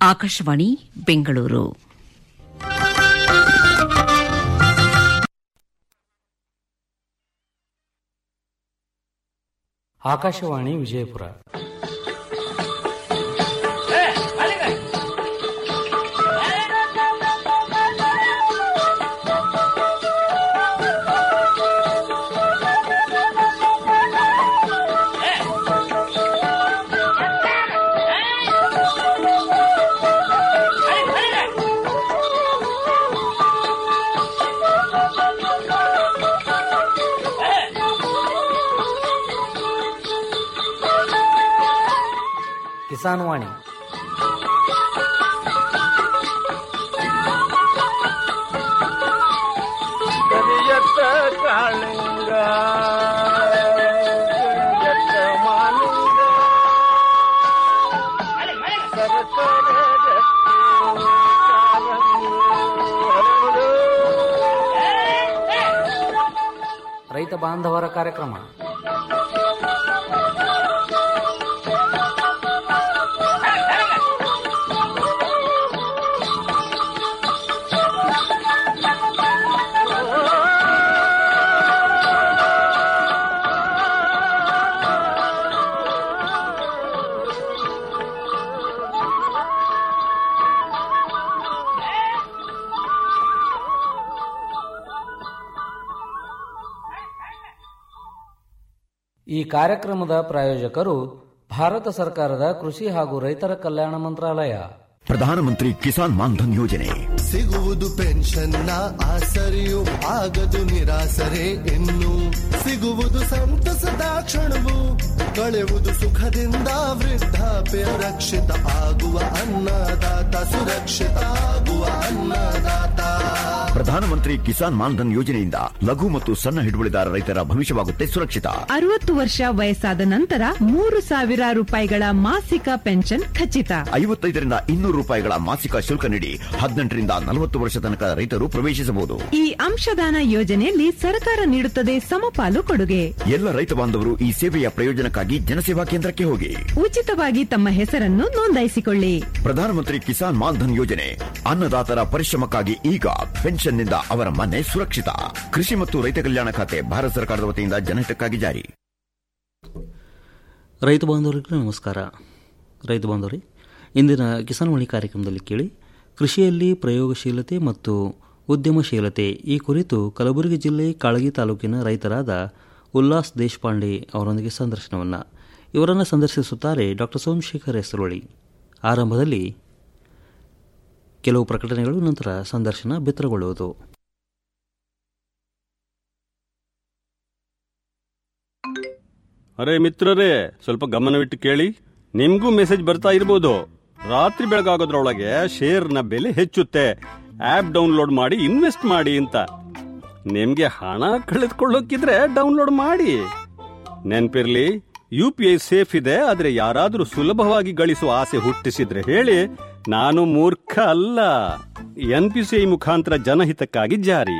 ಆಕಾಶವಾಣಿ ಬೆಂಗಳೂರು ಆಕಾಶವಾಣಿ ವಿಜಯಪುರ ಕಿಸಾನ್ ವಾಣಿ ಕರಿಯತ್ತ ಕಾಳಿಂಗ ಕರಿಯತ್ತ ಮಾಲಿಂಗ ಸರಸರ ಗಟ್ಟಿ ಕಾಲಂಗಿ ಹರಡು. ರೈತ ಬಾಂಧವರ ಕಾರ್ಯಕ್ರಮ ಈ ಕಾರ್ಯಕ್ರಮದ ಪ್ರಾಯೋಜಕರು ಭಾರತ ಸರ್ಕಾರದ ಕೃಷಿ ಹಾಗೂ ರೈತರ ಕಲ್ಯಾಣ ಮಂತ್ರಾಲಯ ಪ್ರಧಾನಮಂತ್ರಿ ಕಿಸಾನ್ ಮಾನ್ಧನ್ ಯೋಜನೆ ಸಿಗುವುದು ಪೆನ್ಷನ್ನ ಆಸರೆಯು ಆಗದು ನಿರಾಸರೆ ಇನ್ನು ಸಿಗುವುದು ಸಂತಸದ ಕ್ಷಣವು ಕಳೆಯುವುದು ಸುಖದಿಂದ ವೃದ್ಧಾಪ್ಯ ರಕ್ಷಿತ ಆಗುವ ಅನ್ನದಾತ ಸುರಕ್ಷಿತ ಆಗುವ ಅನ್ನದಾತ ಪ್ರಧಾನಮಂತ್ರಿ ಕಿಸಾನ್ ಮಾನ್ಧನ್ ಯೋಜನೆಯಿಂದ ಲಘು ಮತ್ತು ಸಣ್ಣ ಹಿಡುವಳಿದಾರ ರೈತರ ಭವಿಷ್ಯವಾಗುತ್ತೆ ಸುರಕ್ಷಿತ ಅರವತ್ತು ವರ್ಷ ವಯಸ್ಸಾದ ನಂತರ ಮೂರು ಸಾವಿರ ರೂಪಾಯಿಗಳ ಮಾಸಿಕ ಪೆನ್ಷನ್ ಖಚಿತ ಐವತ್ತೈದರಿಂದ ಇನ್ನೂರು ರೂಪಾಯಿಗಳ ಮಾಸಿಕ ಶುಲ್ಕ ನೀಡಿ ಹದಿನೆಂಟರಿಂದ ನಲವತ್ತು ವರ್ಷ ತನಕ ರೈತರು ಪ್ರವೇಶಿಸಬಹುದು ಈ ಅಂಶದಾನ ಯೋಜನೆಯಲ್ಲಿ ಸರ್ಕಾರ ನೀಡುತ್ತದೆ ಸಮಪಾಲು ಕೊಡುಗೆ ಎಲ್ಲ ರೈತ ಬಾಂಧವರು ಈ ಸೇವೆಯ ಪ್ರಯೋಜನಕ್ಕಾಗಿ ಜನಸೇವಾ ಕೇಂದ್ರಕ್ಕೆ ಹೋಗಿ ಉಚಿತವಾಗಿ ತಮ್ಮ ಹೆಸರನ್ನು ನೋಂದಾಯಿಸಿಕೊಳ್ಳಿ ಪ್ರಧಾನಮಂತ್ರಿ ಕಿಸಾನ್ ಮಾನ್ಧನ್ ಯೋಜನೆ ಅನ್ನದಾತರ ಪರಿಶ್ರಮಕ್ಕಾಗಿ ಈಗ ಪೆನ್ಷನ್ನಿಂದ ಅವರ ಮನೆ ಸುರಕ್ಷಿತ ಕೃಷಿ ಮತ್ತು ರೈತ ಕಲ್ಯಾಣ ಖಾತೆ ಭಾರತ ಸರ್ಕಾರದ ವತಿಯಿಂದ ಜನಹಿತಕ್ಕಾಗಿ ಜಾರಿ ರೈತ ಬಾಂಧವರಿಗೂ ನಮಸ್ಕಾರ ರೈತ ಬಾಂಧವರೇ ಇಂದಿನ ಕಿಸಾನ್ ವಾಣಿ ಕಾರ್ಯಕ್ರಮದಲ್ಲಿ ಕೇಳಿ ಕೃಷಿಯಲ್ಲಿ ಪ್ರಯೋಗಶೀಲತೆ ಮತ್ತು ಉದ್ಯಮಶೀಲತೆ ಈ ಕುರಿತು ಕಲಬುರಗಿ ಜಿಲ್ಲೆ ಕಾಳಗಿ ತಾಲೂಕಿನ ರೈತರಾದ ಉಲ್ಲಾಸ್ ದೇಶಪಾಂಡೆ ಅವರೊಂದಿಗೆ ಸಂದರ್ಶನವನ್ನು ಇವರನ್ನು ಸಂದರ್ಶಿಸುತ್ತಾರೆ ಡಾಕ್ಟರ್ ಸೋಮಶೇಖರ್ ಹೆಸರೋಳಿ ಆರಂಭದಲ್ಲಿ ಕೆಲವು ಪ್ರಕಟಣೆಗಳು ನಂತರ ಸಂದರ್ಶನ ಬಿತ್ತರಗೊಳ್ಳುವುದು ಅರೆ ಮಿತ್ರರೇ ಸ್ವಲ್ಪ ಗಮನವಿಟ್ಟು ಕೇಳಿ ನಿಮ್ಗೂ ಮೆಸೇಜ್ ಬರ್ತಾ ಇರ್ಬೋದು ರಾತ್ರಿ ಬೆಳಗಾಗೋದ್ರೊಳಗೆ ಶೇರ್ನ ಬೆಲೆ ಹೆಚ್ಚುತ್ತೆ ಆಪ್ ಡೌನ್ಲೋಡ್ ಮಾಡಿ ಇನ್ವೆಸ್ಟ್ ಮಾಡಿ ಅಂತ ನಿಮ್ಗೆ ಹಣ ಕಳೆದುಕೊಳ್ಳೋಕಿದ್ರೆ ಡೌನ್ಲೋಡ್ ಮಾಡಿ ನೆನ್ಪಿರ್ಲಿ ಯು ಪಿ ಐ ಸೇಫ್ ಇದೆ ಆದ್ರೆ ಯಾರಾದ್ರೂ ಸುಲಭವಾಗಿ ಗಳಿಸುವ ಆಸೆ ಹುಟ್ಟಿಸಿದ್ರೆ ಹೇಳಿ ನಾನು ಮೂರ್ಖ ಅಲ್ಲ ಎನ್ ಪಿ ಸಿ ಐ ಮುಖಾಂತರ ಜನಹಿತಕ್ಕಾಗಿ ಜಾರಿ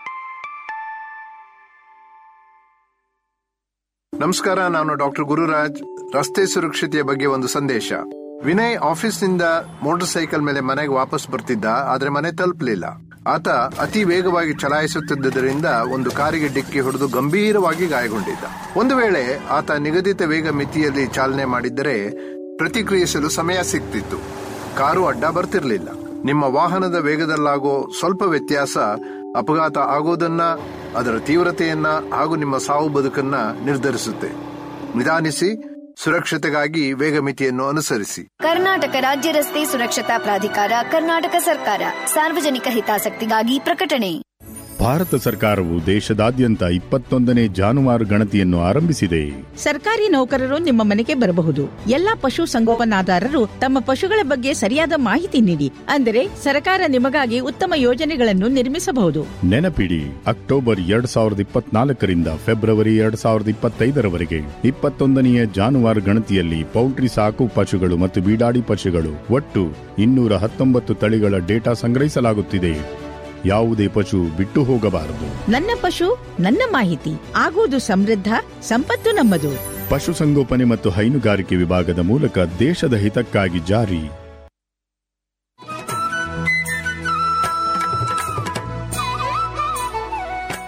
ನಮಸ್ಕಾರ ನಾನು ಡಾಕ್ಟರ್ ಗುರುರಾಜ್ ರಸ್ತೆ ಸುರಕ್ಷತೆಯ ಬಗ್ಗೆ ಒಂದು ಸಂದೇಶ ವಿನಯ್ ಆಫೀಸ್ನಿಂದ ಮೋಟಾರ್ ಸೈಕಲ್ ಮೇಲೆ ಮನೆಗೆ ವಾಪಸ್ ಬರ್ತಿದ್ದ ಆದ್ರೆ ಮನೆ ತಲುಪಲಿಲ್ಲ ಆತ ಅತಿ ವೇಗವಾಗಿ ಚಲಾಯಿಸುತ್ತಿದ್ದರಿಂದ ಒಂದು ಕಾರಿಗೆ ಡಿಕ್ಕಿ ಹೊಡೆದು ಗಂಭೀರವಾಗಿ ಗಾಯಗೊಂಡಿದ್ದ ಒಂದು ವೇಳೆ ಆತ ನಿಗದಿತ ವೇಗ ಮಿತಿಯಲ್ಲಿ ಚಾಲನೆ ಮಾಡಿದ್ದರೆ ಪ್ರತಿಕ್ರಿಯಿಸಲು ಸಮಯ ಸಿಗ್ತಿತ್ತು ಕಾರು ಅಡ್ಡ ಬರ್ತಿರ್ಲಿಲ್ಲ ನಿಮ್ಮ ವಾಹನದ ವೇಗದಲ್ಲಾಗೋ ಸ್ವಲ್ಪ ವ್ಯತ್ಯಾಸ ಅಪಘಾತ ಆಗೋದನ್ನ ಅದರ ತೀವ್ರತೆಯನ್ನ ಹಾಗೂ ನಿಮ್ಮ ಸಾವು ಬದುಕನ್ನ ನಿರ್ಧರಿಸುತ್ತೆ ನಿಧಾನಿಸಿ ಸುರಕ್ಷತೆಗಾಗಿ ವೇಗ ಮಿತಿಯನ್ನು ಅನುಸರಿಸಿ ಕರ್ನಾಟಕ ರಾಜ್ಯ ರಸ್ತೆ ಸುರಕ್ಷತಾ ಪ್ರಾಧಿಕಾರ ಕರ್ನಾಟಕ ಸರ್ಕಾರ ಸಾರ್ವಜನಿಕ ಹಿತಾಸಕ್ತಿಗಾಗಿ ಪ್ರಕಟಣೆ ಭಾರತ ಸರ್ಕಾರವು ದೇಶದಾದ್ಯಂತ ಇಪ್ಪತ್ತೊಂದನೇ ಜಾನುವಾರು ಗಣತಿಯನ್ನು ಆರಂಭಿಸಿದೆ ಸರ್ಕಾರಿ ನೌಕರರು ನಿಮ್ಮ ಮನೆಗೆ ಬರಬಹುದು ಎಲ್ಲಾ ಪಶು ಸಂಗೋಪನಾದಾರರು ತಮ್ಮ ಪಶುಗಳ ಬಗ್ಗೆ ಸರಿಯಾದ ಮಾಹಿತಿ ನೀಡಿ ಅಂದರೆ ಸರ್ಕಾರ ನಿಮಗಾಗಿ ಉತ್ತಮ ಯೋಜನೆಗಳನ್ನು ನಿರ್ಮಿಸಬಹುದು ನೆನಪಿಡಿ ಅಕ್ಟೋಬರ್ ಎರಡ್ ಸಾವಿರದ ಇಪ್ಪತ್ನಾಲ್ಕರಿಂದ ಫೆಬ್ರವರಿ ಎರಡ್ ಸಾವಿರದ ಇಪ್ಪತ್ತೈದರವರೆಗೆ ಇಪ್ಪತ್ತೊಂದನೆಯ ಜಾನುವಾರು ಗಣತಿಯಲ್ಲಿ ಪೌಲ್ಟ್ರಿ ಸಾಕು ಪಶುಗಳು ಮತ್ತು ಬೀಡಾಡಿ ಪಶುಗಳು ಒಟ್ಟು ಇನ್ನೂರ ಹತ್ತೊಂಬತ್ತು ತಳಿಗಳ ಡೇಟಾ ಸಂಗ್ರಹಿಸಲಾಗುತ್ತಿದೆ ಯಾವುದೇ ಪಶು ಬಿಟ್ಟು ಹೋಗಬಾರದು ನನ್ನ ಪಶು ನನ್ನ ಮಾಹಿತಿ ಆಗುವುದು ಸಮೃದ್ಧ ಸಂಪತ್ತು ನಮ್ಮದು ಪಶುಸಂಗೋಪನೆ ಮತ್ತು ಹೈನುಗಾರಿಕೆ ವಿಭಾಗದ ಮೂಲಕ ದೇಶದ ಹಿತಕ್ಕಾಗಿ ಜಾರಿ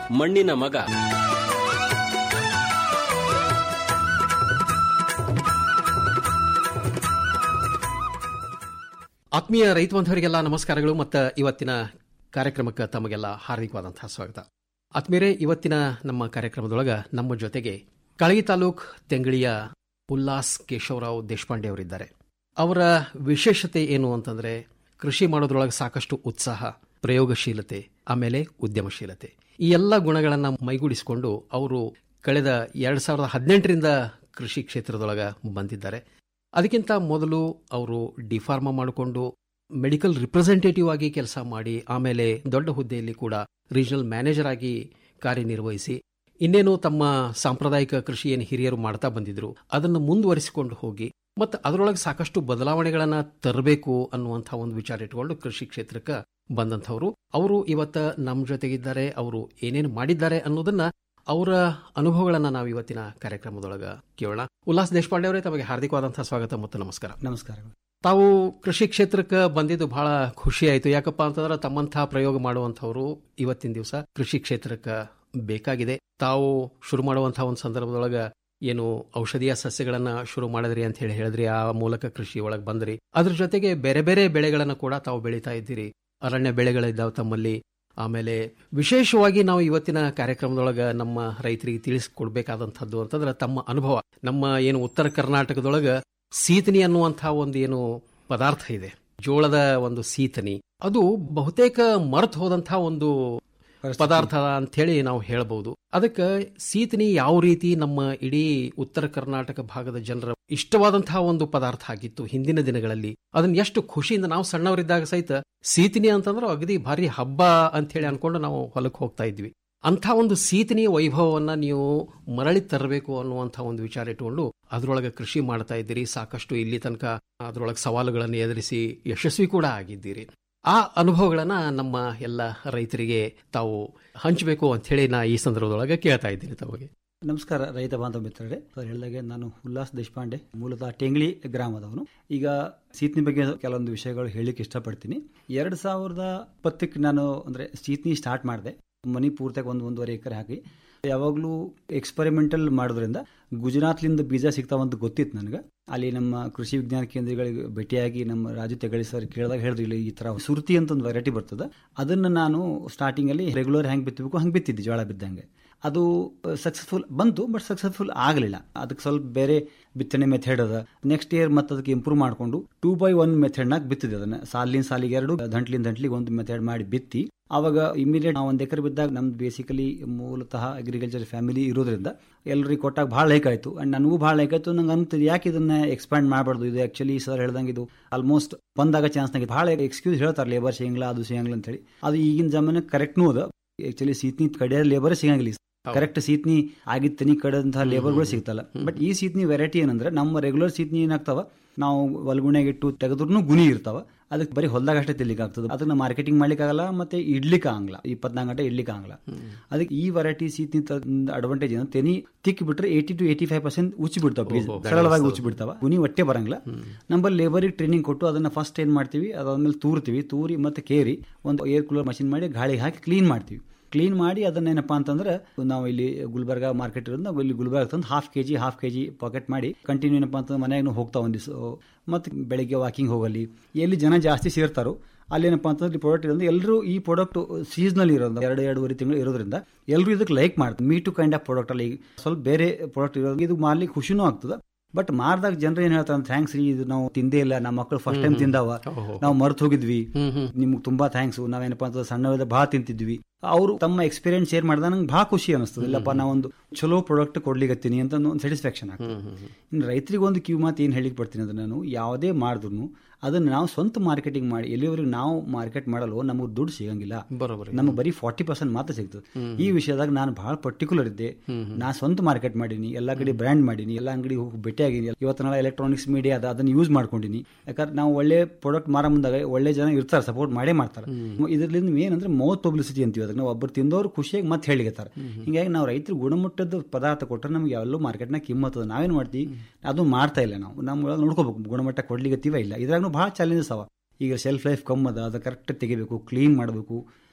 ಮಣ್ಣಿನ ಮಗ ಆತ್ಮೀಯ ರೈತ ಬಂಧವರಿಗೆಲ್ಲ ನಮಸ್ಕಾರಗಳು ಮತ್ತು ಇವತ್ತಿನ ಕಾರ್ಯಕ್ರಮಕ್ಕೆ ತಮಗೆಲ್ಲ ಹಾರ್ದಿಕವಾದಂತಹ ಸ್ವಾಗತ ಆತ್ಮೀಯರೇ ಇವತ್ತಿನ ನಮ್ಮ ಕಾರ್ಯಕ್ರಮದೊಳಗ ನಮ್ಮ ಜೊತೆಗೆ ಕಳಗಿ ತಾಲೂಕ್ ತೆಂಗಳಿಯ ಉಲ್ಲಾಸ್ ಕೇಶವರಾವ್ ದೇಶಪಾಂಡೆ ಅವರಿದ್ದಾರೆ ಅವರ ವಿಶೇಷತೆ ಏನು ಅಂತಂದ್ರೆ ಕೃಷಿ ಮಾಡೋದ್ರೊಳಗೆ ಸಾಕಷ್ಟು ಉತ್ಸಾಹ ಪ್ರಯೋಗಶೀಲತೆ ಆಮೇಲೆ ಉದ್ಯಮಶೀಲತೆ ಈ ಎಲ್ಲ ಗುಣಗಳನ್ನು ಮೈಗೂಡಿಸಿಕೊಂಡು ಅವರು ಕಳೆದ ಎರಡ್ ಸಾವಿರದ ಹದಿನೆಂಟರಿಂದ ಕೃಷಿ ಕ್ಷೇತ್ರದೊಳಗ ಬಂದಿದ್ದಾರೆ ಅದಕ್ಕಿಂತ ಮೊದಲು ಅವರು ಡಿಫಾರ್ಮಾ ಮಾಡಿಕೊಂಡು ಮೆಡಿಕಲ್ ರಿಪ್ರೆಸೆಂಟೇಟಿವ್ ಆಗಿ ಕೆಲಸ ಮಾಡಿ ಆಮೇಲೆ ದೊಡ್ಡ ಹುದ್ದೆಯಲ್ಲಿ ಕೂಡ ರೀಜನಲ್ ಮ್ಯಾನೇಜರ್ ಆಗಿ ಕಾರ್ಯನಿರ್ವಹಿಸಿ ಇನ್ನೇನು ತಮ್ಮ ಸಾಂಪ್ರದಾಯಿಕ ಕೃಷಿ ಏನು ಹಿರಿಯರು ಮಾಡ್ತಾ ಬಂದಿದ್ರು ಅದನ್ನು ಮುಂದುವರಿಸಿಕೊಂಡು ಹೋಗಿ ಮತ್ತು ಅದರೊಳಗೆ ಸಾಕಷ್ಟು ಬದಲಾವಣೆಗಳನ್ನು ತರಬೇಕು ಅನ್ನುವಂಥ ಒಂದು ವಿಚಾರ ಇಟ್ಕೊಂಡು ಕೃಷಿ ಕ್ಷೇತ್ರಕ್ಕೆ ಬಂದಂಥವ್ರು ಅವರು ಇವತ್ತ ನಮ್ಮ ಜೊತೆಗಿದ್ದಾರೆ ಅವರು ಏನೇನು ಮಾಡಿದ್ದಾರೆ ಅನ್ನೋದನ್ನ ಅವರ ಅನುಭವಗಳನ್ನ ನಾವು ಇವತ್ತಿನ ಕಾರ್ಯಕ್ರಮದೊಳಗ ಕೇಳೋಣ ಉಲ್ಲಾಸ್ ದೇಶಪಾಂಡೆ ಅವರೇ ತಮಗೆ ಹಾರ್ದಿಕವಾದಂತಹ ಸ್ವಾಗತ ಮತ್ತು ನಮಸ್ಕಾರ ನಮಸ್ಕಾರಗಳು ತಾವು ಕೃಷಿ ಕ್ಷೇತ್ರಕ್ಕೆ ಬಂದಿದ್ದು ಬಹಳ ಖುಷಿ ಆಯಿತು ಯಾಕಪ್ಪ ಅಂತಂದ್ರೆ ತಮ್ಮಂತಹ ಪ್ರಯೋಗ ಮಾಡುವಂಥವ್ರು ಇವತ್ತಿನ ದಿವಸ ಕೃಷಿ ಕ್ಷೇತ್ರಕ್ಕೆ ಬೇಕಾಗಿದೆ ತಾವು ಶುರು ಮಾಡುವಂತಹ ಒಂದು ಸಂದರ್ಭದೊಳಗ ಏನು ಔಷಧೀಯ ಸಸ್ಯಗಳನ್ನ ಶುರು ಮಾಡಿದ್ರಿ ಅಂತ ಹೇಳಿ ಹೇಳಿದ್ರಿ ಆ ಮೂಲಕ ಕೃಷಿ ಒಳಗೆ ಬಂದ್ರಿ ಅದ್ರ ಜೊತೆಗೆ ಬೇರೆ ಬೇರೆ ಬೆಳೆಗಳನ್ನ ಕೂಡ ತಾವು ಬೆಳೀತಾ ಇದ್ದೀರಿ ಅರಣ್ಯ ಬೆಳೆಗಳಿದ್ದಾವೆ ತಮ್ಮಲ್ಲಿ ಆಮೇಲೆ ವಿಶೇಷವಾಗಿ ನಾವು ಇವತ್ತಿನ ಕಾರ್ಯಕ್ರಮದೊಳಗ ನಮ್ಮ ರೈತರಿಗೆ ತಿಳಿಸ್ಕೊಡ್ಬೇಕಾದಂಥದ್ದು ಅಂತಂದ್ರೆ ತಮ್ಮ ಅನುಭವ ನಮ್ಮ ಏನು ಉತ್ತರ ಕರ್ನಾಟಕದೊಳಗ ಸೀತನಿ ಅನ್ನುವಂತಹ ಒಂದು ಏನು ಪದಾರ್ಥ ಇದೆ ಜೋಳದ ಒಂದು ಸೀತನಿ ಅದು ಬಹುತೇಕ ಮರೆತು ಹೋದಂತಹ ಒಂದು ಪದಾರ್ಥ ಅಂತ ಹೇಳಿ ನಾವು ಹೇಳಬಹುದು ಅದಕ್ಕೆ ಸೀತನಿ ಯಾವ ರೀತಿ ನಮ್ಮ ಇಡೀ ಉತ್ತರ ಕರ್ನಾಟಕ ಭಾಗದ ಜನರ ಇಷ್ಟವಾದಂತಹ ಒಂದು ಪದಾರ್ಥ ಆಗಿತ್ತು ಹಿಂದಿನ ದಿನಗಳಲ್ಲಿ ಅದನ್ನ ಎಷ್ಟು ಖುಷಿಯಿಂದ ನಾವು ಸಣ್ಣವರಿದ್ದಾಗ ಸಹಿತ ಸೀತನಿ ಅಂತಂದ್ರೆ ಅಗದಿ ಭಾರಿ ಹಬ್ಬ ಅಂತ ಹೇಳಿ ಅನ್ಕೊಂಡು ನಾವು ಹೊಲಕ್ಕೆ ಹೋಗ್ತಾ ಇದ್ವಿ ಅಂಥ ಒಂದು ಸೀತನಿ ವೈಭವವನ್ನ ನೀವು ಮರಳಿ ತರಬೇಕು ಅನ್ನುವಂಥ ಒಂದು ವಿಚಾರ ಇಟ್ಟುಕೊಂಡು ಅದರೊಳಗೆ ಕೃಷಿ ಮಾಡ್ತಾ ಇದ್ದೀರಿ ಸಾಕಷ್ಟು ಇಲ್ಲಿ ತನಕ ಅದರೊಳಗೆ ಸವಾಲುಗಳನ್ನು ಎದುರಿಸಿ ಯಶಸ್ವಿ ಕೂಡ ಆಗಿದ್ದೀರಿ ಆ ಅನುಭವಗಳನ್ನ ನಮ್ಮ ಎಲ್ಲ ರೈತರಿಗೆ ತಾವು ಹಂಚಬೇಕು ಅಂತ ಹೇಳಿ ನಾ ಈ ಸಂದರ್ಭದೊಳಗೆ ಕೇಳ್ತಾ ಇದ್ದೀನಿ ತಮಗೆ ನಮಸ್ಕಾರ ರೈತ ಬಾಂಧವ ಮಿತ್ರರೇ ಸರ್ ಹೇಳಿದಾಗೆ ನಾನು ಉಲ್ಲಾಸ್ ದೇಶಪಾಂಡೆ ಮೂಲತಃ ಟೆಂಗ್ಳಿ ಗ್ರಾಮದವನು ಈಗ ಸೀತ್ನಿ ಬಗ್ಗೆ ಕೆಲವೊಂದು ವಿಷಯಗಳು ಹೇಳಿಕ್ಕೆ ಇಷ್ಟಪಡ್ತೀನಿ ಎರಡ್ ಸಾವಿರದ ಇಪ್ಪತ್ತಕ್ಕೆ ನಾನು ಅಂದ್ರೆ ಸೀತ್ನಿ ಸ್ಟಾರ್ಟ್ ಮಾಡಿದೆ ಮನಿ ಪೂರ್ತಿಯಾಗಿ ಒಂದು ಒಂದೂವರೆ ಎಕರೆ ಹಾಕಿ ಯಾವಾಗಲೂ ಎಕ್ಸ್ಪೆರಿಮೆಂಟಲ್ ಮಾಡೋದ್ರಿಂದ ಗುಜರಾತ್ಲಿಂದ ಬೀಜ ಸಿಗ್ತಾವಂತ ಗೊತ್ತಿತ್ತು ನನಗೆ ಅಲ್ಲಿ ನಮ್ಮ ಕೃಷಿ ವಿಜ್ಞಾನ ಕೇಂದ್ರಗಳಿಗೆ ಭೇಟಿಯಾಗಿ ನಮ್ಮ ರಾಜು ತೆಗಳಿ ಸರ್ ಕೇಳಿದಾಗ ಹೇಳಿದ್ರು ಇಲ್ಲಿ ಈ ತರ ಸುರ್ತಿ ಅಂತ ಒಂದು ವೆರೈಟಿ ಬರ್ತದೆ ಅದನ್ನ ನಾನು ಸ್ಟಾರ್ಟಿಂಗ್ ಅಲ್ಲಿ ರೆಗ್ಯುಲರ್ ಹೆಂಗ್ ಬಿತ್ತಬೇಕು ಹಂಗೆ ಬಿತ್ತಿದ್ದೆ ಜೋಳ ಬಿದ್ದಂಗೆ ಅದು ಸಕ್ಸಸ್ಫುಲ್ ಬಂತು ಬಟ್ ಸಕ್ಸಸ್ಫುಲ್ ಆಗಲಿಲ್ಲ ಅದಕ್ಕೆ ಸ್ವಲ್ಪ ಬೇರೆ ಬಿತ್ತನೆ ಮೆಥಡ್ ಅದ ನೆಕ್ಸ್ಟ್ ಇಯರ್ ಮತ್ತೆ ಅದಕ್ಕೆ ಇಂಪ್ರೂವ್ ಮಾಡಿಕೊಂಡು ಟೂ ಬೈ ಒನ್ ಮೆಥಡ್ನಾಗ ಬಿತ್ತಿದೆ ಅದನ್ನ ಸಾಲಿನ ಸಾಲಿಗೆ ಎರಡು ದಂಟ್ಲಿನ ದಂಟ್ಲಿಗೆ ಒಂದು ಮೆಥಡ್ ಮಾಡಿ ಬಿತ್ತಿ ಅವಾಗ ಇಮಿಡಿಯೇಟ್ ನಾವು ಒಂದು ಎಕರೆ ಬಿದ್ದಾಗ ನಮ್ದು ಬೇಸಿಕಲಿ ಮೂಲತಃ ಅಗ್ರಿಕಲ್ಚರ್ ಫ್ಯಾಮಿಲಿ ಇರೋದ್ರಿಂದ ಎಲ್ಲರಿಗೆ ಕೊಟ್ಟಾಗ ಭಾಳ ಲೈಕ್ ಆಯಿತು ಅಂಡ್ ನನಗೂ ಭಾಳ ಲೈಕ್ ಆಯಿತು ನಂಗೆ ಅನ್ತದೆ ಯಾಕೆ ಇದನ್ನ ಎಕ್ಸ್ಪ್ಯಾಂಡ್ ಮಾಡಬಾರ್ದು ಇದು ಆಕ್ಚುಲಿ ಸರ್ ಹೇಳ್ದಂಗೆ ಇದು ಆಲ್ಮೋಸ್ಟ್ ಬಂದಾಗ ಚಾನ್ಸ್ನಾಗ ಭಾಳ ಎಕ್ಸ್ಕ್ಯೂಸ್ ಹೇಳ್ತಾರೆ ಲೇಬರ್ ಸಿಗಂಗಿಲ್ಲ ಅದು ಸಿಗಂಗಿಲ್ಲ ಅಂತ ಹೇಳಿ ಅದು ಈಗಿನ ಜಮಾನಕ್ಕೆ ಕರೆಕ್ಟ್ನೂ ಅದ ಆಕ್ಚುಲಿ ಸೀತ್ನಿ ಕಡೆಯ ಲೇಬರ್ ಸಿಗಂಗಿಲ್ಲ ಕರೆಕ್ಟ್ ಸೀತ್ನಿ ಆಗಿದ್ ತನಿ ಕಡೆದಂತಹ ಲೇಬರ್ಗಳು ಸಿಗ್ತಲ್ಲ ಬಟ್ ಈ ಸೀತ್ನಿ ವೆರೈಟಿ ಏನಂದ್ರೆ ನಮ್ಮ ರೆಗ್ಯುಲರ್ ಸೀತ್ನಿ ಏನಾಗ್ತಾವ ನಾವು ಒಲ್ಗುಣೆಗಿಟ್ಟು ತೆಗೆದ್ರೂ ಗುಣಿ ಇರ್ತಾವ ಅದಕ್ಕೆ ಬರೀ ಹೊಲದಾಗ ಅಷ್ಟೇ ತಿನ್ಲಿಕ್ಕೆ ಆಗ್ತದೆ ಅದನ್ನ ಮಾರ್ಕೆಟಿಂಗ್ ಮಾಡ್ಲಿಕ್ಕೆ ಆಗಲ್ಲ ಮತ್ತೆ ಇಡ್ಲಿಕ್ಕೆ ಆಗಲ್ಲ ಇಪ್ಪತ್ನಾಲ್ಕು ಗಂಟೆ ಇಡ್ಲಿಕ್ಕೆ ಆಗಲ್ಲ ಅದಕ್ಕೆ ಈ ವೆರೈಟಿ ಸೀತ್ನಿ ಅಡ್ವಾಂಟೇಜ್ ಏನು ತೆನಿ ತಿಕ್ಕಿ ಬಿಟ್ರೆ eighty to eighty five percent ಉಚ್ಚಿ ಬಿಡ್ತಾವ ಸರಳವಾಗಿ ಉಚ್ಚಿ ಬಿಡ್ತಾವ ಗುಣಿ ಒಟ್ಟೆ ಬರಂಗಿಲ್ಲ ನಮ್ಮಲ್ಲಿ ಲೇಬರಿಗೆ ಟ್ರೈನಿಂಗ್ ಕೊಟ್ಟು ಅದನ್ನ ಫಸ್ಟ್ ಏನ್ ಮಾಡ್ತೀವಿ ಅದಾದ್ಮೇಲೆ ತೂರ್ತೀವಿ ತೂರಿ ಮತ್ತೆ ಕೇರಿ ಒಂದು ಏರ್ ಕೂಲರ್ ಮಷಿನ್ ಮಾಡಿ ಗಾಳಿಗೆ ಹಾಕಿ ಕ್ಲೀನ್ ಮಾಡ್ತೀವಿ ಕ್ಲೀನ್ ಮಾಡಿ ಅದನ್ನೇನಪ್ಪ ಅಂತಂದ್ರೆ ನಾವು ಇಲ್ಲಿ ಗುಲ್ಬರ್ಗ ಮಾರ್ಕೆಟ್ ಇರೋದು ನಾವು ಇಲ್ಲಿ ಗುಲ್ಬರ್ಗ ತಂದು half K G half K G packet ಮಾಡಿ ಕಂಟಿನ್ಯೂ ಏನಪ್ಪ ಅಂತಂದ್ರೆ ಮನೆಯಾಗ ಹೋಗ್ತಾ ಒಂದಿವ್ಸ ಮತ್ತೆ ಬೆಳಿಗ್ಗೆ ವಾಕಿಂಗ್ ಹೋಗಲಿ ಎಲ್ಲಿ ಜನ ಜಾಸ್ತಿ ಸೇರ್ತಾರೋ ಅಲ್ಲೇನಪ್ಪ ಅಂತಂದ್ರೆ ಪ್ರಾಡಕ್ಟ್ ಇರೋದು ಎಲ್ಲರೂ ಈ ಪ್ರಾಡಕ್ಟ್ ಸೀಸನಲ್ ಇರೋದು ಎರಡು ಎರಡೂವರೆ ತಿಂಗಳು ಇರೋದ್ರಿಂದ ಎಲ್ಲರೂ ಇದಕ್ಕೆ ಲೈಕ್ ಮಾಡ್ತಾರೆ me too kind of product ಅಲ್ಲಿ ಸ್ವಲ್ಪ ಬೇರೆ ಪ್ರಾಡಕ್ಟ್ ಇರೋದು ಇದು ಮಾಡ್ಲಿಕ್ಕೆ ಖುಷಿನೂ ಆಗ್ತದೆ ಬಟ್ ಮಾರ್ದಾಗ ಜನರು ಏನ್ ಹೇಳ್ತಾರೆ ಥ್ಯಾಂಕ್ಸ್ ರೀ ಇದು ನಾವು ತಿಂದೇ ಇಲ್ಲ ನಮ್ಮ ಮಕ್ಕಳು ಫಸ್ಟ್ ಟೈಮ್ ತಿಂದಾವ ನಾವು ಮರ್ತು ಹೋಗಿದ್ವಿ ನಿಮ್ಗೆ ತುಂಬಾ ಥ್ಯಾಂಕ್ಸ್ ನಾವೇನಪ್ಪ ಅಂತ ಸಣ್ಣವಿದ ಭಾಳ ತಿಂತಿದ್ವಿ ಅವರು ತಮ್ಮ ಎಕ್ಸ್ಪೀರಿಯನ್ಸ್ ಶೇರ್ ಮಾಡಿದ ನಂಗೆ ಭಾಳ ಖುಷಿ ಅನಿಸ್ತದೆ ಇಲ್ಲಪ್ಪ ನಾವೊಂದು ಚಲೋ ಪ್ರಾಡಕ್ಟ್ ಕೊಡ್ಲಿಕತ್ತೀನಿ ಅಂತ ಒಂದು ಸ್ಯಾಟಿಸ್ಫ್ಯಾಕ್ಷನ್ ಆಗ್ತದೆ ಇನ್ನು ರೈತರಿಗೆ ಒಂದು ಕಿವಿ ಮಾತು ಏನು ಹೇಳಿಕ್ ಬರ್ತೀನಿ ಅಂದ್ರೆ ನಾನು ಯಾವುದೇ ಮಾಡಿದ್ರು ಅದನ್ನ ನಾವು ಸ್ವಂತ ಮಾರ್ಕೆಟಿಂಗ್ ಮಾಡಿ ಎಲ್ಲಿವರೆಗೆ ನಾವು ಮಾರ್ಕೆಟ್ ಮಾಡಲು ನಮಗೆ ದುಡ್ಡು ಸಿಗಂಗಿಲ್ಲ ಬರೋಬರಿ ನಮಗೆ ಬರೀ ಫಾರ್ಟಿ ಪರ್ಸೆಂಟ್ ಮಾತ್ರ ಸಿಗ್ತದೆ ಈ ವಿಷಯದಾಗ ನಾನು ಬಹಳ ಪರ್ಟಿಕ್ಯುಲರ್ ಇದ್ದೆ ನಾ ಸ್ವಂತ ಮಾರ್ಕೆಟ್ ಮಾಡೀನಿ ಎಲ್ಲ ಕಡೆ ಬ್ರ್ಯಾಂಡ್ ಮಾಡೀನಿ ಎಲ್ಲ ಅಂಗಡಿ ಹೋಗಿ ಭೇಟಿಯಾಗಿನಿ ಇವತ್ತು ನಾಳೆ ಎಲೆಕ್ಟ್ರಾನಿಕ್ಸ್ ಮೀಡಿಯಾ ಅದ ಅದನ್ನ ಯೂಸ್ ಮಾಡ್ಕೊಂಡಿನಿ ಯಾಕಂದ್ರೆ ನಾವು ಒಳ್ಳೆ ಪ್ರಾಡಕ್ಟ್ ಮಾರ ಮುಂದಾಗ ಒಳ್ಳೆ ಜನ ಇರ್ತಾರೆ ಸಪೋರ್ಟ್ ಮಾಡೇ ಮಾಡ್ತಾರೆ ಇದರಿಂದ ಏನಂದ್ರೆ ಮೌತ್ ಪಬ್ಲಿಸಿಟಿ ಅಂತೀವಿ ಅದಕ್ಕೆ ನಾವು ಒಬ್ಬರು ತಿಂದವರು ಖುಷಿಯಾಗಿ ಮತ್ತೆ ಹೇಳಿಗತ್ತಾರೆ ಹಿಂಗಾಗಿ ನಾವು ರೈತರು ಗುಣಮಟ್ಟದ ಪದಾರ್ಥ ಕೊಟ್ಟರೆ ನಮ್ಗೆ ಯಾವಲ್ಲೂ ಮಾರ್ಕೆಟ್ನಾಗ ಕಿಮ್ಮತ್ತದ ನಾವೇನು ಮಾಡ್ತೀವಿ ಅದು ಮಾಡ್ತಾ ಇಲ್ಲ ನಾವು ನಮ್ಗೆ ನೋಡ್ಕೋಬೇಕು ಗುಣಮಟ್ಟ ಕೊಡ್ಲಿಗತ್ತೀವ ಇಲ್ಲ ಇದ್ರಾಗ ಭಾಳ ಚಾಲೆಂಜಸ್ ಅವ ಈಗ ಸೆಲ್ಫ್ ಲೈಫ್ ಕಮ್ಮದ ಅದು ಕರೆಕ್ಟ್ ತೆಗಿಬೇಕು ಕ್ಲೀನ್ ಮಾಡಬೇಕು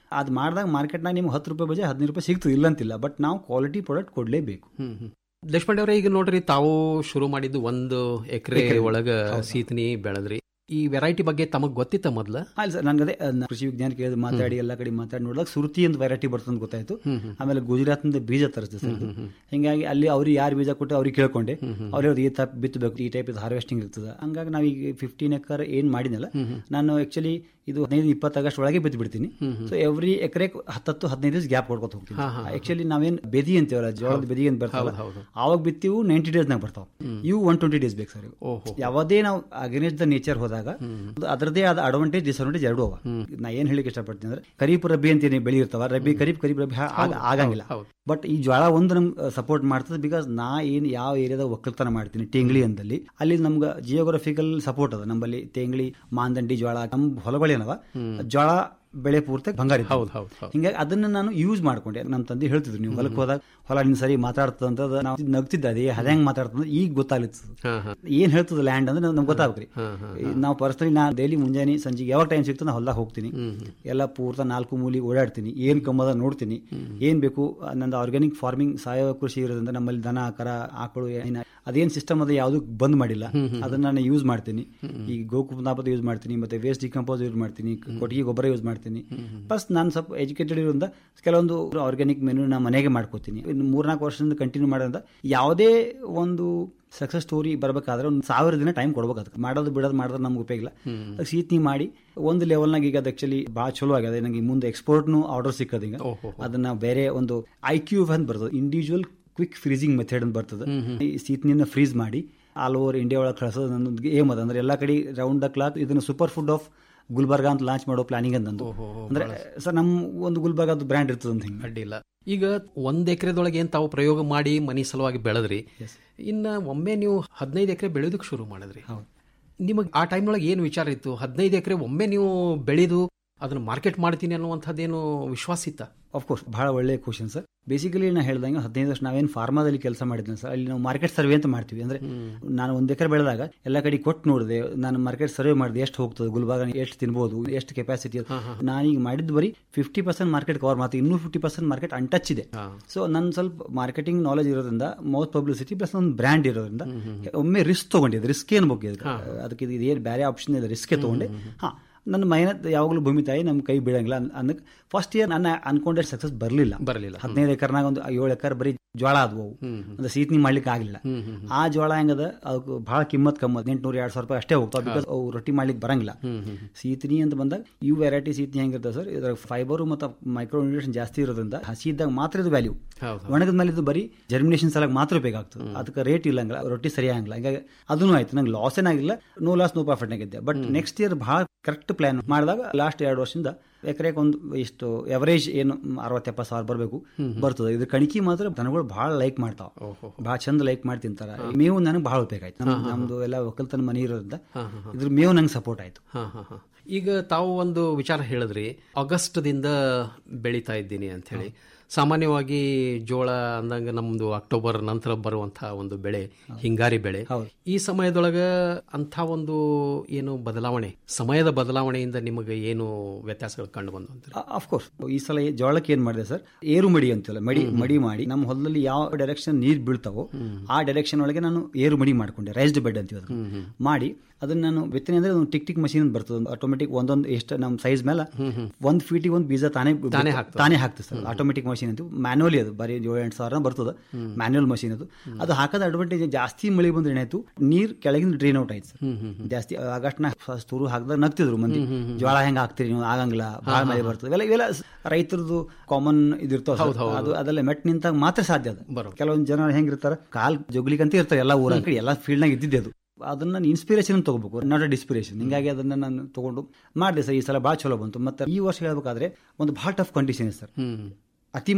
ಅದು ಮಾಡಿದಾಗ ಮಾರ್ಕೆಟ್ನಾಗ ನಿಮ್ಗೆ ಹತ್ತು ರೂಪಾಯಿ ಬಜೆ ಹದಿನೈದು ರೂಪಾಯಿ ಸಿಗ್ತದೆ ಇಲ್ಲ ಅಂತಿಲ್ಲ ಬಟ್ ನಾವು ಕ್ವಾಲಿಟಿ ಪ್ರಾಡಕ್ಟ್ ಕೊಡಲೇಬೇಕು ಹ್ಮ್ ಹ್ಮ್. ದೇಶಪಾಂಡೆ ಅವರೇ ಈಗ ನೋಡ್ರಿ ತಾವು ಶುರು ಮಾಡಿದ್ದು ಒಂದು ಎಕರೆ ಎಕ್ರೆ. ಒಳಗ ಹೌದು. ಸೀತನಿ ಬೆಳೆದ್ರಿ ಈ ವೆರೈಟಿ ಬಗ್ಗೆ ತಮಗ್ ಗೊತ್ತಿತ್ತ ಮೊದ್ಲ ಅಲ್ಲ ಸರ್ ನನಗೆ ಅದೇ ಅದ್ನ ಕೃಷಿ ವಿಜ್ಞಾನ ಕೇಳಿದ ಮಾತಾಡಿ ಎಲ್ಲ ಕಡೆ ಮಾತಾಡಿ ನೋಡಿದಾಗ ಸುರುತಿ ಅಂತ ವೆರೈಟಿ ಬರ್ತದೆ ಅಂತ ಗೊತ್ತಾಯ್ತು ಹ್ಮ್ ಹ್ಮ್. ಆಮೇಲೆ ಗುಜರಾತ್ನಿಂದ ಬೀಜ ತರಿಸ್ತೀವಿ ಸರ್ ಇದು. ಹಿಂಗಾಗಿ ಅಲ್ಲಿ ಅವ್ರಿಗೆ ಯಾರು ಬೀಜ ಕೊಟ್ಟು ಅವ್ರಿಗೆ ಕೇಳ್ಕೊಂಡೆ ಅವ್ರು ಹೇಳಿದ್ರು ಈ ಟೈಪ್ ಬಿತ್ತಬೇಕು ಈ ಟೈಪ್ ಇದು ಹಾರ್ವೆಸ್ಟಿಂಗ್ ಇರ್ತದೆ ಹಂಗಾಗಿ ನಾವು ಈಗ ಫಿಫ್ಟೀನ್ ಎಕರ್ ಏನ್ ಮಾಡಿನಲ್ಲ ನಾನು ಆಕ್ಚುಲಿ ಇದು ಹದಿನೈದು ಇಪ್ಪತ್ತು ಆಗಸ್ಟ್ ಒಳಗೆ ಬಿತ್ತು ಬಿಡ್ತೀನಿ ಸೊ ಎವ್ರಿ ಎಕರೆ ಹತ್ತತ್ತು ಹದಿನೈದು ದಿವಸ ಗ್ಯಾಪ್ ಕೊಡ್ಕೊತ ಹೋಗ್ತೀನಿ ಹಾ, ಹಾ, ಹಾ. ಆಕ್ಚುಲಿ ನಾವೇನ್ ಬೆದಿ ಅಂತೀವಲ್ಲ ಜೋಳದ ಬೆದಿ ಅಂತ ಬರ್ತಾವಲ್ಲ ಹೌದು, ಹೌದು. ಆವಾಗ ಬಿತ್ತಿವು ನೈಂಟಿ ಡೇಸ್ನಾಗ ಬರ್ತಾವ ಇವು ಒನ್ ಟ್ವೆಂಟಿ ಡೇಸ್ ಬೇಕು ಸರ್ ಇವು. ಓಹೋ. ಯಾವುದೇ ನಾವು ಅಗೇನೆಸ್ಟ್ ದ ನೇಚರ್ ಹೋದಾಗ ಅದು ಅದರದೇ ಆದ ಅಡ್ವಾಂಟೇಜ್ ಡಿಸ್ಅಡ್ವಾಂಟೇಜ್ ಎರಡೂ ಅವ ನಾ ಏನ್ ಹೇಳಿಕ್ಕೆ ಇಷ್ಟಪಡ್ತೀನಿ ಅಂದ್ರೆ ಖರೀಫ್ ರಬ್ಬಿ ಅಂತ ಏನ್ ಬೆಳಿ ಇರ್ತಾವ ರಬ್ಬಿ ಖರೀಫ್ ಖರೀಫ್ ರಬ್ಬಿ ಆಗ- ಹೌದು, ಆಗಂಗಿಲ್ಲ ಹೌದು, ಹೌದು. ಬಟ್ ಈ ಜ್ವಾಳ ಒಂದು ನಮ್ಗೆ ಸಪೋರ್ಟ್ ಮಾಡ್ತದೆ ಬಿಕಾಸ್ ನಾ ಏನ್ ಯಾವ ಏರಿಯಾದಾಗ ಒಕ್ಕಲ್ತನ ಮಾಡ್ತೀನಿ ಟೇಂಗ್ಳಿ ಅಂದಲ್ಲಿ ಅಲ್ಲಿ ನಮ್ಗೆ ಜಿಯೋಗ್ರಫಿಕಲ್ ಸಪೋರ್ಟ್ ಅದ ನಮ್ಮಲ್ಲಿ ಟೇಂಗ್ಳಿ ಮಾಂದಂಡಿ ಜ್ವಾಳ ನಮ್ಮ ಹೊಲಗಳೇನವ ಜ್ವಾಳ ಬೆಳೆ ಪೂರ್ತಿ ಬಂಗಾರ ಇತ್ತು. ಹೌದು, ಹೌದು, ಹೌದು. ಹಿಂಗಾಗಿ ಅದನ್ನ ನಾನು ಯೂಸ್ ಮಾಡ್ಕೊಂಡೆ ನಮ್ಮ ತಂದೆ ಹೇಳ್ತಿದ್ರು ನೀವು ಹೊಲಕ್ಕೆ ಹೋದಾಗ ಹೊಲ ನಿನ್ ಸರಿ ಮಾತಾಡ್ತದ ಅಂತ ನಾವು ನಗ್ತಿದ್ದ ಅದೇ ಹೆಂಗ್ ಮಾತಾಡ್ತದ ಈಗ ಗೊತ್ತಾಗ್ಲಿತ್ತು ಹಾ, ಹಾ. ಏನ್ ಹೇಳ್ತದ ಲ್ಯಾಂಡ್ ಅಂದ್ರೆ ನಮ್ಗೆ ಗೊತ್ತಾಗ್ಬೇಕ್ರಿ ಹಾ, ಹಾ, ಈ ನಾವು ಪರ್ಸನಲಿ ನಾ ಡೈಲಿ ಮುಂಜಾನೆ ಸಂಜೆಗೆ ಯಾವಾಗ ಟೈಮ್ ಸಿಗ್ತದೆ ನಾ ಹೊಲ್ದಾಗ ಹೋಗ್ತೀನಿ ಎಲ್ಲ ಪೂರ್ತ ನಾಲ್ಕು ಮೂಲಿ ಓಡಾಡ್ತೀನಿ ಏನ್ ಕಮ್ಮದ ನೋಡ್ತೀನಿ ಏನ್ ಬೇಕು ನಂದು ಆರ್ಗ್ಯಾನಿಕ್ ಫಾರ್ಮಿಂಗ್ ಸಾವಯವ ಕೃಷಿ ಇರೋದ್ರಿಂದ ನಮ್ಮಲ್ಲಿ ದನ ಕರ ಆಕಳು ಏನ ಅದೇನ್ ಸಿಸ್ಟಮ್ ಅದ ಯಾವುದು ಬಂದ್ ಮಾಡಿಲ್ಲ ಅದನ್ನ ನಾನು ಯೂಸ್ ಮಾಡ್ತೀನಿ ಈ ಗೋಕುಪನಾಪದ ಯೂಸ್ ಮಾಡ್ತೀನಿ ಮತ್ತೆ ವೇಸ್ಟ್ ಡಿಕಂಪೋಸ್ ಯೂಸ್ ಮಾಡ್ತೀನಿ ಕೊಟ್ಟಿಗೆ ಗೊಬ್ಬರ ಯೂಸ್ ಮಾಡ್ತೀನಿ ಪ್ಲಸ್ ನಾನು ಸ್ವಲ್ಪ ಎಜುಕೇಟೆಡ್ ಇರೋದ್ರಿಂದ ಕೆಲವೊಂದು ಆರ್ಗ್ಯಾನಿಕ್ ಮೆನು ನಾ ಮನೆಗೆ ಮಾಡ್ಕೋತೀನಿ ಇನ್ನು ಮೂರ್ನಾಲ್ಕು ವರ್ಷದಿಂದ ಕಂಟಿನ್ಯೂ ಮಾಡೋದ್ರಿಂದ ಯಾವುದೇ ಒಂದು ಸಕ್ಸಸ್ ಸ್ಟೋರಿ ಬರ್ಬೇಕಾದ್ರೆ ಒಂದು ಸಾವಿರ ದಿನ ಟೈಮ್ ಕೊಡ್ಬೇಕು ಅದಕ್ಕೆ ಮಾಡೋದು ಬಿಡೋದು ಮಾಡಿದ್ರೆ ನಮ್ಗೆ ಉಪಯೋಗ ಇಲ್ಲ ಅದಕ್ಕೆ ಸೀತ್ನಿ ಮಾಡಿ ಒಂದು ಲೆವೆಲ್ನಾಗ ಈಗ ಅದು ಆಕ್ಚುಲಿ ಭಾಳ ಚಲೋ ಆಗ್ಯದ ನನಗೆ ಮುಂದೆ ಎಕ್ಸ್ಪೋರ್ಟ್ನು ಆರ್ಡರ್ ಸಿಕ್ಕದ ಈಗ ಅದನ್ನ ಬೇರೆ ಒಂದು ಐ ಕ್ಯೂ ಅಂತ ಬರ್ತದೆ ಇಂಡಿವಿಜುವಲ್ ಕ್ವಿಕ್ ಫ್ರೀಸಿಂಗ್ ಮೆಥಡ್ ಅಂತ ಬರ್ತದೆ ಈ ಸೀತ್ನಿನ ಫ್ರೀಸ್ ಮಾಡಿ ಆಲ್ ಓವರ್ ಇಂಡಿಯಾ ಒಳಗೆ ಕಳಿಸೋದು ನನ್ನೊಂದು ಏಮ್ ಅದ ಅಂದ್ರೆ ಎಲ್ಲ ಕಡೆ ರೌಂಡ್ ದ ಕ್ಲಾಕ್ ಇದನ್ನ ಸೂಪರ್ ಫುಡ್ ಆಫ್ ಗುಲ್ಬರ್ಗ ಅಂತ ಲಾಂಚ್ ಮಾಡೋ ಪ್ಲಾನಿಂಗ್ ಅಂತಂದು ಅಂದ್ರೆ ಸರ್ ನಮ್ಮ ಒಂದು ಗುಲ್ಬರ್ಗದ ಬ್ರ್ಯಾಂಡ್ ಇರ್ತದೆ ಅಂತ ಹಿಂಗೆ ಅಡ್ಡಿಲ್ಲ ಈಗ ಒಂದ್ ಎಕರೆದೊಳಗೆ ಏನ್ ತಾವು ಪ್ರಯೋಗ ಮಾಡಿ ಮನಿ ಸಲುವಾಗಿ ಬೆಳೆದ್ರಿ ಇನ್ನ ಒಮ್ಮೆ ನೀವು ಹದಿನೈದು ಎಕರೆ ಬೆಳೆಯೋದಕ್ಕೆ ಶುರು ಮಾಡಿದ್ರಿ ನಿಮಗೆ ಆ ಟೈಮ್ನೊಳಗೆ ಏನು ವಿಚಾರ ಇತ್ತು ಹದಿನೈದು ಎಕರೆ ಒಮ್ಮೆ ನೀವು ಬೆಳೆದು ಅದನ್ನ ಮಾರ್ಕೆಟ್ ಮಾಡ್ತೀನಿ ಅನ್ನುವಂಥದ್ದೇನು ವಿಶ್ವಾಸ ಇತ್ತ ಕೋರ್ಸ್ ಬಹಳ ಒಳ್ಳೆ ಕ್ವಶನ್ ಸರ್ ಬೇಸಿಕಲಿ ನಾ ಹೇಳ್ದಂಗೆ ಹದಿನೈದು ವರ್ಷ ನಾವೇನು ಫಾರ್ಮಾದಲ್ಲಿ ಕೆಲಸ ಮಾಡಿದ್ದೇನೆ ಸರ್ ಅಲ್ಲಿ ನಾವು ಮಾರ್ಕೆಟ್ ಸರ್ವೆ ಅಂತ ಮಾಡ್ತೀವಿ ಅಂದ್ರೆ ನಾನು ಒಂದ್ ಎಕರೆ ಬೆಳೆದಾಗ ಎಲ್ಲ ಕಡೆ ಕೊಟ್ಟು ನೋಡಿದೆ ನಾನು ಮಾರ್ಕೆಟ್ ಸರ್ವೆ ಮಾಡಿದೆ ಎಷ್ಟು ಹೋಗ್ತದೆ ಗುಲ್ಬರ್ಗ ಎಷ್ಟು ತಿನ್ಬೋದು ಎಷ್ಟು ಕೆಪಾಸಿಟಿ ನಾನೀಗ ಮಾಡಿದ್ದು ಬರೀ ಫಿಫ್ಟಿ ಪರ್ಸೆಂಟ್ ಮಾರ್ಕೆಟ್ ಕವರ್ ಮಾಡ್ತೀವಿ ಇನ್ನೂ ಫಿಫ್ಟಿ ಪರ್ಸೆಂಟ್ ಮಾರ್ಕೆಟ್ ಅನ್ಟಚ್ ಇದೆ ಸೊ ನನ್ನ ಸ್ವಲ್ಪ ಮಾರ್ಕೆಟಿಂಗ್ ನಾಲೆಜ್ ಇರೋದ್ರಿಂದ ಮೌತ್ ಪಬ್ಲಿಸಿಟಿ ಪ್ಲಸ್ ಒಂದು ಬ್ರ್ಯಾಂಡ್ ಇರೋದ್ರಿಂದ ಒಮ್ಮೆ ರಿಸ್ಕ್ ತಗೊಂಡಿದ್ದೆ ರಿಸ್ಕ್ ಏನು ಬಗ್ಗೆ ಅದಕ್ಕೆ ಇದು ಏನು ಬೇರೆ ಆಪ್ಷನ್ ಇಲ್ಲ ರಿಸ್ಕ್ ತಗೊಂಡೆ ಹಾ ನನ್ನ ಮೈನತ್ ಯಾವಾಗಲೂ ಭೂಮಿ ತಾಯಿ ನಮ್ಮ ಕೈ ಬೀಳಂಗಿಲ್ಲ ಅನ್ನಕ್ಕೆ ಫಸ್ಟ್ ಇಯರ್ ನನ್ನ ಅನ್ಕೊಂಡೆ ಸಕ್ಸಸ್ ಬರಲಿಲ್ಲ ಬರಲಿಲ್ಲ ಹದಿನೈದು ಎಕರ್ನಾಗ ಒಂದು ಏಳು ಎಕರ್ ಬರೀ ಜೋಳ ಆದ್ವು ಅವು ಅಂದ್ರೆ ಸೀತ್ನಿ ಮಾಡ್ಲಿಕ್ಕೆ ಆಗಲಿಲ್ಲ ಆ ಜೋಳ ಹೆಂಗದ ಅದಕ್ಕೆ ಬಹಳ ಕಿಮ್ಮತ್ ಕಮ್ಮ ಹದಿನೆಂಟುನೂರ ಎರಡು ಸಾವಿರ ರೂಪಾಯಿ ಅಷ್ಟೇ ಹೋಗ್ತಾವ ಬಿಕಾಸ್ ಅವು ರೊಟ್ಟಿ ಮಾಡ್ಲಿಕ್ಕೆ ಬರಂಗಿಲ್ಲ ಸೀತ್ನಿ ಅಂತ ಬಂದಾಗ ಇವು ವೆರೈಟಿ ಸೀತ್ನಿ ಹೆಂಗಿರ್ತದೆ ಸರ್ ಇದ್ರಾಗ ಫೈಬರು ಮತ್ತು ಮೈಕ್ರೋ ನ್ಯೂಟ್ರಿಷನ್ ಜಾಸ್ತಿ ಇರೋದ್ರಿಂದ ಹಸಿ ಇದ್ದಾಗ ಮಾತ್ರ ಇದು ವ್ಯಾಲ್ಯೂ ಒಣಗದ ಮೇಲೆ ಇದು ಬರೀ ಜರ್ಮಿನೇಷನ್ ಸಲಗ ಮಾತ್ರ ಬೇಕಾಗ್ತದೆ ಅದಕ್ಕೆ ರೇಟ್ ಇಲ್ಲಂಗಿಲ್ಲ ರೊಟ್ಟಿ ಸರಿ ಆಗಂಗಿಲ್ಲ ಹಿಂಗಾಗಿ ಅದನ್ನು ಆಯ್ತು ನಂಗೆ ಲಾಸ್ ಏನಾಗಿಲ್ಲ ನೋ ಲಾಸ್ ನೋ ಪ್ರಾಫಿಟ್ ಆಗಿದ್ದೆ ಬಟ್ ನೆಕ್ಸ್ಟ್ ಇಯರ್ ಬಹಳ ಕರೆಕ್ಟ್ ಪ್ಲಾನ್ ಮಾಡಿದಾಗ ಲಾಸ್ಟ್ ಎರಡು ವರ್ಷದಿಂದ ಎಕರೆಗೆ ಒಂದು ಇಷ್ಟು ಎವರೇಜ್ ಏನು ಅರವತ್ತು ಎಪ್ಪತ್ತು ಸಾವಿರ ಬರಬೇಕು ಬರ್ತದೆ ಇದ್ರ ಕಣಿಕಿ ಮಾತ್ರ ದನಗಳು ಬಹಳ ಲೈಕ್ ಮಾಡ್ತಾವ ಬಹಳ ಚಂದ ಲೈಕ್ ಮಾಡಿ ತಿಂತಾರ ಮೇವು ನನಗೆ ಬಹಳ ಉಪಯೋಗ ಆಯ್ತು ನಮ್- ನಮ್ದು ಎಲ್ಲ ಒಕ್ಕಲ್ತನ ಮನೆ ಇರೋದ್ರಿಂದ ಇದ್ರ ಮೇವು ನಂಗೆ ಸಪೋರ್ಟ್ ಆಯ್ತು ಹಾ, ಹಾ, ಹಾ. ಈಗ ತಾವು ಒಂದು ವಿಚಾರ ಹೇಳಿದ್ರಿ ಆಗಸ್ಟ್ ದಿಂದ ಬೆಳೀತಾ ಇದ್ದೀನಿ ಅಂತ ಹೇಳಿ ಸಾಮಾನ್ಯವಾಗಿ ಜೋಳ ಅಂದಂಗ ನಮ್ದು ಅಕ್ಟೋಬರ್ ನಂತರ ಬರುವಂತಹ ಒಂದು ಬೆಳೆ ಹಿಂಗಾರಿ ಬೆಳೆ ಈ ಸಮಯದೊಳಗ ಅಂತ ಒಂದು ಏನು ಬದಲಾವಣೆ ಸಮಯದ ಬದಲಾವಣೆಯಿಂದ ನಿಮಗೆ ಏನು ವ್ಯತ್ಯಾಸಗಳು ಕಂಡು ಬಂದು ಅಂತ ಅಫ್ಕೋರ್ಸ್ ಈ ಸಲ ಜೋಳಕ್ಕೆ ಏನ್ ಮಾಡಿದೆ ಸರ್ ಏರು ಮಡಿ ಅಂತೆಲ್ಲ ಮಡಿ ಮಡಿ ಮಾಡಿ ನಮ್ಮ ಹೊಲದಲ್ಲಿ ಯಾವ ಡೈರೆಕ್ಷನ್ ನೀರು ಬೀಳ್ತಾವೋ ಆ ಡೈರೆಕ್ಷನ್ ಒಳಗೆ ನಾನು ಏರು ಮಡಿ ಮಾಡ್ಕೊಂಡೆ ರೈಸ್ಡ್ ಬೆಡ್ ಅಂತೀವಿ ಅದನ್ನ ಮಾಡಿ ಅದನ್ನ ನಾನು ಬಿತ್ತನೆ ಅಂದ್ರೆ ಒಂದು ಟಿಕ್ ಟಿಕ್ ಮಷೀನ್ ಬರ್ತದೆ ಆಟೋಮೆಟಿಕ್ ಒಂದೊಂದು ಎಷ್ಟು ನಮ್ಮ ಸೈಜ್ ಮೇಲೆ ಒಂದ್ ಫೀಟಿಗೆ ಒಂದು ಬೀಜ ತಾನೇ ತಾನೇ ಹಾಕ್ತದೆ. ತಾನೇ ಹಾಕ್ತದೆ ಸರ್ ಆಟೋಮೆಟಿಕ್ ಮಷೀನ್ ಅಂತ ಮ್ಯಾನುವಲಿ ಅದು ಬರೀ ಏಳು ಎಂಟು ಸಾವಿರ ಬರ್ತದೆ ಮ್ಯಾನುವಲ್ ಮಷೀನ್ ಅದು ಅದು ಹಾಕದ ಅಡ್ವಾಂಟೇಜ್ ಜಾಸ್ತಿ ಮಳೆ ಬಂದ್ರೆ ಏನಾಯ್ತು ನೀರ್ ಕೆಳಗಿಂದ ಡ್ರೈನ್ ಔಟ್ ಆಯ್ತು ಸರ್ ಜಾಸ್ತಿ ಆಗಸ್ಟ್ ನ ತುರು ಹಾಕಿದಾಗ ನಗ್ತಿದ್ರು ಮಂದಿ ಜೋಳ ಹೆಂಗ ಹಾಕ್ತಿರಿ ನೀವು ಆಗಂಗಿಲ್ಲ ಭಾಳ ಮಳೆ ಬರ್ತದೆ ಇವೆಲ್ಲ ಇವೆಲ್ಲ ರೈತರದು ಕಾಮನ್ ಇದಿರ್ತಾವ ಹೌದು, ಹೌದು. ಅದು ಅದೆಲ್ಲ ಮೆಟ್ ನಿಂತಾಗ ಮಾತ್ರ ಸಾಧ್ಯ ಅದು ಕೆಲವೊಂದು ಜನ ಹೆಂಗಿರ್ತಾರ ಕಾಲ್ ಜೊಗ್ಲಿಕ್ಕಂತ ಇರ್ತಾರೆ ಎಲ್ಲ ಊರ ಕಡೆ ಎಲ್ಲ ಫೀಲ್ಡ್ ನಾಗ ಇದ್ದಿದ್ದೆ ಅದು ಅದನ್ನ ನಾನು ಇನ್ಸ್ಪಿರೇಷನ್ ತಗೋಬೇಕು ನಾಟ್ ಅ ಡಿಸ್ಪಿರೇಷನ್ ಹಿಂಗಾಗಿ ಅದನ್ನ ನಾನು ತಗೊಂಡು ಮಾಡಿದೆ ಸರ್ ಈ ಸಲ ಭಾಳ ಚಲೋ ಬಂತು ಮತ್ತೆ ಈ ವರ್ಷ ಹೇಳ್ಬೇಕಾದ್ರೆ ಒಂದು ಭಾಳ ಟಫ್ ಕಂಡೀಷನ್ ಇದೆ ಸರ್ ಅತಿ ಮಳಿ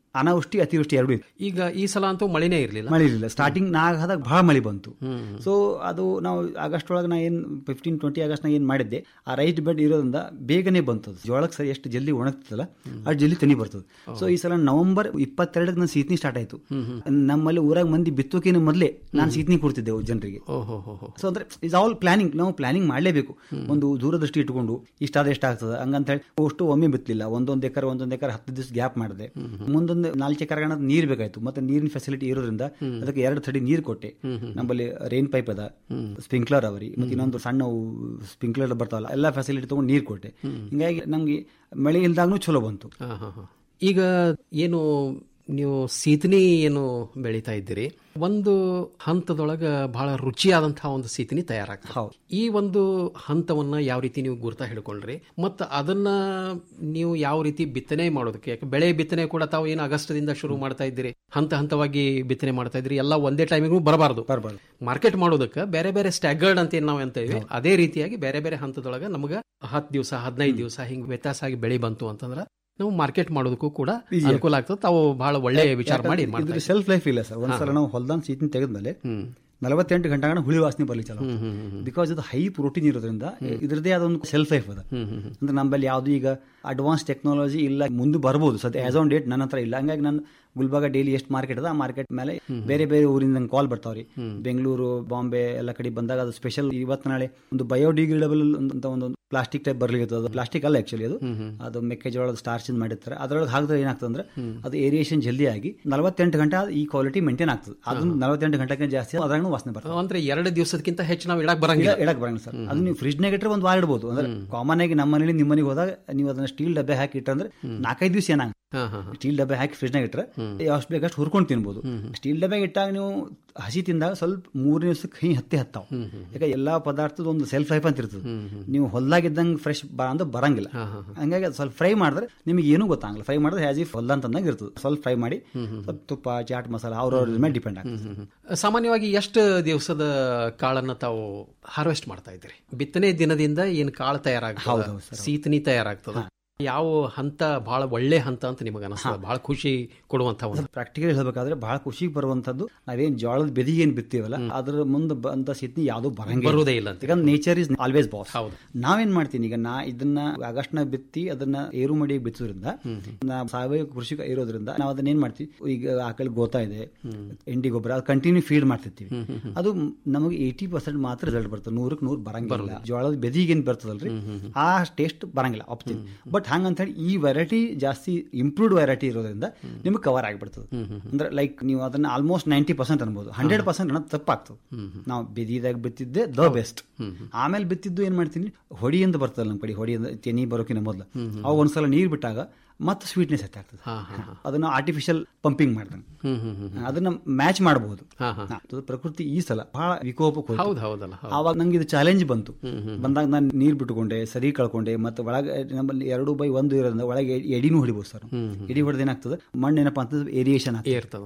ಅನಾವೃಷ್ಟಿ ಅತಿವೃಷ್ಟಿ ಎರಡು ಇತ್ತು ಈಗ ಈ ಸಲ ಅಂತೂ ಮಳೆನೇ ಇರಲಿಲ್ಲ ಮಳೆ ಇರಲಿಲ್ಲ ಸ್ಟಾರ್ಟಿಂಗ್ ನಾಗಾದಾಗ ಬಹಳ ಮಳೆ ಬಂತು ಸೊ ಅದು ನಾವು ಆಗಸ್ಟ್ ಒಳಗೆ ನಾ ಏನು ಫಿಫ್ಟೀನ್ ಟ್ವೆಂಟಿ ಆಗಸ್ಟ್ ನಾ ಏನು ಮಾಡಿದ್ದೆ ಆ ರೈಟ್ ಬೆಡ್ ಇರೋದ್ರಿಂದ ಬೇಗನೆ ಬಂತು ಅದು. ಜೋಳಕ್ಕೆ ಸರಿ ಎಷ್ಟು ಜಲ್ದಿ ಒಣಗ್ತದಲ್ಲ ಅಷ್ಟು ಜಲ್ದಿ ತನಿ ಬರ್ತದೆ ಸೊ ಈ ಸಲ ನವೆಂಬರ್ ಇಪ್ಪತ್ತೆರಡಕ್ಕೆ ನಾನು ಸೀತ್ನಿ ಸ್ಟಾರ್ಟ್ ಆಯ್ತು ನಮ್ಮಲ್ಲಿ ಊರಾಗ ಮಂದಿ ಬಿತ್ತೋಕಿನ ಮೊದಲೇ ನಾನು ಸೀತ್ನಿ ಕೊಡ್ತಿದ್ದೆ ಜನರಿಗೆ ಸೊ ಅಂದ್ರೆ ಇಸ್ ಆಲ್ ಪ್ಲಾನಿಂಗ್ ನಾವು ಪ್ಲಾನಿಂಗ್ ಮಾಡಲೇಬೇಕು ಒಂದು ದೂರದೃಷ್ಟಿ ಇಟ್ಕೊಂಡು ಇಷ್ಟಾದ್ರೆ ಎಷ್ಟಾಗ್ತದೆ ಹಂಗಂತ ಹೇಳಿ ಅಷ್ಟು ಒಮ್ಮೆ ಬಿತ್ತಲಿಲ್ಲ ಒಂದೊಂದು ಎಕರೆ ಒಂದೊಂದು ಎಕರೆ ಹತ್ತು ದಿವಸ ಗ್ಯಾಪ್ ಮಾಡಿದೆ ಮುಂದೊಂದು ನಾಲ್ಕು ಎಕರೆ ನೀರು ಬೇಕಾಯ್ತು ಮತ್ತೆ ನೀರಿನ ಫೆಸಿಲಿಟಿ ಇರೋದ್ರಿಂದ ಅದಕ್ಕೆ ಎರಡು ತಡಿ ನೀರು ಕೊಟ್ಟೆ ನಮ್ಮಲ್ಲಿ ರೈನ್ ಪೈಪ್ ಅದ ಸ್ಪ್ರಿಂಕ್ಲರ್ ಅವರಿ ಮತ್ತೆ ಇನ್ನೊಂದು ಸಣ್ಣ ಸ್ಪ್ರಿಂಕ್ಲರ್ ಬರ್ತಾವಲ್ಲ ಎಲ್ಲ ಫೆಸಿಲಿಟಿ ತಗೊಂಡು ನೀರು ಕೊಟ್ಟೆ ಹಿಂಗಾಗಿ ನಮ್ಗೆ ಮಳೆ ಇಲ್ದಾಗೂ ಚಲೋ ಬಂತು ಹಾ, ಹಾ, ಹಾ. ಈಗ ಏನು ನೀವು ಸೀತನಿ ಏನು ಬೆಳೀತಾ ಇದ್ದೀರಿ ಒಂದು ಹಂತದೊಳಗ ಬಹಳ ರುಚಿಯಾದಂತಹ ಒಂದು ಸೀತನಿ ತಯಾರಾಗ್ತದೆ ಈ ಒಂದು ಹಂತವನ್ನ ಯಾವ ರೀತಿ ನೀವು ಗುರ್ತಾ ಹಿಡ್ಕೊಂಡ್ರಿ ಮತ್ತು ಅದನ್ನ ನೀವು ಯಾವ ರೀತಿ ಬಿತ್ತನೆ ಮಾಡೋದಕ್ಕೆ ಯಾಕೆ ಬೆಳೆ ಬಿತ್ತನೆ ಕೂಡ ತಾವು ಏನು ಆಗಸ್ಟ್ದಿಂದ ಶುರು ಮಾಡ್ತಾ ಇದ್ದೀರಿ ಹಂತ ಹಂತವಾಗಿ ಬಿತ್ತನೆ ಮಾಡ್ತಾ ಇದ್ರಿ ಎಲ್ಲ ಒಂದೇ ಟೈಮಿಗೂ ಬರಬಾರ್ದು ಬರಬಾರ್ದು ಮಾರ್ಕೆಟ್ ಮಾಡೋದಕ್ಕೆ ಬೇರೆ ಬೇರೆ ಸ್ಟ್ಯಾಗರ್ಡ್ ಅಂತ ಏನ್ ನಾವು ಅಂತೇವಿ ಅದೇ ರೀತಿಯಾಗಿ ಬೇರೆ ಬೇರೆ ಹಂತದೊಳಗ ನಮಗ ಹತ್ತು ದಿವಸ ಹದಿನೈದು ದಿವಸ ಹಿಂಗ್ ವ್ಯತ್ಯಾಸ ಆಗಿ ಬೆಳೆ ಬಂತು ಅಂತಂದ್ರ ನಾವು ಮಾರ್ಕೆಟ್ ಮಾಡೋದಕ್ಕೂ ಕೂಡ Easy ಅನುಕೂಲ ಆಗ್ತದೆ ತಾವು ಬಹಳ ಒಳ್ಳೆ ವಿಚಾರ ಮಾಡಿ ಮಾಡ್ತಾ ಇದ್ರ ಇದ್ದೀರಿ. ಸೆಲ್ಫ್ ಲೈಫ್ ಇಲ್ಲ ಸರ್ ಒಂದ್ಸಲ ಹಾ. ನಾವು ಹೊಲ್ದಾನ್ ಸೀತಿನ ತೆಗೆದ್ಮೇಲೆ ನಲವತ್ತೆಂಟು ಗಂಟೆಗಳ ಹುಳಿ ವಾಸನೆ ಬರಲಿ ಚಲೋ ಬಿಕಾಸ್ ಇದು ಹೈ ಪ್ರೋಟೀನ್ ಇರೋದ್ರಿಂದ ಇದ್ರದೇ ಆದ ಒಂದು ಸೆಲ್ಫ್ ಲೈಫ್ ಅದ ಅಂದ್ರೆ ನಮ್ಮಲ್ಲಿ ಯಾವ್ದು ಈಗ ಅಡ್ವಾನ್ಸ್ ಟೆಕ್ನಾಲಜಿ ಇಲ್ಲ ಮುಂದೆ ಬರ್ಬೋದು ಸದ್ಯ ಆಸ್ ಆನ್ ಡೇಟ್ ನನ್ನ ಹತ್ರ ಇಲ್ಲ ಹಂಗಾಗಿ ನಾನು ಗುಲ್ಬರ್ಗ ಡೈಲಿ ಎಷ್ಟು ಮಾರ್ಕೆಟ್ ಅದ ಆ ಮಾರ್ಕೆಟ್ ಮೇಲೆ ಬೇರೆ ಬೇರೆ ಊರಿಂದ ನಂಗೆ ಕಾಲ್ ಬರ್ತಾವ್ರಿ ಬೆಂಗಳೂರು ಬಾಂಬೆ ಎಲ್ಲ ಕಡೆ ಬಂದಾಗ ಅದು ಸ್ಪೆಷಲ್ ಇವತ್ತು ನಾಳೆ ಒಂದು ಬಯೋಡಿಗ್ರೇಡಬಲ್ ಅಂತ ಒಂದು ಪ್ಲಾಸ್ಟಿಕ್ ಟೈಪ್ ಬರ್ಲಿಕ್ಕೆ ಅದು ಪ್ಲಾಸ್ಟಿಕ್ ಅಲ್ಲ ಆಕ್ಚುಲಿ ಅದು ಅದು ಮೆಕ್ಕೆಜೋಳದ ಸ್ಟಾರ್ಚ್ ಮಾಡಿರ್ತಾರೆ ಅದ್ರೊಳಗೆ ಹಾಕಿದ್ರೆ ಏನಾಗ್ತದೆ ಅಂದ್ರೆ ಅದು ಏರಿಯೇಷನ್ ಜಲ್ದಿ ಆಗಿ ನಲವತ್ತೆಂಟು ಗಂಟೆ ಅದು ಈ ಕ್ವಾಲಿಟಿ ಮೇಂಟೈನ್ ಆಗ್ತದೆ ಅದನ್ನ ನಲವತ್ತೆಂಟು ಗಂಟೆಗೆ ಜಾಸ್ತಿ ಅದ್ರಾಗ ವಾಸನೆ ಬರ್ತದೆ ಅಂದ್ರೆ ಎರಡು ದಿವಸಕ್ಕಿಂತ ಹೆಚ್ಚು ನಾವು ಇಡಕ್ ಬರಂಗಿಲ್ಲ ಇಡ- ಇಡಕ್ ಬರಂಗಿಲ್ಲ ಸರ್ ಅದು ನೀವು ಫ್ರಿಜ್ನಾಗ ಇಟ್ಟರೆ ಒಂದು ವಾರ ಇಡ್ಬೋದು ಅಂದ್ರೆ ಕಾಮನ್ ಆಗಿ ನಮ್ಮ ಮನೇಲಿ ನಿಮ್ಮ ಮನೆಗೆ ಹೋದಾಗ ನೀವು ಅದನ್ನ ಸ್ಟೀಲ್ ಡಬ್ಬೆ ಹಾಕಿ ಇಟ್ಟಂದ್ರೆ ನಾಲ್ಕೈದು ದಿವಸ ಏನಾಗ ಸ್ಟೀಲ್ ಡಬ್ಬೆ ಹಾಕಿ ಫ್ರಿಜ್ನಾಗ ಇಟ್ಟರೆ ಎಷ್ಟು ಬೇಕಷ್ಟು ಹುರ್ಕೊಂಡು ತಿನ್ಬೋದು ಸ್ಟೀಲ್ ಡಬ್ಬೆ ಇಟ್ಟಾಗ ನೀವು ಹಸಿ ತಿಂದಾಗ ಸ್ವಲ್ಪ ಮೂರನೇ ದಿವಸಕ್ಕೆ ಹೈ ಹತ್ತಿ ಹತ್ತಾವ ಯಾಕೆ ಎಲ್ಲಾ ಪದಾರ್ಥದ ಒಂದು ಸೆಲ್ಫ್ ಲೈಫ್ ಅಂತ ಇರ್ತದೆ ನೀವು ಹೊಲ್ದಾಗಿದ್ದಂಗೆ ಫ್ರೆಶ್ ಬ ಅಂದ್ರೆ ಬರಂಗಿಲ್ಲ ಹಂಗಾಗಿ ಅದು ಸ್ವಲ್ಪ ಫ್ರೈ ಮಾಡಿದ್ರೆ ನಿಮಗೆ ಏನೂ ಗೊತ್ತಾಗಲ್ಲ ಫ್ರೈ ಮಾಡಿದ್ರೆ ಹ್ಯಾಸ್ ಇಫ್ ಹೊಲ್ದಂತಂದಾಗ ಇರ್ತದೆ ಸ್ವಲ್ಪ ಫ್ರೈ ಮಾಡಿ ಸ್ವಲ್ಪ ತುಪ್ಪ ಚಾಟ್ ಮಸಾಲ ಅವ್ರವ್ರ ಮೇಲೆ ಡಿಪೆಂಡ್ ಆಗ್ತದೆ ಸಾಮಾನ್ಯವಾಗಿ ಎಷ್ಟು ದಿವಸದ ಕಾಳನ್ನ ತಾವು ಹಾರ್ವೆಸ್ಟ್ ಮಾಡ್ತಾ ಇದ್ದೀರಿ ಬಿತ್ತನೆ ದಿನದಿಂದ ಏನು ಕಾಳು ಹೌದು, ತಯಾರಾಗ್ತದೆ ಹೌದು sir. ಸೀತನಿ ತಯಾರಾಗ್ತದೆ ಯಾವ ಹಂತ ಬಹಳ ಒಳ್ಳೆ ಹಂತ ಅಂತ ನಿಮಗೆ ಅನಿಸ್ತದೆ ಬಹಳ ಖುಷಿ ಕೊಡುವಂತ ಒಂದು ಪ್ರಾಕ್ಟಿಕಲ್ ಹೇಳ್ಬೇಕಾದ್ರೆ ಬಹಳ ಖುಷಿಗೆ ಬರುವಂತದ್ದು ನಾವೇನ್ ಜೋಳದ ಬೆದಿಗೆ ಏನ್ ಬಿತ್ತೀವಲ್ಲ ಅದ್ರ ಮುಂದೆ ಅಂತ ಸ್ಥಿತಿ ಯಾವ್ದು ಬರಂಗಿಲ್ಲ ಬರುವುದೇ ಇಲ್ಲ ಅಂತ. ಯಾಕಂದ್ರೆ ನೇಚರ್ ಇಸ್ ಆಲ್ವೇಸ್ ಬಾಸ್ ಹೌದು. ನಾವೇನ್ ಮಾಡ್ತೀನಿ ಈಗ ನಾ ಇದನ್ನ ಆಗಸ್ಟ್ ನ ಬಿತ್ತಿ ಅದನ್ನ ಏರು ಮಡಿ ಬಿತ್ತೋದ್ರಿಂದ ನಾ ಸಾವಯವ ಕೃಷಿ ಇರೋದ್ರಿಂದ ನಾವು ಅದನ್ನ ಏನ್ ಮಾಡ್ತೀವಿ ಈಗ ಆಕಳಿ ಗೋತಾ ಇದೆ ಎಂಡಿ ಗೊಬ್ಬರ ಅದು ಕಂಟಿನ್ಯೂ ಫೀಡ್ ಮಾಡ್ತಿರ್ತೀವಿ ಅದು ನಮಗೆ ಏಯ್ಟಿ ಪರ್ಸೆಂಟ್ ಮಾತ್ರ ರಿಸಲ್ಟ್ ಬರ್ತದೆ ನೂರಕ್ಕೆ ನೂರು ಬರಂಗಿಲ್ಲ ಜೋಳದ ಬೆದಿಗೆ ಏನ್ ಬರ್ತದಲ್ರಿ ಆ ಟೇಸ್ಟ್ ಬರಂಗಿಲ್ಲ ಆಪ್ತೀನಿ ಬಟ್ ಹಂಗಂತ ಹೇಳಿ ಈ ವೆರೈಟಿ ಜಾಸ್ತಿ ಇಂಪ್ರೂವ್ಡ್ ವೆರೈಟಿ ಇರೋದ್ರಿಂದ ನಿಮ್ಗೆ ಕವರ್ ಆಗಿಬಿಡ್ತದೆ ಅಂದ್ರೆ ಲೈಕ್ ನೀವು ಅದನ್ನ ಆಲ್ಮೋಸ್ಟ್ ನೈಂಟಿ ಪರ್ಸೆಂಟ್ ಅನ್ಬೋದು ಹಂಡ್ರೆಡ್ ಪರ್ಸೆಂಟ್ ಅನ್ನೋದು ತಪ್ಪಾಗ್ತದೆ ನಾವು ಬೆದಿದಾಗ ಬಿತ್ತಿದ್ದೆ ದ ಬೆಸ್ಟ್ ಆಮೇಲೆ ಬಿತ್ತಿದ್ದು ಏನ್ ಮಾಡ್ತೀನಿ ಹೊಡಿ ಅಂತ ಬರ್ತದಲ್ಲ ನಮ್ಮ ಕಡೆ ಹೊಡಿ ಅಂತ ತೆನಿ ಬರೋಕಿನ ಮೊದಲು ಅವು ಒಂದ್ಸಲ ನೀರು ಬಿಟ್ಟಾಗ ಮತ್ತೆ ಸ್ವೀಟ್ನೆಸ್ ಹೆಚ್ಚಾಗ್ತದೆ ಅದನ್ನ ಆರ್ಟಿಫಿಷಿಯಲ್ ಪಂಪಿಂಗ್ ಮಾಡ್ದಂಗೆ ಅದನ್ನ ಮ್ಯಾಚ್ ಮಾಡಬಹುದು ಪ್ರಕೃತಿ ಈ ಸಲ ಬಹಳ ವಿಕೋಪಕ್ಕೆ ಹೋಯ್ತು. ಹೌದು ಹೌದಲ್ಲ ಹೌದು. ಆವಾಗ ನಂಗೆ ಇದು ಚಾಲೆಂಜ್ ಬಂತು ಬಂದಾಗ ನಾನು ನೀರ್ ಬಿಟ್ಟುಕೊಂಡೆ ಸರಿ ಕಳ್ಕೊಂಡೆ ಮತ್ತೆ ಒಳಗೆ ನಮ್ಮಲ್ಲಿ ಎರಡು ಬೈ ಒಂದು ಇರೋದ್ರಿಂದ ಒಳಗೆ ಎ- ಎಡಿನೂ ಹೊಡಿಬೋದು ಸರ್ ಎಡಿ ಹೊಡೆದ ಏನಾಗ್ತದೆ ಮಣ್ಣು ಏನಪ್ಪಾ ಅಂತಂದ್ರೆ ಏರಿಯೇಷನ್ ಏರ್ತದೆ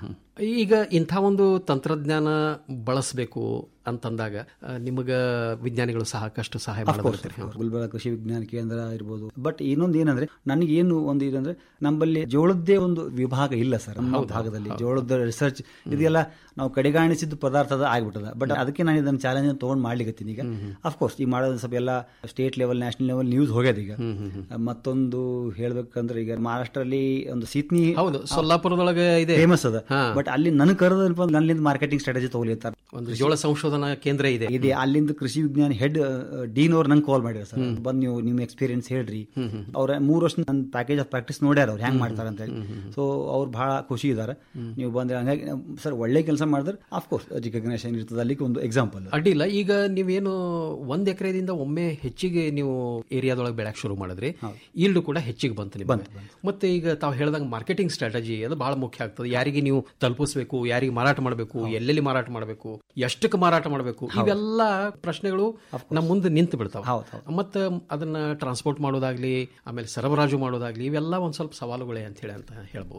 ಈಗ ಇಂಥ ಒಂದು ತಂತ್ರಜ್ಞಾನ ಬಳಸಬೇಕು ಅಂತಂದಾಗ ಆ, ನಿಮಗ ವಿಜ್ಞಾನಿಗಳು ಸಾಕಷ್ಟು ಸಹಾಯ ಮಾಡಿರ್ತಾರೆ ಗುಲ್ಬರ್ಗ ಕೃಷಿ ವಿಜ್ಞಾನ ಕೇಂದ್ರ ಇರ್ಬೋದು ಬಟ್ ಇನ್ನೊಂದು ಏನಂದ್ರೆ ನನಗೆ ಏನು ಒಂದು ಇದಂದ್ರೆ ನಮ್ಮಲ್ಲಿ ಜೋಳದ್ದೇ ಒಂದು ವಿಭಾಗ ಇಲ್ಲ ಸರ್ ನಮ್ಮ ಭಾಗದಲ್ಲಿ ಜೋಳದ ರಿಸರ್ಚ್ ಇದೆಲ್ಲ ನಾವು ಕಡೆಗಾಣಿಸಿದ ಪದಾರ್ಥದ ಆಗ್ಬಿಟ್ಟದ ಬಟ್ ಅದಕ್ಕೆ ನಾನು ಇದನ್ನ ಚಾಲೆಂಜ್ ತಗೊಂಡ್ ಮಾಡ್ಲಿಕತ್ತೀನಿ ಈಗ ಅಫ್ಕೋರ್ಸ್ ಈ ಮಾಡೋದು ಸ್ವಲ್ಪ ಎಲ್ಲ state level national level news ಹೋಗ್ಯದ ಈಗ ಮತ್ತೊಂದು ಹೇಳ್ಬೇಕಂದ್ರೆ ಈಗ ಮಹಾರಾಷ್ಟ್ರಲ್ಲಿ ಒಂದು ಸೀತ್ನಿ ಹೌದು ಸೊಲ್ಲಾಪುರದೊಳಗೆ ಇದೆ ಫೇಮಸ್ ಅದ ಬಟ್ ಅಲ್ಲಿ ನನಗೆ ಕರೆದಲ್ಪ ನನ್ನಿಂದ ಮಾರ್ಕೆಟಿಂಗ್ ಸ್ಟ್ರಾಟಜಿ ತಗೊಲಿರ್ತಾರೆ ಒಂದು ಜೋಳ ಸಂಶೋಧನಾ ಕೇಂದ್ರ ಇದೆ ಇದೆ ಅಲ್ಲಿಂದ ಕೃಷಿ ವಿಜ್ಞಾನ ಹೆಡ್ ಡೀನ್ ಅವ್ರು ನಂಗೆ ಕಾಲ್ ಮಾಡ್ಯಾರ ಸರ್ ಬಂದ್ ನೀವು ನಿಮ್ಮ ಎಕ್ಸ್ಪೀರಿಯನ್ಸ್ ಹೇಳ್ರಿ ಅವ್ರ ಮೂರು ವರ್ಷ ನನ್ನ ಪ್ಯಾಕೇಜ್ ಆಫ್ ಪ್ರಾಕ್ಟೀಸ್ ನೋಡ್ಯಾರ ಅವ್ರು ಹೆಂಗ್ ಮಾಡ್ತಾರೆ ಅಂತ ಹೇಳಿ ಸೊ ಅವ್ರು ಬಹಳ ಖುಷಿ ಇದಾರೆ ನೀವು ಬಂದ್ರೆ ಹಂಗಾಗಿ ಸರ್ ಒಳ್ಳೆ ಕೆಲಸ ಮಾಡಿದ್ರೆ ಆಫ್ಕೋರ್ಸ್ ರಿಕಗ್ನೇಷನ್ ಇರ್ತದೆ ಅಲ್ಲಿಗೆ ಒಂದು ಎಕ್ಸಾಂಪಲ್ ಅಡ್ಡಿಲ್ಲ ಈಗ ನೀವೇನು ಒಂದ್ ಎಕರೆದಿಂದ ಒಮ್ಮೆ ಹೆಚ್ಚಿಗೆ ನೀವು ಏರಿಯಾದೊಳಗೆ ಬೆಳಕ್ ಶುರು ಮಾಡಿದ್ರಿ ಈಲ್ಡ್ ಕೂಡ ಹೆಚ್ಚಿಗೆ ಬಂತು ನಿಮಗೆ ಮತ್ತೆ ಈಗ ತಾವು ಹೇಳ್ದಂಗೆ ಮಾರ್ಕೆಟಿಂಗ್ ಸ್ಟ್ರಾಟಜಿ ಅದು ಬಹಳ ಮುಖ್ಯ ಆಗ್ತದೆ ಯಾರಿಗೆ ನೀವು ತಲುಪಿಸ್ಬೇಕು ಯಾರಿಗೆ ಮಾರಾಟ ಮಾಡಬೇಕು ಎಲ್ಲೆಲ್ಲಿ ಮಾರಾಟ ಮಾಡಬೇಕು ಎಷ್ಟಕ್ಕೆ ಮಾರಾಟ ಮಾಡಬೇಕು ಇವೆಲ್ಲ ಪ್ರಶ್ನೆಗಳು ನಮ್ಮ ಮುಂದೆ ನಿಂತು ಬಿಡ್ತಾವೆ ಮತ್ತೆ ಅದನ್ನ ಟ್ರಾನ್ಸ್ಪೋರ್ಟ್ ಮಾಡೋದಾಗ್ಲಿ ಆಮೇಲೆ ಸರಬರಾಜು ಮಾಡೋದಾಗ್ಲಿ ಇವೆಲ್ಲ ಒಂದ್ ಸ್ವಲ್ಪ ಸವಾಲುಗಳೇ ಅಂತ ಹೇಳಿ ಅಂತ ಹೇಳ್ಬೋದು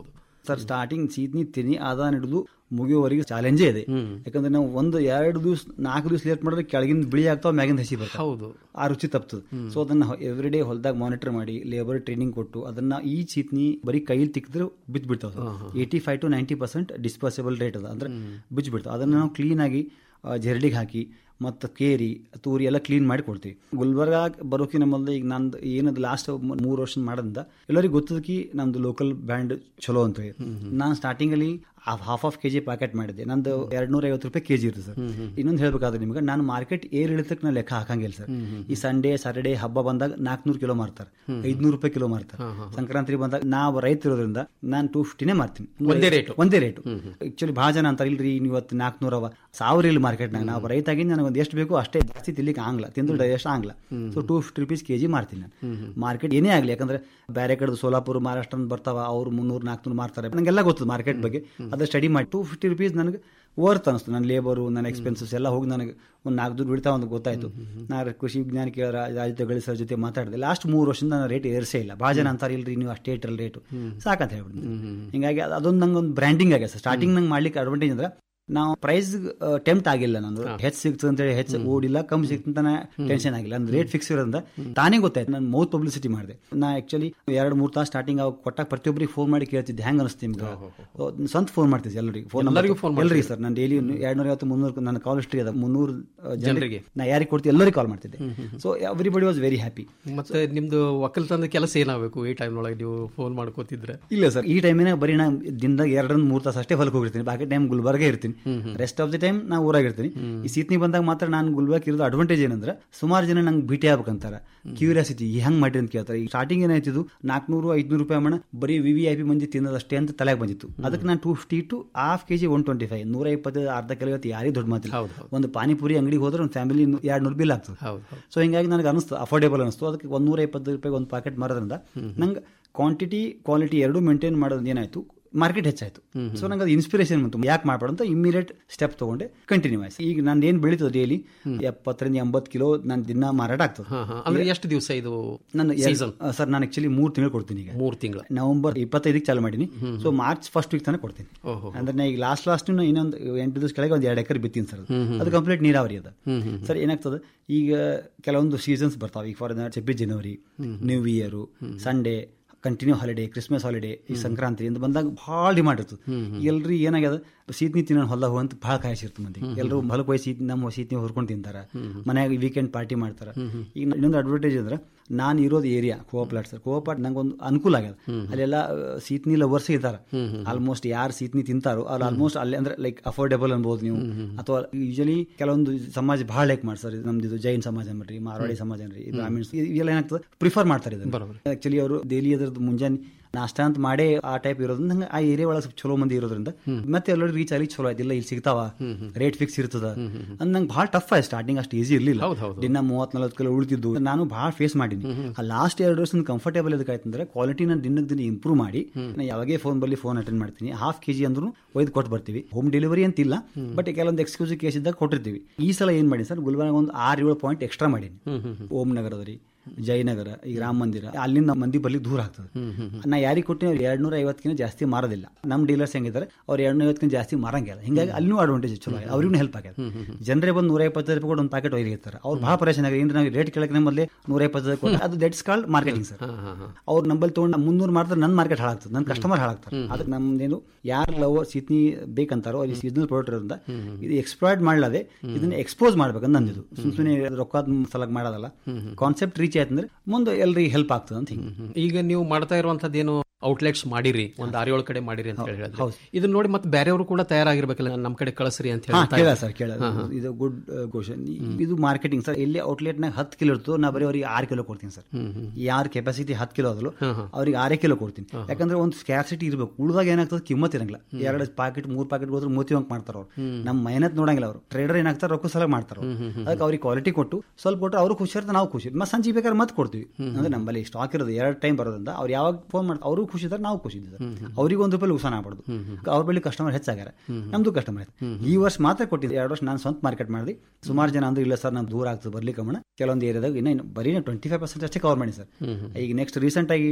ಸರ್ ಸ್ಟಾರ್ಟಿಂಗ್ ಸೀತ್ನಿ ತಿನಿ ಆದಾನ ಹಿಡಿದು ಮುಗಿಯೋವರೆಗೆ ಚಾಲೆಂಜೇ ಇದೆ ಯಾಕಂದ್ರೆ ನಾವು ಒಂದು ಎರಡು ದಿವಸ ನಾಲ್ಕು ದಿವಸ ಲೇಟ್ ಮಾಡಿದ್ರೆ ಕೆಳಗಿಂದ ಬಿಳಿ ಆಗ್ತಾವ ಮ್ಯಾಗಿಂದ ಹಸಿ ಬರ್ತಾವ ಹೌದು ಆ ರುಚಿ ತಪ್ತದೆ ಸೊ ಅದನ್ನ ಎವ್ರಿ ಡೇ ಹೊಲದಾಗ ಮಾನಿಟರ್ ಮಾಡಿ ಲೇಬರ್ ಟ್ರೈನಿಂಗ್ ಕೊಟ್ಟು ಅದನ್ನ ಈ ಚೀತ್ನಿ ಬರೀ ಕೈಲಿ ತಿಕ್ಕಿದ್ರೆ ಬಿದ್ದು ಬಿಡ್ತಾವ eighty five to ninety percent disposable rate ಅದ ಅಂದ್ರೆ ಬಿಚ್ಚಿ ಬಿಡ್ತಾವ ಅದನ್ನ ನಾವು ಕ್ಲೀನ್ ಆಗಿ ಜರಡಿಗೆ ಹಾಕಿ ಮತ್ತು ಕೇರಿ ತೂರಿ ಎಲ್ಲ ಕ್ಲೀನ್ ಮಾಡಿ ಕೊಡ್ತೀವಿ ಗುಲ್ಬರ್ಗ ಬರೋಕಿ ನಮ್ಮಲ್ಲಿ ಈಗ ನಂದು ಏನದು ಲಾಸ್ಟ್ ಮೂರು ವರ್ಷ ಮಾಡೋದ್ರಿಂದ ಎಲ್ಲರಿಗೂ ಗೊತ್ತದಕಿ ನಮ್ದು ಲೋಕಲ್ ಬ್ರ್ಯಾಂಡ್ ಚಲೋ ಅಂತ ಹೇಳಿ ನಾನು ಸ್ಟಾರ್ಟಿಂಗಲ್ಲಿ half of K G packet ಮಾಡಿದ್ದೆ ನಂದು ಎರಡ್ ನೂರ ಐವತ್ತು ರೂಪಾಯಿ ಕೆಜಿ ಇರುತ್ತೆ ಸರ್ ಇನ್ನೊಂದು ಹೇಳ್ಬೇಕಾದ್ರೆ ನಿಮ್ಗೆ ನಾನು ಮಾರ್ಕೆಟ್ ಏರ್ ಇಳಿತಕ್ಕೆ ನಾನು ಲೆಕ್ಕ ಹಾಕಂಗಿಲ್ಲ ಸರ್ ಈ ಸಂಡೇ ಸಾಟರ್ಡೇ ಹಬ್ಬ ಬಂದಾಗ ನಾಲ್ಕುನೂರು ಕಿಲೋ ಮಾರ್ತಾರೆ ಐದ್ನೂರು ರೂಪಾಯಿ ಕಿಲೋ ಮಾರ್ತಾರೆ ಸಂಕ್ರಾಂತಿ ಬಂದಾಗ ನಾವು ರೈತ ಇರೋದ್ರಿಂದ ನಾನು ಟೂ ಫಿಫ್ಟಿನೇ ಮಾರ್ತೀನಿ ಒಂದೇ ರೇಟು? ಒಂದೇ ರೇಟು ಆಕ್ಚುಲಿ ಭಾಳ ಜನ ಅಂತಾರೆ ಇಲ್ರಿ ನೀವು ಇವತ್ತು ನಾಲ್ಕುನೂರ ಅವ ಸಾವಿರ ಇಲ್ಲ ಮಾರ್ಕೆಟ್ನಾಗ ನಾವು ರೈತ ಆಗಿ ನನಗೆ ಒಂದು ಎಷ್ಟು ಬೇಕು ಅಷ್ಟೇ ಜಾಸ್ತಿ ತಿನ್ಲಿಕ್ಕೆ ಆಗಲ್ಲ ತಿಂದು ಡೈಜೆಸ್ಟ್ ಆಗಲ್ಲ so two fifty rupees K G ಮಾರ್ತೀನಿ ನಾನು ಮಾರ್ಕೆಟ್ ಏನೇ ಆಗಲಿ ಯಾಕಂದ್ರೆ ಬೇರೆ ಕಡೆ ಸೋಲಾಪುರ ಮಹಾರಾಷ್ಟ್ರ ಬರ್ತಾವ ಅವ್ರು ಮುನ್ನೂರು ನಾಲ್ಕುನೂರು ಮಾರ್ತಾರೆ ನನಗೆಲ್ಲ ಗೊತ್ತದ ಮಾರ್ಕೆಟ್ ಬಗ್ಗೆ ಅದು ಸ್ಟಡಿ ಮಾಡಿ ಟೂ ಫಿಫ್ಟಿ ರುಪೀಸ್ ನನಗೆ ವರ್ತ್ ಅನಿಸ್ತು ನನ್ನ ಲೇಬರು ನನ್ನ ಎಕ್ಸ್ಪೆನ್ಸಸ್ ಎಲ್ಲ ಹೋಗಿ ನನಗೆ ಒಂದು ನಾಲ್ಕು ದುಡ್ಡು ಬಿಡ್ತಾ ಒಂದು ಗೊತ್ತಾಯ್ತು ನಾನು ಕೃಷಿ ವಿಜ್ಞಾನ ಕೇಳ ರಾಜ್ಯ ಸರ್ ಜೊತೆ ಮಾತಾಡಿದೆ ಲಾಸ್ಟ್ ಮೂರು ವರ್ಷದಿಂದ ನಾನು ರೇಟ್ ಏರಿಸೇ ಇಲ್ಲ ಭಾಳ ಜನ ಅಂತಾರೆ ಇಲ್ರಿ ನೀವು ಅಷ್ಟೇ ಇಟ್ಟರಲ್ಲ ರೇಟು ಸಾಕಂತ ಹೇಳ್ಬಿಡ್ತೀನಿ ಹಿಂಗಾಗಿ ಅದು- ಅದೊಂದು ನಂಗೆ ಒಂದು ಬ್ರ್ಯಾಂಡಿಂಗ್ ಆಗಿದೆ ಸರ್ ಸ್ಟಾರ್ಟಿಂಗ್ ನಂಗೆ ಮಾಡ್ಲಿಕ್ಕೆ ಅಡ್ವಾಂಟೇಜ್ ಅಂದ್ರೆ ನಾವು ಪ್ರೈಸ್ ಟೆಂಪ್ಟ್ ಆಗಿಲ್ಲ ನಾನು ಹೆಚ್ಚು ಸಿಕ್ತು ಅಂತ ಹೇಳಿ ಹೆಚ್ಚು ಓಡಿಲ್ಲ ಕಮ್ಮಿ ಸಿಕ್ತು ಅಂತ ಟೆನ್ಷನ್ ಆಗಿಲ್ಲ ಅಂದ್ರೆ ರೇಟ್ ಫಿಕ್ಸ್ ಇರೋದ್ರಿಂದ ತಾನೇ ಗೊತ್ತಾಯ್ತು ನಾನು ಮೌತ್ ಪಬ್ಲಿಸಿಟಿ ಮಾಡಿದೆ ನಾ ಆಕ್ಚುಲಿ ಎರಡು ಮೂರು ತಾಸು ಸ್ಟಾರ್ಟಿಂಗ್ ಅವಾಗ ಕೊಟ್ಟಾಗ ಪ್ರತಿಯೊಬ್ಬರಿಗೆ ಫೋನ್ ಮಾಡಿ ಕೇಳ್ತಿದ್ದೆ ಹೆಂಗ್ ಅನಿಸ್ತು ನಿಮ್ಗೆ ಸ್ವಂತ ಫೋನ್ ಮಾಡ್ತಿದ್ದೆ ಎಲ್ಲರಿಗೆ ಫೋನ್ ಎಲ್ಲರಿಗೂ phone ಎಲ್ಲರಿಗೆ ಸರ್ ನಾನು ಡೈಲಿ ಎರಡು ನೂರ ಐವತ್ತು ಮುನ್ನೂರು ನನ್ನ ಕಾಲ್ ಹಿಸ್ಟ್ರಿ ಅದ ಮುನ್ನೂರು ಜನರಿಗೆ. ಜನರಿಗೆ ನಾ ಯಾರಿಗೆ ಕೊಡ್ತೀನಿ ಎಲ್ಲರಿಗೂ ಕಾಲ್ ಮಾಡ್ತಿದ್ದೆ so everybody was very happy ಮತ್ತೆ ನಿಮ್ದು ಒಕ್ಕಲ್ತನದ ಕೆಲಸ ಏನಾಗಬೇಕು ಈ ಟೈಮ್ ಒಳಗೆ ನೀವು ಫೋನ್ ಮಾಡ್ಕೋತಿದ್ರೆ ಇಲ್ಲ ಸರ್ ಈ ಟೈಮಿನ ಬರೀ ನಾ ದಿನದಾಗ ಎರಡರಿಂದ ಮೂರು ತಾಸು ಅಷ್ಟೇ ಹೊಲಕ್ಕೆ ಹೋಗಿರ್ತೀನಿ ಬಾಕಿ ಟೈಮ್ ಗುಲ್ಬರ್ಗ ಇರ್ತೀನಿ ರೆಸ್ಟ್ ಆಫ್ ದಿ ಟೈಮ್ ನಾ ಊರಾಗಿರ್ತೀನಿ ಈ ಸೀತ್ನಿ ಬಂದಾಗ ಮಾತ್ರ ನಾನು ಗುಲ್ಬರ್ಗ ಇರೋದು ಅಡ್ವಾಂಟೇಜ್ ಏನಂದ್ರೆ ಸುಮಾರು ಜನ ನಂಗೆ ಭೇಟಿ ಆಗ್ಬೇಕಂತಾರ ಕ್ಯೂರಿಯಾಸಿಟಿ ಹೆಂಗ್ ಮಾಡಿರಿ ಅಂತ ಕೇಳ್ತಾರೆ ಈ ಸ್ಟಾರ್ಟಿಂಗ್ ಏನಾಯ್ತಿದ್ದು ನಾಲ್ಕುನೂರು ಐದ್ನೂರು ರೂಪಾಯಿ ಮಣ ಬರೀ ವಿ ವಿ ಐ ಪಿ ಮಂದಿ ತಿನ್ನೋದಷ್ಟೇ ಅಂತ ತಲೆಗೆ ಬಂದಿತ್ತು ಅದಕ್ಕೆ ನಾನು two fifty to half K G one twenty five ನೂರ ಇಪ್ಪತ್ತು ಅರ್ಧ ಕಿಲೋ ಇವತ್ತು ಯಾರಿಗೆ ದೊಡ್ಡ ಮಾತಿಲ್ಲ ಒಂದು ಪಾನಿಪುರಿ ಅಂಗಡಿಗೆ ಹೋದ್ರೆ ಒಂದು ಫ್ಯಾಮಿಲಿ ಎರಡು ನೂರು ಬಿಲ್ ಆಗ್ತದೆ ಸೊ ಹಿಂಗಾಗಿ ನನಗೆ ಅನಿಸ್ತು ಅಫೋರ್ಡೇಬಲ್ ಅನಿಸ್ತು ಅದಕ್ಕೆ ಒಂದು ನೂರ ಇಪ್ಪತ್ತು ರೂಪಾಯಿ ಒಂದು ಪ್ಯಾಕೆಟ್ ಮಾರೋದ್ರಿಂದ ನಂಗೆ ಕ್ವಾಂಟಿಟಿ ಕ್ವಾಲಿಟಿ ಎರಡೂ ಮೇಂಟೈನ್ ಮಾಡೋದು ಏನಾಯ್ತು ಮಾರ್ಕೆಟ್ ಹೆಚ್ಚಾಯ್ತು ಸೊ ನಂಗೆ ಅದು ಇನ್ಸ್ಪಿರೇಷನ್ ಬಂತು ಯಾಕೆ ಮಾಡ್ಬಾರ್ದು ಅಂತ ಇಮಿಡಿಯೇಟ್ ಸ್ಟೆಪ್ ತಗೊಂಡೆ ಕಂಟಿನ್ಯೂ ಆಯ್ತು ಈಗ ನಾನು ಏನು ಬೆಳೀತದೆ ಡೈಲಿ ಎಪ್ಪತ್ತರಿಂದ ಎಂಬತ್ತು ಕಿಲೋ ನಾನು ದಿನ ಮಾರಾಟ ಆಗ್ತದೆ ಅಂದ್ರೆ ಎಷ್ಟು ದಿವಸ ಇದು ನನ್ನ ಸೀಸನ್ ಸರ್ ನಾನು ಆಕ್ಚುಲಿ ಮೂರು ತಿಂಗಳು ಕೊಡ್ತೀನಿ ಈಗ ಮೂರು ತಿಂಗಳು ನವೆಂಬರ್ ಇಪ್ಪತ್ತೈದಕ್ಕೆ ಚಾಲು ಮಾಡೀನಿ ಸೊ ಮಾರ್ಚ್ ಫಸ್ಟ್ ವೀಕ್ ತನಕ ಕೊಡ್ತೀನಿ ಓಹೋ. ಅಂದ್ರೆ ನಾ ಈಗ ಲಾಸ್ಟ್ ಲಾಸ್ಟ್ ಇನ್ನೊಂದು ಎಂಟು ದಿವಸ ಕೆಳಗೆ ಒಂದು ಎರಡು ಎಕರೆ ಬಿತ್ತೀನಿ ಸರ್ ಅದು ಕಂಪ್ಲೀಟ್ ನೀರಾವರಿ ಅದ ಸರ್ ಏನಾಗ್ತದೆ ಈಗ ಕೆಲವೊಂದು ಸೀಸನ್ಸ್ ಬರ್ತಾವೆ ಈಗ for example January new year Sunday continue holiday Christmas holiday ಈ ಸಂಕ್ರಾಂತಿ ಅಂತ ಬಂದಾಗ ಭಾಳ ಡಿಮಾಂಡ್ ಇರ್ತದೆ ಎಲ್ರು ಏನಾಗ್ಯದ ಸೀತ್ನಿ ತಿನ್ನೋ ಹೊಲ ಅಂತ ಭಾಳ ಕಾಯಿಸಿರ್ತು ಮಂದಿ ಎಲ್ಲರೂ ಹೊಲಕ್ಕೆ ಹೋಗಿ ಸೀತ್ ನಮ್ಮ ಸೀತ್ನಿ ಹೊರ್ಕೊಂಡು ತಿಂತಾರ ಮನ್ಯಾಗ ವೀಕೆಂಡ್ ಪಾರ್ಟಿ ಮಾಡ್ತಾರ ಈಗ ಇನ್ನೊಂದು ಅಡ್ವರ್ಟೈಸ್ ಅಂದ್ರೆ ನಾನು ಇರೋದು ಏರಿಯಾ ಕೋಆಪ್ಲಾಟ್ ಸರ್ ಕೋಆಪ್ಲಾಟ್ ನಂಗೆ ಒಂದು ಅನುಕೂಲ ಆಗ್ಯದ ಅಲ್ಲೆಲ್ಲ ಆ, ಸೀತ್ನಿ ಲವರ್ಸ್ ಇದ್ದಾರೆ ಆಲ್ಮೋಸ್ಟ್ ಯಾರು ಸೀತ್ನಿ ತಿಂತಾರೋ ಅಲ್ಲಿ ಆಲ್ಮೋಸ್ಟ್ ಅಲ್ಲಿ ಅಂದ್ರೆ ಲೈಕ್ ಅಫೋರ್ಡೆಬಲ್ ಅನ್ಬೋದು ನೀವು ಅಥವಾ ಯೂಶಲಿ ಕೆಲವೊಂದು ಸಮಾಜ ಭಾಳ ಲೈಕ್ ಮಾಡ್ತಾರೆ ನಮ್ದು ಇದು ಜೈನ್ ಸಮಾಜ ಅನ್ರಿ ಮಾರವಾಡಿ ಸಮಾಜ ಅನ್ರಿ ಬ್ರಾಹ್ಮಿಣ್ಸ್ ಇವೆಲ್ಲ ಏನಾಗ್ತದೆ ಪ್ರಿಫರ್ ಮಾಡ್ತಾರೆ ಇದನ್ನ ಆಕ್ಚುಲಿ ಅವರು ಡೈಲಿ ಅದ್ರದ್ದು ಮುಂಜಾನೆ ನಾಷ್ಟ ಅಂತ ಮಾಡೇ ಆ ಟೈಪ್ ಇರೋದ್ರಿಂದ ನಂಗೆ ಆ ಏರಿಯಾ ಒಳಗೆ ಸ್ವಲ್ಪ ಚಲೋ ಮಂದಿ ಇರೋದ್ರಿಂದ ಮತ್ತೆ ಎಲ್ಲರೂ ರೀಚ್ ಆಗಿ ಚಲೋ ಆಯ್ತಿಲ್ಲ ಇಲ್ಲಿ ಸಿಗ್ತಾವ ರೇಟ್ ಫಿಕ್ಸ್ ಇರ್ತದ ಅಂದ್ ನಂಗೆ ಭಾಳ ಟಫ್ ಆಯ್ತು ಸ್ಟಾರ್ಟಿಂಗ್ ಅಷ್ಟು ಈಸಿ ಇರಲಿಲ್ಲ ದಿನ ಮೂವತ್ ನಲ್ವತ್ತು ಕಿಲೋ ಉಳಿತಿದ್ದು ನಾನು ಭಾಳ ಫೇಸ್ ಮಾಡೀನಿ ಆ ಲಾಸ್ಟ್ ಎರಡು ವರ್ಷ ಕಂಫರ್ಟೇಬಲ್ ಎದಕ್ಕಾಯ್ತಂದ್ರೆ ಕ್ವಾಲಿಟಿ ನಾನು ದಿನಕ್ಕೆ ದಿನ ಇಂಪ್ರೂವ್ ಮಾಡಿ ನಾನು ಯಾವಾಗೇ ಫೋನ್ ಬಲ್ಲಿ ಫೋನ್ ಅಟೆಂಡ್ ಮಾಡ್ತೀನಿ ಹಾಫ್ ಕೆ ಜಿ ಅಂದ್ರೂ ಒಯ್ದು ಕೊಟ್ಟು ಬರ್ತೀವಿ ಹೋಮ್ ಡೆಲಿವರಿ ಅಂತಿಲ್ಲ ಬಟ್ ಕೆಲವೊಂದು ಎಕ್ಸ್ಕ್ಲೂಸಿವ್ ಕೇಸ್ ಇದ್ದಾಗ ಕೊಟ್ಟಿರ್ತೀವಿ ಈ ಸಲ ಏನ್ ಮಾಡಿ ಸರ್ ಗುಲ್ಬರ್ಗ ಒಂದು ಆರು ಏಳು ಪಾಯಿಂಟ್ ಎಕ್ಸ್ಟ್ರಾ ಮಾಡೀನಿ ಓಂ ನಗರದ ರೀ ಜಯನಗರ ಈಗ ರಾಮ ಮಂದಿರ ಅಲ್ಲಿಂದ ಮಂದಿ ಬರ್ಲಿಕ್ಕೆ ದೂರ ಆಗ್ತದೆ ನಾ ಯಾರಿಗೆ ಕೊಟ್ಟಿನಿ ಅವ್ರು ಎರಡ್ ನೂರ ಐವತ್ತಕ್ಕಿಂತ ಜಾಸ್ತಿ ಮಾರೋದಿಲ್ಲ ನಮ್ಮ ಡೀಲರ್ಸ್ ಹೆಂಗಿದ್ದಾರೆ ಅವ್ರು ಎರಡ್ ನೂರ ಐವತ್ತಕ್ಕಿಂತ ಜಾಸ್ತಿ ಮಾರಂಗಿಲ್ಲ ಹಿಂಗಾಗಿ ಅಲ್ಲಿನೂ ಅಡ್ವಾಂಟೇಜ್ ಚಲೋ ಆಗಿದೆ ಅವ್ರಿಗೂ ಹೆಲ್ಪ್ ಆಗ್ಯದ ಜನರೇ ಬಂದು ನೂರ ಇಪ್ಪತ್ತೈದು ರೂಪಾಯಿ ಕೊಟ್ಟು ಒಂದು ಪ್ಯಾಕೆಟ್ ಒಯ್ಲಿರ್ತಾರೆ ಅವ್ರು ಭಾಳ ಪರೇಶಾನ್ ಆಗಿದೆ ಏನ್ರಿ ನಾವು ರೇಟ್ ಕೇಳಕ್ಕೆ ಮೊದಲೇ ನೂರ ಇಪ್ಪತ್ತೈದು ಕೊಟ್ಟು ಅದು ದಟ್ಸ್ ಕಾಲ್ಡ್ ಮಾರ್ಕೆಟಿಂಗ್ ಸರ್ ಅವ್ರು ನಂಬಲ್ಲಿ ತೊಗೊಂಡು ಮುನ್ನೂರು ಮಾಡಿದ್ರೆ ನನ್ನ ಮಾರ್ಕೆಟ್ ಹಾಳಾಗ್ತದೆ ನನ್ನ ಕಸ್ಟಮರ್ ಹಾಳಾಗ್ತಾರೆ ಅದಕ್ಕೆ ನಮ್ದೇನು ಯಾರು ಲವ್ ಸೀತ್ನಿ ಬೇಕಂತಾರೋ ಅವ್ರಿಗೆ ಸೀಸನಲ್ ಪ್ರಾಡಕ್ಟ್ ಇರೋದ್ರಿಂದ ಇದು ಎಕ್ಸ್ಪ್ಲಾಯ್ಡ್ ಮಾಡ್ಲದೆ ಇದನ್ನ ಎಕ್ಸ್ಪೋಸ್ ಮಾಡ್ಬೇಕಂತ ನಂದಿದು ಸುಮ್ ಸುಮ್ಮನೆ ರೊಕ್ಕದ ಸಲಗ್ ಮಾಡೋದಲ್ಲ ಕಾನ್ಸೆಪ್ಟ್ ರೀಚ್ ಆಯ್ತು ಅಂದ್ರೆ ಮುಂದೆ ಎಲ್ರಿಗೆ ಹೆಲ್ಪ್ ಆಗ್ತದೆ ಅಂತ ಹಿಂಗೆ ಈಗ ನೀವು ಮಾಡ್ತಾ ಇರುವಂತದ್ದೇನು ಔಟ್ಲೆಟ್ಸ್ ಮಾಡಿರಿ ಒಂದ್ ಆರು ಏಳು ಕಡೆ ಮಾಡಿರಿ ಅಂತ ಹೇಳಿ ಹೇಳಿದ್ರಿ. ಇದನ್ನ ನೋಡಿ ಮತ್ತೆ ಬೇರೆಯವರು ಕೂಡ ತಯಾರಾಗಿರ್ಬೇಕಲ್ಲ ನಮ್ಮ ಕಡೆ ಕಳಿಸ್ರಿ ಅಂತ ಹಾ, ಹೇಳಿ ಕೇಳ ಸರ್ ಕೇಳ ಇದು ಗುಡ್ ಕ್ವಶನ್ ಇದು ಮಾರ್ಕೆಟಿಂಗ್ ಸರ್ ಎಲ್ಲಿ ಔಟ್ಲೆಟ್ ನಾಗ ಹತ್ತು ಕಿಲೋ ಇರ್ತದೆ ನಾ ಬರೀ ಅವ್ರಿಗೆ ಆರು ಕಿಲೋ ಕೊಡ್ತೀನಿ ಸರ್ ಯಾರ ಕೆಪಾಸಿಟಿ ಹತ್ತು ಕಿಲೋ ಅದಲು ಅವ್ರಿಗೆ ಆರೇ ಕಿಲೋ ಕೊಡ್ತೀನಿ ಯಾಕಂದ್ರೆ ಒಂದು ಸ್ಕ್ಯಾಸಿಟಿ ಇರಬೇಕು ಉಳಿದಾಗ ಏನಾಗ್ತದೆ ಕಿಮ್ಮತ್ ಇರಂಗಿಲ್ಲ ಎರಡು ಪ್ಯಾಕೆಟ್ ಮೂರ್ ಪ್ಯಾಕೆಟ್ ಹೋದ್ರೆ ಮೋತಿ ಹೋಗಿ ಮಾಡ್ತಾರ ಅವ್ರು ನಮ್ಮ ಮೆಹನತ್ ನೋಡಂಗಿಲ್ಲ ಅವರು ಟ್ರೇಡರ್ ಏನಾಗ್ತಾರೆ ರೊಕ್ಕ ಸಲ ಮಾಡ್ತಾರ ಅವ್ರು. ಅದಕ್ಕೆ ಅವ್ರಿಗೆ ಕ್ವಾಲಿಟಿ ಕೊಟ್ಟು ಸ್ವಲ್ಪ ಕೊಟ್ಟು ಅವರು ಖುಷಿ ಇರ್ತಾರೆ ನಾವು ಖುಷಿ ಮತ್ತೆ ಸಂಜೆ ಬೇಕಾದ್ರೆ ಮತ್ತೆ ಕೊಡ್ತೀವಿ ಅಂದ್ರೆ ನಮ್ಮಲ್ಲಿ ಸ್ಟಾಕ್ ಇರೋದು ಎರಡು ಟೈಮ್ ಬರೋದ್ರಿಂದ ಅವ್ರು ಯಾವಾಗ ಫೋನ್ ಮಾಡ್ತಾರೆ ಅವರು ಖುಷಿ ಇದ್ದಾರೆ ನಾವು ಖುಷಿ ಇದ್ದಾರೆ ಅವ್ರಿಗೆ ಒಂದು ರೂಪಾಯಿ ಉಸಾನ ಆಗ್ಬಾರ್ದು ಅವ್ರ ಬಳಿ ಕಸ್ಟಮರ್ ಹೆಚ್ಚಾಗ್ಯಾರ ನಮ್ದು ಕಸ್ಟಮರ್ ಆಯ್ತು ಈ ವರ್ಷ ಮಾತ್ರ ಕೊಟ್ಟಿದ್ದೆ ಎರಡು ವರ್ಷ ನಾನು ಸ್ವಂತ ಮಾರ್ಕೆಟ್ ಮಾಡಿದೆ ಸುಮಾರು ಜನ ಅಂದ್ರೆ ಇಲ್ಲ ಸರ್ ನಮ್ಗೆ ದೂರ ಆಗ್ತದೆ ಬರ್ಲಿಕ್ಕೆ ಕಮ್ಮಣ ಕೆಲವೊಂದು ಏರಿಯಾದಾಗ ಇನ್ನು ಬರೀ ಟ್ವೆಂಟಿ ಫೈವ್ ಪರ್ಸೆಂಟ್ ಅಷ್ಟೇ ಕವರ್ ಮಾಡಿ ಸರ್ ಈಗ ನೆಕ್ಸ್ಟ್ ರೀಸೆಂಟ್ ಆಗಿ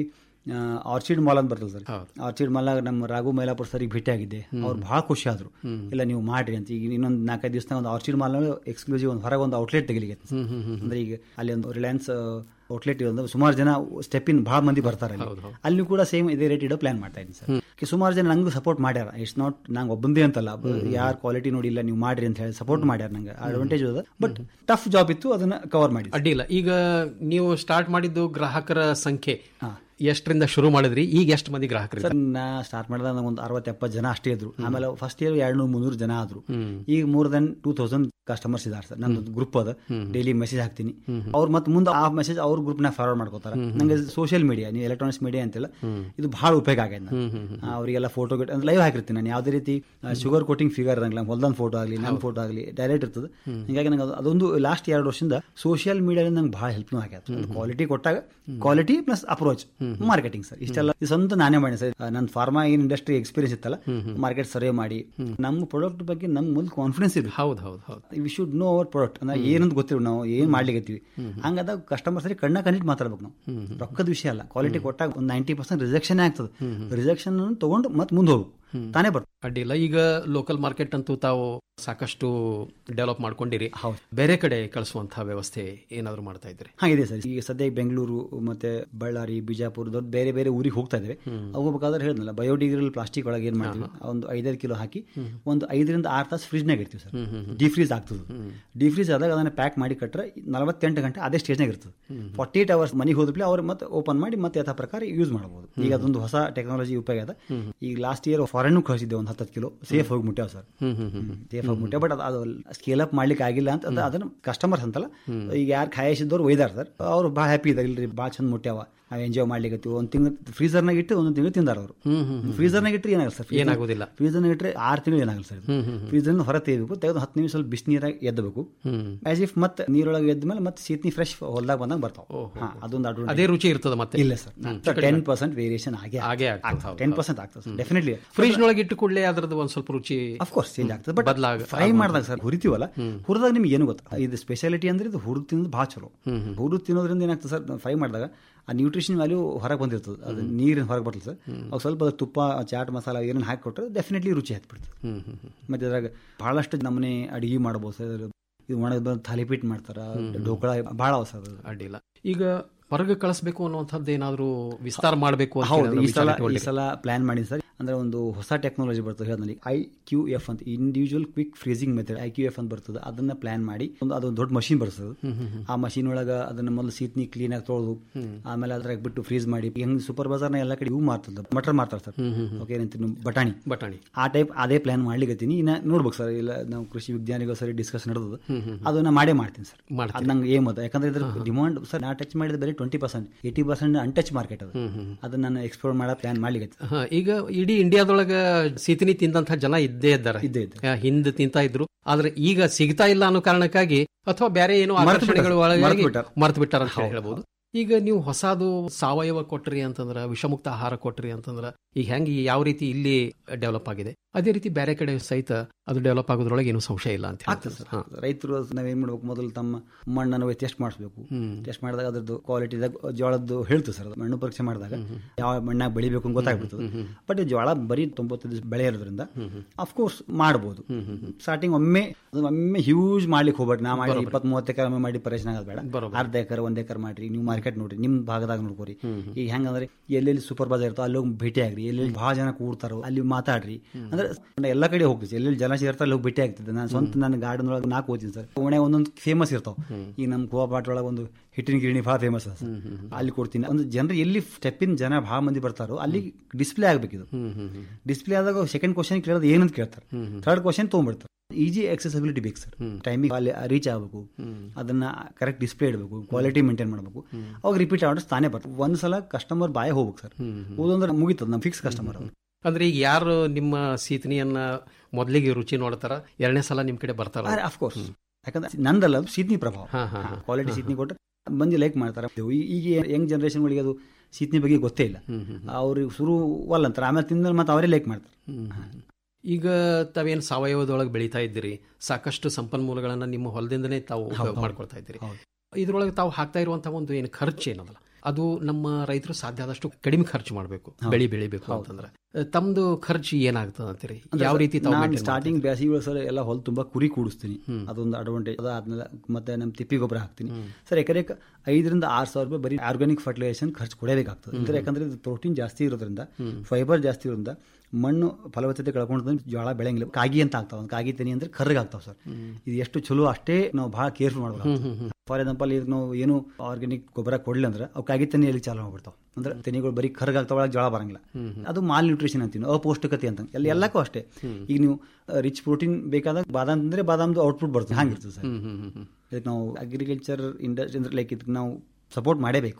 ಆರ್ಚಿಡ್ ಮಾಲ್ ಅಂತ ಬರ್ತದೆ ಸರ್ ಆರ್ಚಿಡ್ ಮಾಲ್ ನಮ್ಮ ರಾಘು ಮೈಲಾಪುರ ಸರಿಗೆ ಭೇಟಿ ಆಗಿದ್ದೆ ಅವ್ರು ಬಹಳ ಖುಷಿ ಆದ್ರು ಇಲ್ಲ ನೀವು ಮಾಡ್ರಿ ಅಂತ ಈಗ ಇನ್ನೊಂದು ನಾಲ್ಕೈದು ದಿವಸ ಒಂದು ಆರ್ಚಿಡ್ ಮಾಲ್ ಎಕ್ಸ್ಕ್ಲೂಸಿವ್ ಒಂದು ಹೊರಗೆ ಒಂದು ಔಟ್ಲೆಟ್ ತೆಗಿಲಿಕ್ಕೆ ಅಂದ್ರೆ ಈಗ ಅಲ್ಲಿ ಒಂದು ರಿಲಯನ್ಸ್ ಔಟ್ಲೆಟ್ ಇರೋದು ಸುಮಾರು ಜನ ಸ್ಟೆಪ್ ಇನ್ ಬಹಳ ಮಂದಿ ಬರ್ತಾರೆ ಅಲ್ಲಿ. ಅಲ್ಲಿ ಕೂಡ ಸೇಮ್ ಇದೇ ರೇಟ್ ಇಡೋ ಪ್ಲಾನ್ ಮಾಡ್ತಾ ಇದ್ದೀನಿ ಸರ್ ಸುಮಾರು ಜನ ನಂಗೂ ಸಪೋರ್ಟ್ ಮಾಡ್ಯಾರ ಇಟ್ಸ್ ನಾಟ್ ನಂಗೆ ಒಬ್ಬಂದೇ ಅಂತಲ್ಲ ಯಾರು ಕ್ವಾಲಿಟಿ ನೋಡಿಲ್ಲ ನೀವು ಮಾಡ್ರಿ ಅಂತ ಹೇಳಿ ಸಪೋರ್ಟ್ ಮಾಡ್ಯಾರ ನಂಗೆ ಅಡ್ವಾಂಟೇಜ್ ಅದ ಬಟ್ ಟಫ್ ಜಾಬ್ ಇತ್ತು ಅದನ್ನ ಕವರ್ ಮಾಡಿ ಅಡ್ಡಿಲ್ಲ ಈಗ ನೀವು ಸ್ಟಾರ್ಟ್ ಮಾಡಿದ್ದು ಗ್ರಾಹಕರ ಸಂಖ್ಯೆ ಎಷ್ಟರಿಂದ ಶುರು ಮಾಡಿದ್ರಿ ಈಗ ಎಷ್ಟು ಮಂದಿ ಗ್ರಾಹಕರು ಸರ್ ನಾ ಸ್ಟಾರ್ಟ್ ಮಾಡಿದಾಗ ಒಂದು ಅರವತ್ತು ಎಪ್ಪತ್ತು ಜನ ಅಷ್ಟೇ ಇದ್ರು ಆಮೇಲೆ ಫಸ್ಟ್ ಇಯರ್ ಎರಡು ನೂರು ಮುನ್ನೂರು ಜನ ಆದ್ರು ಈಗ more than two thousand customers ಇದಾರೆ ಸರ್ ನಂದು ಗ್ರೂಪ್ ಅದ ಡೈಲಿ ಮೆಸೇಜ್ ಹಾಕ್ತೀನಿ ಅವ್ರು ಮತ್ತೆ ಮುಂದೆ ಆ ಮೆಸೇಜ್ ಅವ್ರ ಗ್ರೂಪ್ ನ ಫಾರ್ವರ್ಡ್ ಮಾಡ್ಕೋತಾರೆ ನಂಗೆ ಸೋಷಿಯಲ್ ಮೀಡಿಯಾ ನೀವು ಎಲೆಕ್ಟ್ರಾನಿಕ್ಸ್ ಮೀಡಿಯಾ ಅಂತೆಲ್ಲ ಇದು ಬಹಳ ಉಪಯೋಗ ಆಗೈತೆ ಅವರಿಗೆಲ್ಲ ಫೋಟೋ ಲೈವ್ ಹಾಕಿರ್ತೀನಿ ನಾನು ಯಾವುದೇ ರೀತಿ ಶುಗರ್ ಕೋಟಿಂಗ್ ಫಿಗರ್ ಇರಂಗಿಲ್ಲ ಹೊಲ್ದನ್ ಫೋಟೋ ಆಗಲಿ ನನ್ನ ಫೋಟೋ ಆಗಲಿ ಡೈರೆಕ್ಟ್ ಇರ್ತದೆ ಹೀಗಾಗಿ ನಂಗೆ ಅದು- ಅದೊಂದು ಲಾಸ್ಟ್ ಎರಡು ವರ್ಷದಿಂದ ಸೋಷಿಯಲ್ ಮೀಡಿಯಾದಿಂದ ನಂಗೆ ಬಹಳ ಹೆಲ್ಪ್ನೂ ಆಗ್ಯದ ಕ್ವಾಲಿಟಿ ಕೊಟ್ಟಾಗ quality plus approach marketing sir ಇಷ್ಟೆಲ್ಲ ಇದು ಸ್ವಂತ ನಾನೇ ಮಾಡಿ ಸರ್ ನನ್ನ ಫಾರ್ಮಾ ಏನ್ ಇಂಡಸ್ಟ್ರಿ ಎಕ್ಸ್ಪೀರಿಯನ್ಸ್ ಇತ್ತಲ್ಲ ಮಾರ್ಕೆಟ್ ಸರ್ವೆ ಮಾಡಿ ನಮ್ಮ ಪ್ರಾಡಕ್ಟ್ ಬಗ್ಗೆ ನಮ್ಗೆ ಮುಂದೆ ಕಾನ್ಫಿಡೆನ್ಸ್ ಇದೆ ಹೌದು ಹೌದು ಹೌದು we should know our product ಅಂದ್ರೆ ಏನಂತ ಗೊತ್ತಿರು ನಾವು ಏನ್ ಮಾಡ್ಲಿಕ್ಕೆ ಹಂಗಾದಾಗ ಕಸ್ಟಮರ್ ಸರಿ ಕಣ್ಣ ಕಣ್ಣಿಟ್ಟು ಮಾತಾಡ್ಬೇಕು ನಾವು ರೊಕ್ಕದ ವಿಷಯ ಅಲ್ಲ ಕ್ವಾಲಿಟಿ ಕೊಟ್ಟಾಗ ಒಂದು ನೈಂಟಿ ಪರ್ಸೆಂಟ್ ರಿಜೆಕ್ಷನ್ ಆಗ್ತದೆ ರಿಜೆಕ್ಷನ್ ತಗೊಂಡು ಮತ್ತೆ ಮುಂದೆ ಹೋಗ್ಬೇಕು ತಾನೇ ಬರ್ತದೆ ಅಡ್ಡಿಲ್ಲ ಈಗ ಲೋಕಲ್ ಮಾರ್ಕೆಟ್ ಅಂತೂ ತಾವು ಸಾಕಷ್ಟು ಡೆವಲಪ್ ಮಾಡ್ಕೊಂಡಿರಿ ಬೇರೆ ಕಡೆ ಕಳಿಸುವಂತಹ ವ್ಯವಸ್ಥೆ ಏನಾದ್ರು ಮಾಡ್ತಾ ಇದ್ರಿ ಹಾಗಿದೆ ಸರ್ ಈಗ ಸದ್ಯ ಬೆಂಗಳೂರು ಮತ್ತೆ ಬಳ್ಳಾರಿ ಬಿಜಾಪುರ ದೊಡ್ಡ ಬೇರೆ ಬೇರೆ ಊರಿಗೆ ಹೋಗ್ತಾ ಇದ್ದೇವೆ ಹೋಗ್ಬೇಕಾದ್ರೆ ಹೇಳಿದ್ನಲ್ಲ ಬಯೋಡಿಗ್ರೇಡಲ್ ಪ್ಲಾಸ್ಟಿಕ್ ಒಳಗೆ ಏನ್ ಮಾಡ್ತೀವಿ ಒಂದು ಐದೈದು ಕಿಲೋ ಹಾಕಿ ಒಂದು ಐದರಿಂದ ಆರು ತಾಸು ಫ್ರಿಜ್ನಾಗ ಇರ್ತೀವಿ ಸರ್ ಡಿಫ್ರೀಸ್ ಆಗ್ತದೆ ಡಿಫ್ರೀಸ್ ಆದಾಗ ಅದನ್ನ ಪ್ಯಾಕ್ ಮಾಡಿ ಕಟ್ರೆ ನಲವತ್ತೆಂಟು ಗಂಟೆ ಅದೇ ಸ್ಟೇಜ್ನಾಗ ಇರ್ತದೆ ಫಾರ್ಟಿ ಏಟ್ ಅವರ್ಸ್ ಮನೆಗೆ ಹೋದ್ಮೇಲೆ ಅವ್ರು ಮತ್ತೆ ಓಪನ್ ಮಾಡಿ ಮತ್ತೆ ಯಥಾ ಪ್ರಕಾರ ಯೂಸ್ ಮಾಡಬಹುದು ಈಗ ಅದೊಂದು ಹೊಸ ಟೆಕ್ನಾಲಜಿ ಉಪಯೋಗ ಅದ ಈಗ ಲಾಸ್ಟ್ ಇಯರ್ ಫಾರಿನ್ ಕಳಿಸಿದ್ದೆ ಒಂದು ಹತ್ತು ಕಿಲೋ ಸೇಫ್ ಹೋಗಿ ಮುಟ್ಟ್ಯಾವ ಸರ್ ಸೇಫ್ ಆಗಿ ಮುಟ್ಟ್ಯಾವ ಬಟ್ ಅದು ಸ್ಕೇಲ್ ಅಪ್ ಮಾಡ್ಲಿಕ್ಕೆ ಆಗಿಲ್ಲ ಅಂತ ಅದು ಅದನ್ನ ಕಸ್ಟಮರ್ಸ್ ಅಂತಲ್ಲ ಈಗ ಯಾರು ಖಾಯಿಸಿದವ್ರು ಒಯ್ದಾರ ಸರ್ ಅವ್ರು ಭಾಳ ಹ್ಯಾಪಿ ಇದ್ದಾರೆ ಇಲ್ರಿ ಭಾಳ ಚಂದ ಮುಟ್ಟ್ಯಾವ ನಾವು ಎಂಜಾಯ್ ಮಾಡ್ಲಿಕ್ಕೆ ಒಂದು ತಿಂಗಳು ಫ್ರೀಸರ್ನಾಗ ಇಟ್ಟು ಒಂದೊಂದು ತಿಂಗಳು ತಿಂದಾರ ಅವರು ಫ್ರೀಸರ್ನಾಗ ಇಟ್ಟರೆ ಏನಾಗಲ್ಲ ಸರ್ ಏನಾಗೋದಿಲ್ಲ. ಫ್ರೀಸರ್ನಾಗ ಇಟ್ಟರೆ ಆರು ತಿಂಗಳು ಏನಾಗಲ್ಲ ಸರ್ ಫ್ರೀಸರ್ ಹೊರ ತೆಗಿಬೇಕು ತೆಗೆದು ಹತ್ತು ನಿಮಿಷ ಸ್ವಲ್ಪ ಬಿಸಿ ನೀರಾಗ ಎದ್ದಬೇಕು ಆಸ್ ಇಫ್ ಮತ್ತೆ ನೀರೊಳಗೆ ಎದ್ದ ಮೇಲೆ ಮತ್ತೆ ಶೀತ್ನಿ ಫ್ರೆಶ್ ಹೊಲ್ದಾಗ ಬಂದಾಗ ಬರ್ತಾವ ಹಾ, ಅದೊಂದು advantage. ಅದೇ ರುಚಿ ಇರ್ತದೆ ಮತ್ತೆ ಇಲ್ಲ ಸರ್ ಟೆನ್ ಪರ್ಸೆಂಟ್ ವೇರಿಯೇಷನ್ ಆಗಿ ಹಾಗೆ ಆಗ್ತದೆ, ಟೆನ್ ಪರ್ಸೆಂಟ್ ಆಗ್ತದೆ ಡೆಫಿನೆಟ್ಲಿ ಫ್ರಿಜ್ ನೊಳಗೆ ಇಟ್ಟು ಕೂಡಲೇ ಅದ್ರದ್ದು ಒಂದ್ ಸ್ವಲ್ಪ ರುಚಿ ಅಫ್ಕೋರ್ಸ್ ಚೇಂಜ್ ಆಗ್ತದೆ ಬಟ್ ಬದಲಾಗ ಫ್ರೈ ಮಾಡಿದಾಗ ಸರ್ ಹುರಿತೀವಲ್ಲ ಹುರಿದಾಗ ನಿಮ್ಗೆ ಏನು ಗೊತ್ತಾ ಇದು ಸ್ಪೆಷಾಲಿಟಿ ಅಂದ್ರೆ ಇದು ಹುರಿದು ತಿನ್ನೋದು ಭಾಳ ಚಲೋ ಹುರಿದು ತಿನ್ನೋದ್ರಿಂದ ಏನಾಗ್ತದೆ ಸರ್ ಫ್ರೈ ಮಾಡಿದಾಗ ಆ ನ್ಯೂಟ್ರಿಷನ್ ವ್ಯಾಲ್ಯೂ ಹೊರಗೆ ಬಂದಿರ್ತದೆ ಅದು ನೀರಿನ ಹೊರಗೆ ಬರ್ತದೆ ಸರ್ ಅವಾಗ ಸ್ವಲ್ಪ ಅದು ತುಪ್ಪ ಚಾಟ್ ಮಸಾಲ ಏನೇನು ಹಾಕಿ ಕೊಟ್ಟರೆ ಡೆಫಿನೆಟ್ಲಿ ರುಚಿ ಹಾಕ್ಬಿಡ್ತದೆ ಮತ್ತೆ ಅದ್ರಾಗ ಬಹಳಷ್ಟು ನಮ್ಮನೆ ಅಡಿಗೆ ಮಾಡ್ಬೋದು ಸರ್ ಇದು ಒಣದ ಬಂದು ಥಾಲಿಪೀಟ್ ಮಾಡ್ತಾರ ಢೋಕಳ ಭಾಳ ಅವ ಸರ್ ಅದು. ಅಡ್ಡಿಲ್ಲ ಈಗ ಹೊರಗೆ ಕಳಿಸ್ಬೇಕು ಅನ್ನುವಂಥದ್ದು ಏನಾದ್ರು ವಿಸ್ತಾರ ಮಾಡಬೇಕು ಅಂತ ಹೌದು ಏನಾದ್ರು ಈ ವಿಚಾರ ಸಲ ಈ ಇಟ್ಕೊಂಡಿದ್ದೀರಾ? ಸಲ ಪ್ಲಾನ್ ಮಾಡಿ ಸರ್ ಅಂದ್ರೆ ಒಂದು ಹೊಸ ಟೆಕ್ನಾಲಜಿ ಬರ್ತದೆ ಹೇಳಿದ್ನಲ್ಲಿ ಐ ಕ್ಯೂ ಎಫ್ ಅಂತ individual quick freezing method I Q F ಅಂತ ಬರ್ತದೆ ಅದನ್ನ ಪ್ಲಾನ್ ಮಾಡಿ ಒಂದು ಅದೊಂದು ದೊಡ್ಡ ಮಷಿನ್ ಬರ್ತದೆ ಆ ಮಷಿನ್ ಒಳಗ ಅದನ್ನ ಮೊದಲು ಸೀತ್ನಿ ಕ್ಲೀನ್ ಆಗಿ ತೊಳೆದು ಆಮೇಲೆ ಅದ್ರಾಗ ಬಿಟ್ಟು ಫ್ರೀಸ್ ಮಾಡಿ ಹೆಂಗ್ ಸೂಪರ್ ಬಜಾರ್ನ ಎಲ್ಲ ಕಡೆ ಇವು ಮಾರ್ತದ ಮಟರ್ ಮಾರ್ತಾರೆ ಸರ್ ಓಕೆ ಏನಂತೀವಿ ನೀವು ಬಟಾಣಿ ಬಟಾಣಿ ಆ ಟೈಪ್ ಅದೇ ಪ್ಲಾನ್ ಮಾಡ್ಲಿಕ್ಕೆ ಇನ್ನ ನೋಡ್ಬೇಕು ಸರ್ ಇಲ್ಲ ನಾವು ಕೃಷಿ ವಿಜ್ಞಾನಿಗಳು ಸರಿ ಡಿಸ್ಕಸ್ ನಡೆದು ಅದನ್ನ ಮಾಡೇ ಮಾಡ್ತೀನಿ ಸರ್ ಅದು ನಂಗೆ ಏಮ್ ಅದ ಯಾಕಂದ್ರೆ ಇದ್ರ ಡಿಮಾಂಡ್ ಸರ್ ನಾ ಟಚ್ ಮಾಡಿದ ಬೇರೆ twenty percent eighty percent untouch market ಅದು ಅದನ್ನ ನಾನು ಎಕ್ಸ್ಪ್ಲೋರ್ ಮಾಡೋ ಪ್ಲಾನ್ ಮಾಡ್ಲಿಕ್ಕೆ ಹಾ, ಈಗ ಇಡೀ ಇಂಡಿಯಾದೊಳಗ ಸೀತಿನಿ ತಿಂದಂತ ಜನ ಇದ್ದೇ ಇದ್ದಾರೆ ಇದ್ದೇ ಹಿಂದೆ ತಿಂತಾ ಇದ್ರು ಆದ್ರೆ ಈಗ ಸಿಗ್ತಾ ಇಲ್ಲ ಅನ್ನೋ ಕಾರಣಕ್ಕಾಗಿ ಅಥವಾ ಬೇರೆ ಏನೋ ಮರ್ತ್ ಆಕರ್ಷಣೆಗಳು ಬಿಟ್ಟಾರ. ಒಳಗಾಗಿ ಮರ್ತ್ ಬಿಟ್ಟಾರ. ಮರ್ತು ಬಿಟ್ಟಾರ ಅಂತ ಹೇಳ್ಬೋದು ಈಗ ನೀವು ಹೊಸದು ಸಾವಯವ ಕೊಟ್ರಿ ಅಂತಂದ್ರ ವಿಷಮುಕ್ತ ಆಹಾರ ಕೊಟ್ರಿ ಅಂತಂದ್ರ ಈಗ ಹೆಂಗ್ ಈ ಯಾವ ರೀತಿ ಇಲ್ಲಿ ಡೆವಲಪ್ ಆಗಿದೆ ಅದೇ ರೀತಿ ಬೇರೆ ಕಡೆ ಸಹಿತ ಅದು ಡೆವಲಪ್ ಆಗೋದ್ರೊಳಗೆ ಏನು ಸಂಶಯ ಇಲ್ಲ ಅಂತ ಆಗ್ತದೆ ಸರ್ ರೈತರು ನಾವೇನ್ ಮಾಡ್ಬೇಕು ಮೊದಲು ತಮ್ಮ ಮಣ್ಣನ್ನು ಟೆಸ್ಟ್ ಮಾಡಿಸ್ಬೇಕು ಟೆಸ್ಟ್ ಮಾಡಿದಾಗ ಅದ್ರದ್ದು ಕ್ವಾಲಿಟಿದಾಗ ಜೋಳದ್ದು ಹೇಳ್ತು ಸರ್ ಅದು ಮಣ್ಣು ಪರೀಕ್ಷೆ ಮಾಡಿದಾಗ ಯಾವ ಮಣ್ಣಾಗ ಬೆಳಿಬೇಕು ಅಂತ ಗೊತ್ತಾಗ್ಬಿಡ್ತದೆ ಬಟ್ ಜೋಳ ಬರೀ ತೊಂಬತ್ತೈದು ದಿವಸ ಬೆಳೆ ಇರೋದ್ರಿಂದ ಅಫ್ಕೋರ್ಸ್ ಮಾಡ್ಬೋದು ಸ್ಟಾರ್ಟಿಂಗ್ ಒಮ್ಮೆ ಅದು ಒಮ್ಮೆ ಹ್ಯೂಜ್ ಮಾಡ್ಲಿಕ್ಕೆ ಹೋಗ್ಬೇಡಿ ನಾ ಮಾಡಿ ಇಪ್ಪತ್ತ್ ಮೂವತ್ತು ಎಕರೆ ಒಮ್ಮೆ ಮಾಡಿ ಪರಿಚಯ ಆಗೋದು ಬೇಡ ಅರ್ಧ ಎಕರೆ ಒಂದ್ ಎಕರೆ ಮಾಡ್ರಿ ನೀವು ಮಾರ್ಕೆಟ್ ನೋಡ್ರಿ ನಿಮ್ ಭಾಗದಾಗ ನೋಡ್ಕೋರಿ ಈಗ ಹೆಂಗಂದ್ರೆ ಎಲ್ಲೆಲ್ಲಿ ಸೂಪರ್ ಬಜಾರ್ ಇರ್ತೋ ಅಲ್ಲಿ ಹೋಗಿ ಭೇಟಿ ಆಗ್ರಿ ಎಲ್ಲೆಲ್ಲಿ ಭಾಳ ಜನ ಕೂಡ್ತಾರೋ ಅಲ್ಲಿ ಮಾತಾಡ್ರಿ ಅಂದ್ರೆ ಎಲ್ಲ ಕಡೆ ಹೋಗ್ತೀವಿ ಎಲ್ಲೆಲ್ಲಿ ಜನ ಸೇರ್ತಾರೆ ಅಲ್ಲಿ ಹೋಗಿ ಭೇಟಿ ಆಗ್ತಿದ್ದೆ ನಾನು ಸ್ವಂತ ನನ್ನ ಗಾರ್ಡನ್ ಒಳಗೆ ನಾಲ್ಕು ಹೋಗ್ತೀನಿ ಸರ್ ಓಣೆ ಒಂದೊಂದು ಫೇಮಸ್ ಇರ್ತಾವ ಈಗ ನಮ್ಮ ಕೋಪಾಟ್ ಒಳಗೆ ಒಂದು ಹಿಟ್ಟಿನ ಗಿರಣಿ ಭಾಳ ಫೇಮಸ್ ಅದ ಸರ್ ಅಲ್ಲಿ ಕೊಡ್ತೀನಿ ಒಂದು ಜನರು ಎಲ್ಲಿ ಸ್ಟೆಪ್ಪಿನ ಜನ ಭಾಳ ಮಂದಿ ಬರ್ತಾರೋ ಅಲ್ಲಿ ಡಿಸ್ಪ್ಲೇ ಆಗ್ಬೇಕಿದು ಡಿಸ್ಪ್ಲೇ ಆದಾಗ ಸೆಕೆಂಡ್ ಕ್ವಶನ್ ಕೇಳೋದು ಏನಂತ ಕೇಳ್ತಾರೆ ಥರ್ಡ್ ಕ್ವಶನ್ ತೊಗೊಂಡ್ಬಿಡ್ತಾರೆ ಈಜಿ ಆಕ್ಸೆಸಿಬಿಲಿಟಿ ಬೇಕು ಸರ್ ಟೈಮಿಗೆ ಅಲ್ಲಿ ರೀಚ್ ಆಗಬೇಕು ಅದನ್ನ ಕರೆಕ್ಟ್ ಡಿಸ್ಪ್ಲೇ ಇಡಬೇಕು ಕ್ವಾಲಿಟಿ ಮೇಂಟೈನ್ ಮಾಡಬೇಕು ಅವಾಗ ರಿಪೀಟ್ ಆರ್ಡರ್ಸ್ ತಾನೇ ಬರ್ತದೆ ಒಂದ್ ಸಲ ಕಸ್ಟಮರ್ ಬಾಯ್ ಹೋಗ್ಬೇಕು ಸರ್ ಓದಂದ್ರೆ ಮುಗಿತದ ನಮ್ಮ ಫಿಕ್ಸ್ ಕಸ್ಟಮರ್ ಅವ್ರು ಅಂದ್ರೆ ಈಗ ಯಾರು ನಿಮ್ಮ ಸೀತನಿಯನ್ನ ಮೊದಲಿಗೆ ರುಚಿ ನೋಡ್ತಾರ ಎರಡನೇ ಸಲ ನಿಮ್ ಕಡೆ ಬರ್ತಾರ ಅಫ್ಕೋರ್ಸ್ ಯಾಕಂದ್ರೆ ನಂದಲ್ಲ ಅದು ಸೀತ್ನಿ ಪ್ರಭಾವ ಹಾ, ಹಾ, ಹಾ. ಕ್ವಾಲಿಟಿ ಸೀತ್ನಿ ಕೊಟ್ಟರೆ ಮಂದಿ ಲೈಕ್ ಮಾಡ್ತಾರೆ ಈ- ಈಗ ಯಂಗ್ ಜನರೇಷನ್ಗಳಿಗೆ ಅದು ಸೀತ್ನಿ ಬಗ್ಗೆ ಗೊತ್ತೇ ಇಲ್ಲ ಅವ್ರಿಗೆ ಶುರು ವಲ್ಲ ಅಂತಾರೆ ಆಮೇಲೆ ತಿಂದ್ಮೇಲೆ ಮತ್ತೆ ಅವರೇ ಲೈಕ್ ಮಾಡ್ತಾರೆ ಈಗ ತಾವೇನು ಸಾವಯವದೊಳಗೆ ಬೆಳೀತಾ ಇದ್ದೀರಿ ಸಾಕಷ್ಟು ಸಂಪನ್ಮೂಲಗಳನ್ನ ನಿಮ್ಮ ಹೊಲದಿಂದನೇ ತಾವು ಉಪಯೋಗ ಮಾಡ್ಕೊಳ್ತಾ ಇದ್ದೀರಿ ಇದ್ರೊಳಗೆ ತಾವು ಹಾಕ್ತಾ ಇರುವಂತಹ ಒಂದು ಏನು ಖರ್ಚು ಏನದಲ್ಲ ಅದು ನಮ್ಮ ರೈತರು ಸಾಧ್ಯ ಆದಷ್ಟು ಕಡಿಮೆ ಖರ್ಚು ಮಾಡಬೇಕು ಬೆಳಿ ಬೆಳಿಬೇಕು ಅಂತಂದ್ರೆ ಅಹ್, ತಮ್ದು ಖರ್ಚು ಏನಾಗ್ತದೆ ಅಂತೀರಿ ಯಾವ ರೀತಿ ತಾವು maintain ಸ್ಟಾರ್ಟಿಂಗ್ ಬೇಸಿಗೆ ಸರ್ ಎಲ್ಲ ಹೊಲ ತುಂಬಾ ಕುರಿ ಕೂಡಿಸ್ತೀನಿ ಅದೊಂದು ಅಡ್ವಾಂಟೇಜ್ ಅದಾದ್ಮೇಲೆ ಮತ್ತೆ ನಮ್ಮ ತಿಪ್ಪಿ ಗೊಬ್ಬರ ಹಾಕ್ತೀನಿ ಸರ್ ಎಕರೆಕ್ ಐದರಿಂದ ಆರು ಸಾವಿರ ರೂಪಾಯಿ ಬರೀ ಆರ್ಗಾನಿಕ್ ಫರ್ಟಿಲೈಸೇಷನ್ ಖರ್ಚು ಕೊಡಬೇಕಾಗ್ತದೆ ಅಂದ್ರೆ ಯಾಕಂದ್ರೆ ಇದು ಪ್ರೋಟೀನ್ ಜಾಸ್ತಿ ಇರೋದ್ರಿಂದ ಫೈಬರ್ ಜಾಸ್ತಿ ಇರೋದ್ರಿಂದ ಮಣ್ಣು ಫಲವತ್ತತೆ ಕಳ್ಕೊಂಡು ಜೋಳ ಬೆಳೆಯಂಗಿಲ್ಲ ಕಾಗಿ ಅಂತ ಆಗ್ತಾವ ಒಂದು ಕಾಗಿ ತೆನಿ ಅಂದ್ರೆ ಕರ್ರಗ್ ಆಗ್ತಾವ ಸರ್ ಇದು ಎಷ್ಟು ಚಲೋ ಅಷ್ಟೇ ನಾವು ಬಹಳ ಕೇರ್ಫುಲ್ ಮಾಡ್ಬೇಕು ಫಾರ್ ಎಕ್ಸಾಂಪಲ್ ಈಗ ನಾವು ಏನು ಆರ್ಗ್ಯಾನಿಕ್ ಗೊಬ್ಬರ ಕೊಡ್ಲಿ ಅಂದ್ರೆ ಅವು ಕಾಗಿ ತೆನಿಯಲ್ಲಿ ಚಾಲು ಮಾಡ್ಬಿಡ್ತಾವ ಅಂದ್ರೆ ತೆನಿಗಳು ಬರೀ ಕರ್ರಗ್ ಆಗ್ತಾವ ಒಳಗೆ ಜೋಳ ಬರಂಗಿಲ್ಲ ಅದು ಮಾಲ್ ನ್ಯೂಟ್ರಿಷನ್ ಅಂತೀವಿ ಅಪೌಷ್ಟಿಕತೆ ಅಂತ ಎಲ್ಲ ಎಲ್ಲಕ್ಕೂ ಅಷ್ಟೇ ಈಗ ನೀವು ರಿಚ್ ಪ್ರೋಟೀನ್ ಬೇಕಾದಾಗ ಬಾದಾಮ್ ಅಂದ್ರೆ ಬಾದಾಮ್ದು ಔಟ್ಪುಟ್ ಬರ್ತದೆ ಹಂಗಿರ್ತದೆ ಸರ್ ಇದಕ್ಕೆ ನಾವು ಅಗ್ರಿಕಲ್ಚರ್ ಇಂಡಸ್ಟ್ರಿ ಅಂದ್ರೆ ಲೈಕ್ ಇದಕ್ಕೆ ನಾವು ಸಪೋರ್ಟ್ ಮಾಡೇಬೇಕು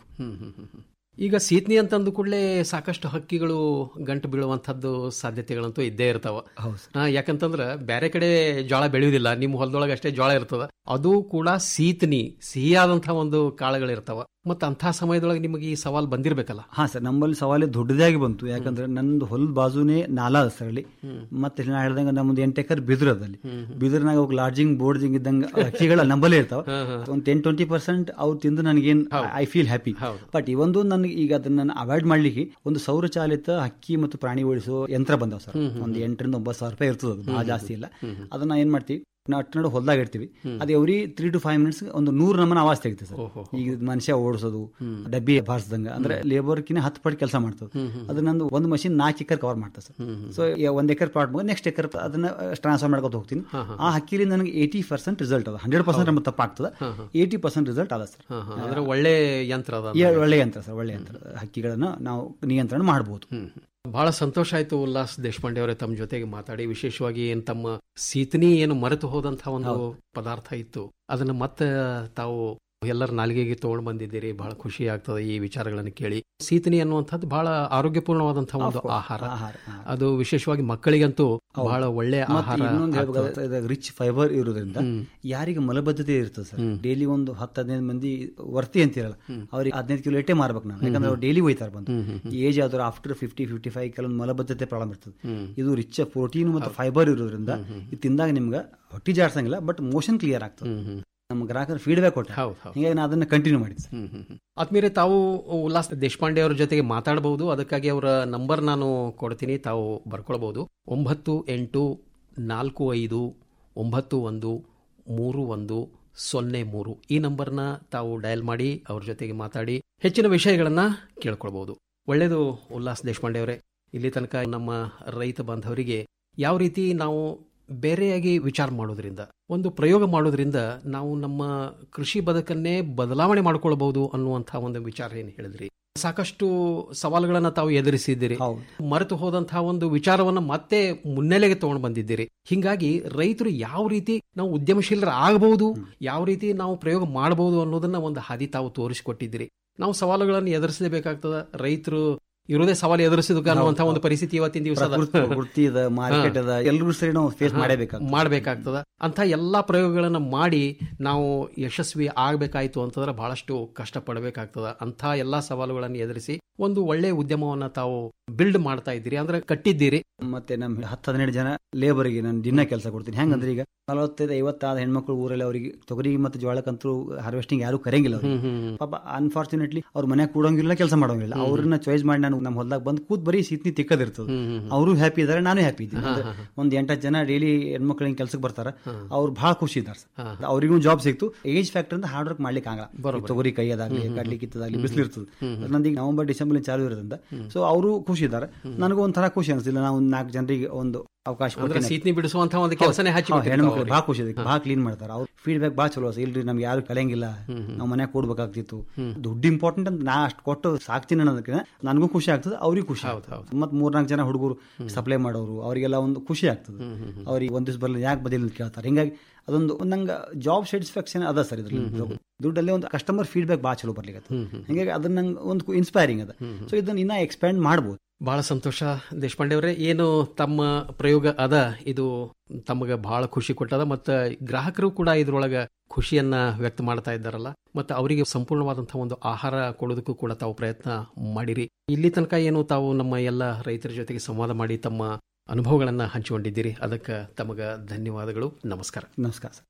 ಈಗ ಸೀತ್ನಿ ಅಂತಂದು ಕೂಡಲೇ ಸಾಕಷ್ಟು ಹಕ್ಕಿಗಳು ಗಂಟು ಬೀಳುವಂತದ್ದು ಸಾಧ್ಯತೆಗಳಂತೂ ಇದ್ದೇ ಇರ್ತಾವ ಹಾ, ಯಾಕಂತಂದ್ರ ಬೇರೆ ಕಡೆ ಜೋಳ ಬೆಳೆಯುವುದಿಲ್ಲ ನಿಮ್ಮ ಹೊಲದೊಳಗೆ ಅಷ್ಟೇ ಜೋಳ ಇರ್ತದ ಅದು ಕೂಡ ಸೀತ್ನಿ ಸಿಹಿಯಾದಂತಹ ಒಂದು ಕಾಳುಗಳಿರ್ತಾವ ಮತ್ತ ಅಂತಹ ಸಮಯದೊಳಗೆ ನಿಮಗೆ ಈ ಸವಾಲ್ ಬಂದಿರ್ಬೇಕಲ್ಲ ಹಾ ಸರ್ ನಮ್ಮಲ್ಲಿ ಸವಾಲು ದೊಡ್ಡದಾಗಿ ಬಂತು ಯಾಕಂದ್ರೆ ನಂದು ಹೊಲದ ಬಾಜುನೇ ನಾಲಾ ಅದ ಸರ್ ಅಲ್ಲಿ ಮತ್ತೆ ನಾ ಹೇಳ್ದಂಗ ನಮ್ದು ಎಂಟು ಎಕರ್ ಬಿದಿರು ಅದಲ್ಲಿ ಬಿದಿರ್ನಾಗ ಅವು ಲಾಡ್ಜಿಂಗ್ ಬೋರ್ಡಿಂಗ್ ಇದ್ದಂಗ ಹಕ್ಕಿಗಳ ನಂಬಲ್ಲೇ ಇರ್ತಾವ ಒಂದು ಟೆನ್ ಟ್ವೆಂಟಿ ಪರ್ಸೆಂಟ್ ಅವ್ರು ತಿಂದು ನನಗೇನ್ ಐ ಫೀಲ್ ಹ್ಯಾಪಿ ಬಟ್ ಇವೊಂದು ನನಗೆ ಈಗ ಅದನ್ನ ಅವಾಯ್ಡ್ ಮಾಡ್ಲಿಕ್ಕೆ ಒಂದು ಸೌರಚಾಲಿತ ಹಕ್ಕಿ ಮತ್ತು ಪ್ರಾಣಿ ಉಳಿಸೋ ಯಂತ್ರ ಬಂದಾವ ಸರ್ ಒಂದು ಎಂಟರಿಂದ ಒಂಬತ್ತು ಸಾವಿರ ರೂಪಾಯಿ ಇರ್ತದೆ ಅದು ಬಹಳ ಜಾಸ್ತಿ ಇಲ್ಲ ಅದನ್ನ ಏನ್ ಮಾಡ್ತೀವಿ ನಾವು ಅಟ್ಟು ಹೊಲ್ದಾಗ ಇಡ್ತೀವಿ ಅದು every three to five minutes ಒಂದು ನೂರು ನಮನ ಆವಾಜ್ ತೆಗಿತೀವಿ ಸರ್ ಈಗ ಇದ್ ಮನುಷ್ಯ ಓಡಿಸೋದು ಡಬ್ಬಿ ಬಾರಿಸ್ದಂಗ ಅಂದ್ರೆ ಲೇಬರ್ ಕಿನ್ನ ಹತ್ತು ಪಟ್ಟು ಕೆಲಸ ಮಾಡ್ತದೆ ಅದು ನಂದು ಒಂದು ಮಷಿನ್ ನಾಲ್ಕು ಎಕರ್ ಕವರ್ ಮಾಡ್ತದೆ ಸರ್ ಸೊ ಒಂದ್ ಎಕರ್ ಪ್ಲಾಟ್ ಮುಗ ನೆಕ್ಸ್ಟ್ ಎಕರ್ ಅದನ್ನ ಟ್ರಾನ್ಸ್ಫರ್ ಮಾಡ್ಕೊತ ಹೋಗ್ತೀನಿ ಆ ಹಕ್ಕಿಲಿ ನನಗೆ ಏಯ್ಟಿ ಪರ್ಸೆಂಟ್ ರಿಸಲ್ಟ್ ಅದ ಹಂಡ್ರೆಡ್ ಪರ್ಸೆಂಟ್ ನಮ್ಗೆ ತಪ್ಪಾಗ್ತದೆ ಏಯ್ಟಿ ಪರ್ಸೆಂಟ್ ರಿಸಲ್ಟ್ ಅದ ಸರ್ ಅಂದ್ರೆ ಒಳ್ಳೆ ಯಂತ್ರ ಅದ ಏ, ಒಳ್ಳೆ ಯಂತ್ರ ಸರ್ ಒಳ್ಳೆ ಯಂತ್ರ ಹಕ್ಕಿಗಳನ್ನ ನಾವು ನಿಯಂತ್ರಣ ಮಾಡಬಹುದು ಬಹಳ ಸಂತೋಷ ಆಯ್ತು ಉಲ್ಲಾಸ್ ದೇಶಪಾಂಡೆ ಅವರೇ ತಮ್ಮ ಜೊತೆಗೆ ಮಾತಾಡಿ ವಿಶೇಷವಾಗಿ ಏನ್ ತಮ್ಮ ಸೀತನಿ ಏನು ಮರೆತು ಹೋದಂತಹ ಒಂದು ಪದಾರ್ಥ ಇತ್ತು ಅದನ್ನ ಮತ್ತೆ ತಾವು ಎಲ್ಲರ ನಾಲಿಗೆಗೆ ತಗೊಂಡು ಬಂದಿದ್ದೀರಿ ಬಹಳ ಖುಷಿ ಆಗ್ತದೆ ಈ ವಿಚಾರಗಳನ್ನು ಕೇಳಿ ಸೀತನಿ ಅನ್ನುವಂಥದ್ದು ಬಹಳ ಆರೋಗ್ಯಪೂರ್ಣವಾದಂತಹ ಒಂದು ಆಹಾರ ಅದು ವಿಶೇಷವಾಗಿ ಮಕ್ಕಳಿಗಂತೂ ಬಹಳ ಒಳ್ಳೆ ಆಹಾರ ಆಗ್ತದೆ. ರಿಚ್ ಫೈಬರ್ ಇರೋದ್ರಿಂದ ಯಾರಿಗೆ ಮಲಬದ್ಧತೆ ಇರ್ತದೆ ಸರ್ ಡೈಲಿ ಒಂದು ಹತ್ತು ಹದಿನೈದು ಮಂದಿ ವರ್ತಿ ಅಂತಿರಲ್ಲ ಅವ್ರಿಗೆ ಹದಿನೈದು ಕಿಲೋ ಇಟ್ಟೆ ಮಾರ್ಬೇಕು ನಾನು ಯಾಕಂದ್ರೆ ಅವ್ರು ಡೈಲಿ ಹೋಯ್ತಾರೆ ಬಂದು ಏಜ್ ಆದ್ರೆ ಆಫ್ಟರ್ ಫಿಫ್ಟಿ ಫಿಫ್ಟಿ ಫೈವ್ ಕೆಲವೊಂದು ಮಲಬದ್ಧತೆ ಪ್ರಾಬ್ಲಮ್ ಇರ್ತದೆ ಇದು ರಿಚ್ ಪ್ರೋಟೀನ್ ಮತ್ತು ಫೈಬರ್ ಇರೋದ್ರಿಂದ ಇದು ತಿಂದಾಗ ನಿಮ್ಗೆ ಹೊಟ್ಟಿ ಜಾಡ್ಸಂಗಿಲ್ಲ ಬಟ್ ಮೋಷನ್ ಕ್ಲಿಯರ್ ಆಗ್ತದೆ ನಮ್ಮ ಗ್ರಾಹಕರು ಫೀಡ್ಬ್ಯಾಕ್ ಕೊಟ್ಟ ಹೀಗಾಗಿ ನಾನು ಅದನ್ನ ಕಂಟಿನ್ಯೂ ಮಾಡಿದ್ದೆ ಸರ್ ಆದ್ಮೇಲೆ ತಾವು ಉಲ್ಲಾಸ್ ದೇಶಪಾಂಡೆ ಅವರ ಜೊತೆಗೆ ಮಾತಾಡಬಹುದು ಅದಕ್ಕಾಗಿ ಅವರ ನಂಬರ್ ನಾನು ಕೊಡ್ತೀನಿ ತಾವು ಬರ್ಕೊಳ್ಬಹುದು ಒಂಬತ್ತು ಎಂಟು ನಾಲ್ಕು ಐದು ಒಂಬತ್ತು ಒಂದು ಮೂರು ಒಂದು ಸೊನ್ನೆ ಮೂರು ಈ ನಂಬರ್ನ ತಾವು ಡಯಲ್ ಮಾಡಿ ಅವ್ರ ಜೊತೆಗೆ ಮಾತಾಡಿ ಹೆಚ್ಚಿನ ವಿಷಯಗಳನ್ನ ಕೇಳ್ಕೊಳ್ಬಹುದು ಒಳ್ಳೆಯದು ಉಲ್ಲಾಸ್ ದೇಶಪಾಂಡೆ ಅವರೇ ಇಲ್ಲಿ ತನಕ ನಮ್ಮ ರೈತ ಬಾಂಧವರಿಗೆ ಯಾವ ರೀತಿ ನಾವು ಬೇರೆಯಾಗಿ ವಿಚಾರ ಮಾಡೋದ್ರಿಂದ ಒಂದು ಪ್ರಯೋಗ ಮಾಡೋದ್ರಿಂದ ನಾವು ನಮ್ಮ ಕೃಷಿ ಬದುಕನ್ನೇ ಬದಲಾವಣೆ ಮಾಡ್ಕೊಳ್ಬಹುದು ಅನ್ನುವಂತಹ ಒಂದು ವಿಚಾರ ಏನು ಹೇಳಿದ್ರಿ ಸಾಕಷ್ಟು ಸವಾಲುಗಳನ್ನ ತಾವು ಎದುರಿಸಿದ್ದೀರಿ ಮರೆತು ಹೋದಂತಹ ಒಂದು ವಿಚಾರವನ್ನ ಮತ್ತೆ ಮುನ್ನೆಲೆಗೆ ತಗೊಂಡು ಬಂದಿದ್ದೀರಿ ಹಿಂಗಾಗಿ ರೈತರು ಯಾವ ರೀತಿ ನಾವು ಉದ್ಯಮಶೀಲರ ಆಗಬಹುದು ಯಾವ ರೀತಿ ನಾವು ಪ್ರಯೋಗ ಮಾಡಬಹುದು ಅನ್ನೋದನ್ನ ಒಂದು ಹಾದಿ ತಾವು ತೋರಿಸಿಕೊಟ್ಟಿದ್ದೀರಿ ನಾವು ಸವಾಲುಗಳನ್ನು ಎದುರಿಸಲೇಬೇಕಾಗ್ತದ ರೈತರು ಇರೋದೇ ಸವಾಲು ಎದುರಿಸಿದ ಅನ್ನುವಂತಹ ಒಂದು ಪರಿಸ್ಥಿತಿ ಇವತ್ತಿನ ದಿವಸ ಪ್ರಕೃತಿ- ಪ್ರಕೃತಿ ಅದ, market ಅದ, ಎಲ್ರೂ ಸೇರಿ ನಾವು face ಮಾಡಬೇಕಾಗ್ತದೆ. ಮಾಡಬೇಕಾಗ್ತದ ಅಂತ ಎಲ್ಲಾ ಪ್ರಯೋಗಗಳನ್ನ ಮಾಡಿ ನಾವು ಯಶಸ್ವಿ ಆಗ್ಬೇಕಾಯ್ತು ಅಂತಂದ್ರೆ ಬಹಳಷ್ಟು ಕಷ್ಟ ಪಡಬೇಕಾಗ್ತದ ಅಂತ ಎಲ್ಲಾ ಸವಾಲುಗಳನ್ನು ಎದುರಿಸಿ ಒಂದು ಒಳ್ಳೆ ಉದ್ಯಮವನ್ನ ತಾವು ಬಿಲ್ಡ್ ಮಾಡ್ತಾ ಇದ್ದೀರಿ ಅಂದ್ರೆ ಕಟ್ಟಿದ್ದೀರಿ ಮತ್ತೆ ನಮ್ ಹತ್ತು ಹದಿನೆಂಟು ಜನ ಲೇಬರ್ಗೆ ನಾನು ದಿನ ಕೆಲಸ ಕೊಡ್ತೀನಿ ಹೆಂಗಂದ್ರೆ ಈಗ ನಲವತ್ತೈದು ಐವತ್ತಾದ ಹೆಣ್ಮಕ್ಳು ಊರಲ್ಲಿ ಅವರಿಗೆ ತೊಗರಿ ಮತ್ತು ಜೋಳಕ್ಕಂತೂ ಹಾರ್ವೆಸ್ಟಿಂಗ್ ಯಾರು ಕರೆಯಂಗಿಲ್ಲ ಅವ್ರಿಗೆ. ಪಾಪ ಅನ್ಫಾರ್ಚುನೇಟ್ಲಿ ಅವ್ರ ಮನೆ ಕೂಡಂಗಿಲ್ಲ ಕೆಲಸ ಮಾಡೋಂಗಿಲ್ಲ ಅವ್ರನ್ನ ಚಾಯ್ಸ್ ಮಾಡಿ ನಾನು ನಮ್ಮ ಹೊಲದಾಗ ಬಂದು ಕೂತ್ ಬರೀ ಸೀತ್ನಿ ತಿಕ್ಕದಿರ್ತದೆ ಅವರು ಹ್ಯಾಪಿ ಇದಾರೆ ನಾನು ಹ್ಯಾಪಿ ಇದ್ದೀನಿ ಅಂದ್ರೆ ಒಂದ್ ಎಂಟತ್ತು ಜನ ಡೈಲಿ ಹೆಣ್ಮಕ್ಳು ಹಿಂಗ್ ಕೆಲ್ಸಕ್ಕೆ ಬರ್ತಾರ ಅವ್ರು ಬಹಳ ಖುಷಿ ಇದ್ದಾರೆ ಸರ್ ಅವ್ರಿಗೂ ಜಾಬ್ ಸಿಕ್ತು ಏಜ್ ಫ್ಯಾಕ್ಟರ್ ಅಂತ ಹಾರ್ಡ್ ವರ್ಕ್ ಮಾಡ್ಲಿಕ್ಕೆ ಆಗಲ್ಲ ಈ ತೊಗರಿ ಕೈಯದಾಗ್ಲಿ ಕಡ್ಲಿ ಕಿತ್ತದಾಗ್ಲಿ ಬಿಸಿಲು ಇರ್ತದೆ ನಂದು ಈಗ ನವೆಂಬರ್ ಡಿಸೆಂಬರ್ ಚಾಲು ಇರೋದ್ರಿಂದ ಸೊ ಅವರು ಖುಷಿ ಇದ್ದಾರೆ ನನಗೂ ಒಂಥರ ಖುಷಿ ಅನಿಸ್ತಿಲ್ಲ ನಾವು ಒಂದು ನಾಲ್ಕು ಜನರಿಗೆ ಒಂದು ಅವಕಾಶ ಅಂದ್ರೆ ಕೊಡ್ತೀನಿ. ಸೀತ್ನಿ ಬಿಡಿಸುವಂತಹ ಒಂದು ಕೆಲಸನೇ ಹಚ್ಚಿ ಹೌದು, ಬಿಟ್ಟಿರ್ತಾವೆ ಹೆಣ್ಮಕ್ಳು ಅವ್ರಿಗೆ. ಭಾಳ ಖುಷಿ ಇದೆ ಭಾಳ ಕ್ಲೀನ್ ಮಾಡ್ತಾರೆ ಅವ್ರ ಫೀಡ್ಬ್ಯಾಕ್ ಭಾಳ ಚಲೋ ಅಸ ಇಲ್ರಿ ನಮ್ಗೆ ಯಾರು ಕಳೆಯಂಗಿಲ್ಲ ನಾವು ಮನ್ಯಾಗ ಕೊಡ್ಬೇಕಾಗ್ತಿತ್ತು ದುಡ್ಡು ಇಂಪಾರ್ಟೆಂಟ್ ಅಂತ ನಾ ಅಷ್ಟು ಕೊಟ್ಟು ಸಾಕ್ತೀನಿ ಅನ್ನೋದಕ್ಕೆ ನನಗೂ ಖುಷಿ ಆಗ್ತದೆ ಅವ್ರಿಗೂ ಖುಷಿ ಮತ್ತೆ ಮೂರ್ನಾಲ್ಕು ಜನ ಹುಡುಗರು ಸಪ್ಲೈ ಮಾಡೋರು ಅವರಿಗೆಲ್ಲ ಒಂದು ಖುಷಿ ಆಗ್ತದೆ ಅವ್ರಿಗೆ ಒಂದ್ ದಿವಸ ಬರಲ್ಲ ಯಾಕೆ ಬದಿಲ್ಲ ಅಂತ ಕೇಳ್ತಾರೆ ಹಿಂಗಾಗಿ ಅದೊಂದು ನಂಗೆ ಜಾಬ್ ಸ್ಯಾಟಿಸ್ಫ್ಯಾಕ್ಷನ್ ಅದ ಸರ್ ಇದ್ರಲ್ಲಿ ದುಡ್ಡಲ್ಲಿ ಒಂದು ಕಸ್ಟಮರ್ ಫೀಡ್ಬ್ಯಾಕ್ ಭಾಳ ಚಲೋ ಬರ್ಲಿಕ್ಕೆ ಹಿಂಗಾಗಿ ಅದನ್ನ ನಂಗೆ ಒಂದು ಇನ್ಸ್ಪೈರಿಂಗ್ ಅದ ಸೊ ಇದನ್ನ ಇನ್ನ ಎಕ್ಸ್ಪ್ಯಾಂಡ್ ಮಾಡ್ಬೋದು ಬಹಳ ಸಂತೋಷ ದೇಶಪಾಂಡೆ ಅವರೇ ಏನು ತಮ್ಮ ಪ್ರಯೋಗ ಅದ ಇದು ತಮಗೆ ಬಹಳ ಖುಷಿ ಕೊಟ್ಟದ ಮತ್ತು ಗ್ರಾಹಕರು ಕೂಡ ಇದ್ರೊಳಗ ಖುಷಿಯನ್ನ ವ್ಯಕ್ತ ಮಾಡ್ತಾ ಇದ್ದಾರಲ್ಲ ಮತ್ತು ಅವರಿಗೆ ಸಂಪೂರ್ಣವಾದಂತಹ ಒಂದು ಆಹಾರ ಕೊಡೋದಕ್ಕೂ ಕೂಡ ತಾವು ಪ್ರಯತ್ನ ಮಾಡಿರಿ ಇಲ್ಲಿ ತನಕ ಏನು ತಾವು ನಮ್ಮ ಎಲ್ಲ ರೈತರ ಜೊತೆಗೆ ಸಂವಾದ ಮಾಡಿ ತಮ್ಮ ಅನುಭವಗಳನ್ನ ಹಂಚಿಕೊಂಡಿದ್ದೀರಿ ಅದಕ್ಕೆ ತಮಗ ಧನ್ಯವಾದಗಳು ನಮಸ್ಕಾರ ನಮಸ್ಕಾರ ಸರ್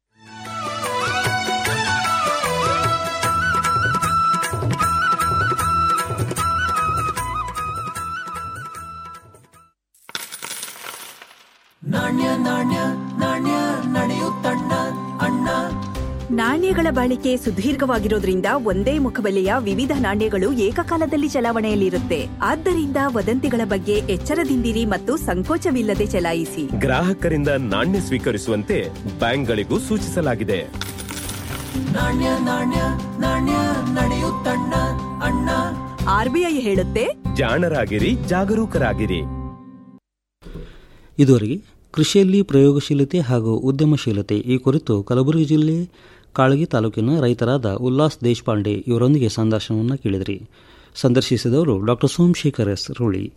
ನಾಣ್ಯಗಳ ಬಾಳಿಕೆ ಸುದೀರ್ಘವಾಗಿರೋದ್ರಿಂದ ಒಂದೇ ಮುಖಬೆಲೆಯ ವಿವಿಧ ನಾಣ್ಯಗಳು ಏಕಕಾಲದಲ್ಲಿ ಚಲಾವಣೆಯಲ್ಲಿರುತ್ತೆ ಆದ್ದರಿಂದ ವದಂತಿಗಳ ಬಗ್ಗೆ ಎಚ್ಚರದಿಂದಿರಿ ಮತ್ತು ಸಂಕೋಚವಿಲ್ಲದೆ ಚಲಾಯಿಸಿ ಗ್ರಾಹಕರಿಂದ ನಾಣ್ಯ ಸ್ವೀಕರಿಸುವಂತೆ ಬ್ಯಾಂಕ್ಗಳಿಗೂ ಸೂಚಿಸಲಾಗಿದೆ ನಾಣ್ಯ ನಾಣ್ಯ ನಾಣ್ಯ ನಡೆಯುತ್ತಣ್ಣ ಅಣ್ಣ ಆರ್ಬಿಐ ಹೇಳುತ್ತೆ ಜಾಣರಾಗಿರಿ ಜಾಗರೂಕರಾಗಿರಿ ಇದುವರೆಗೆ ಕೃಷಿಯಲ್ಲಿ ಪ್ರಯೋಗಶೀಲತೆ ಹಾಗೂ ಉದ್ಯಮಶೀಲತೆ ಈ ಕುರಿತು ಕಲಬುರಗಿ ಜಿಲ್ಲೆ ಕಾಳಗಿ ತಾಲೂಕಿನ ರೈತರಾದ ಉಲ್ಲಾಸ್ ದೇಶಪಾಂಡೆ ಇವರೊಂದಿಗೆ ಸಂದರ್ಶನವನ್ನು ಕೇಳಿದ್ರಿ ಸಂದರ್ಶಿಸಿದವರು ಡಾಕ್ಟರ್ ಸೋಮಶೇಖರ್ ಎಸ್ ರೂಳಿ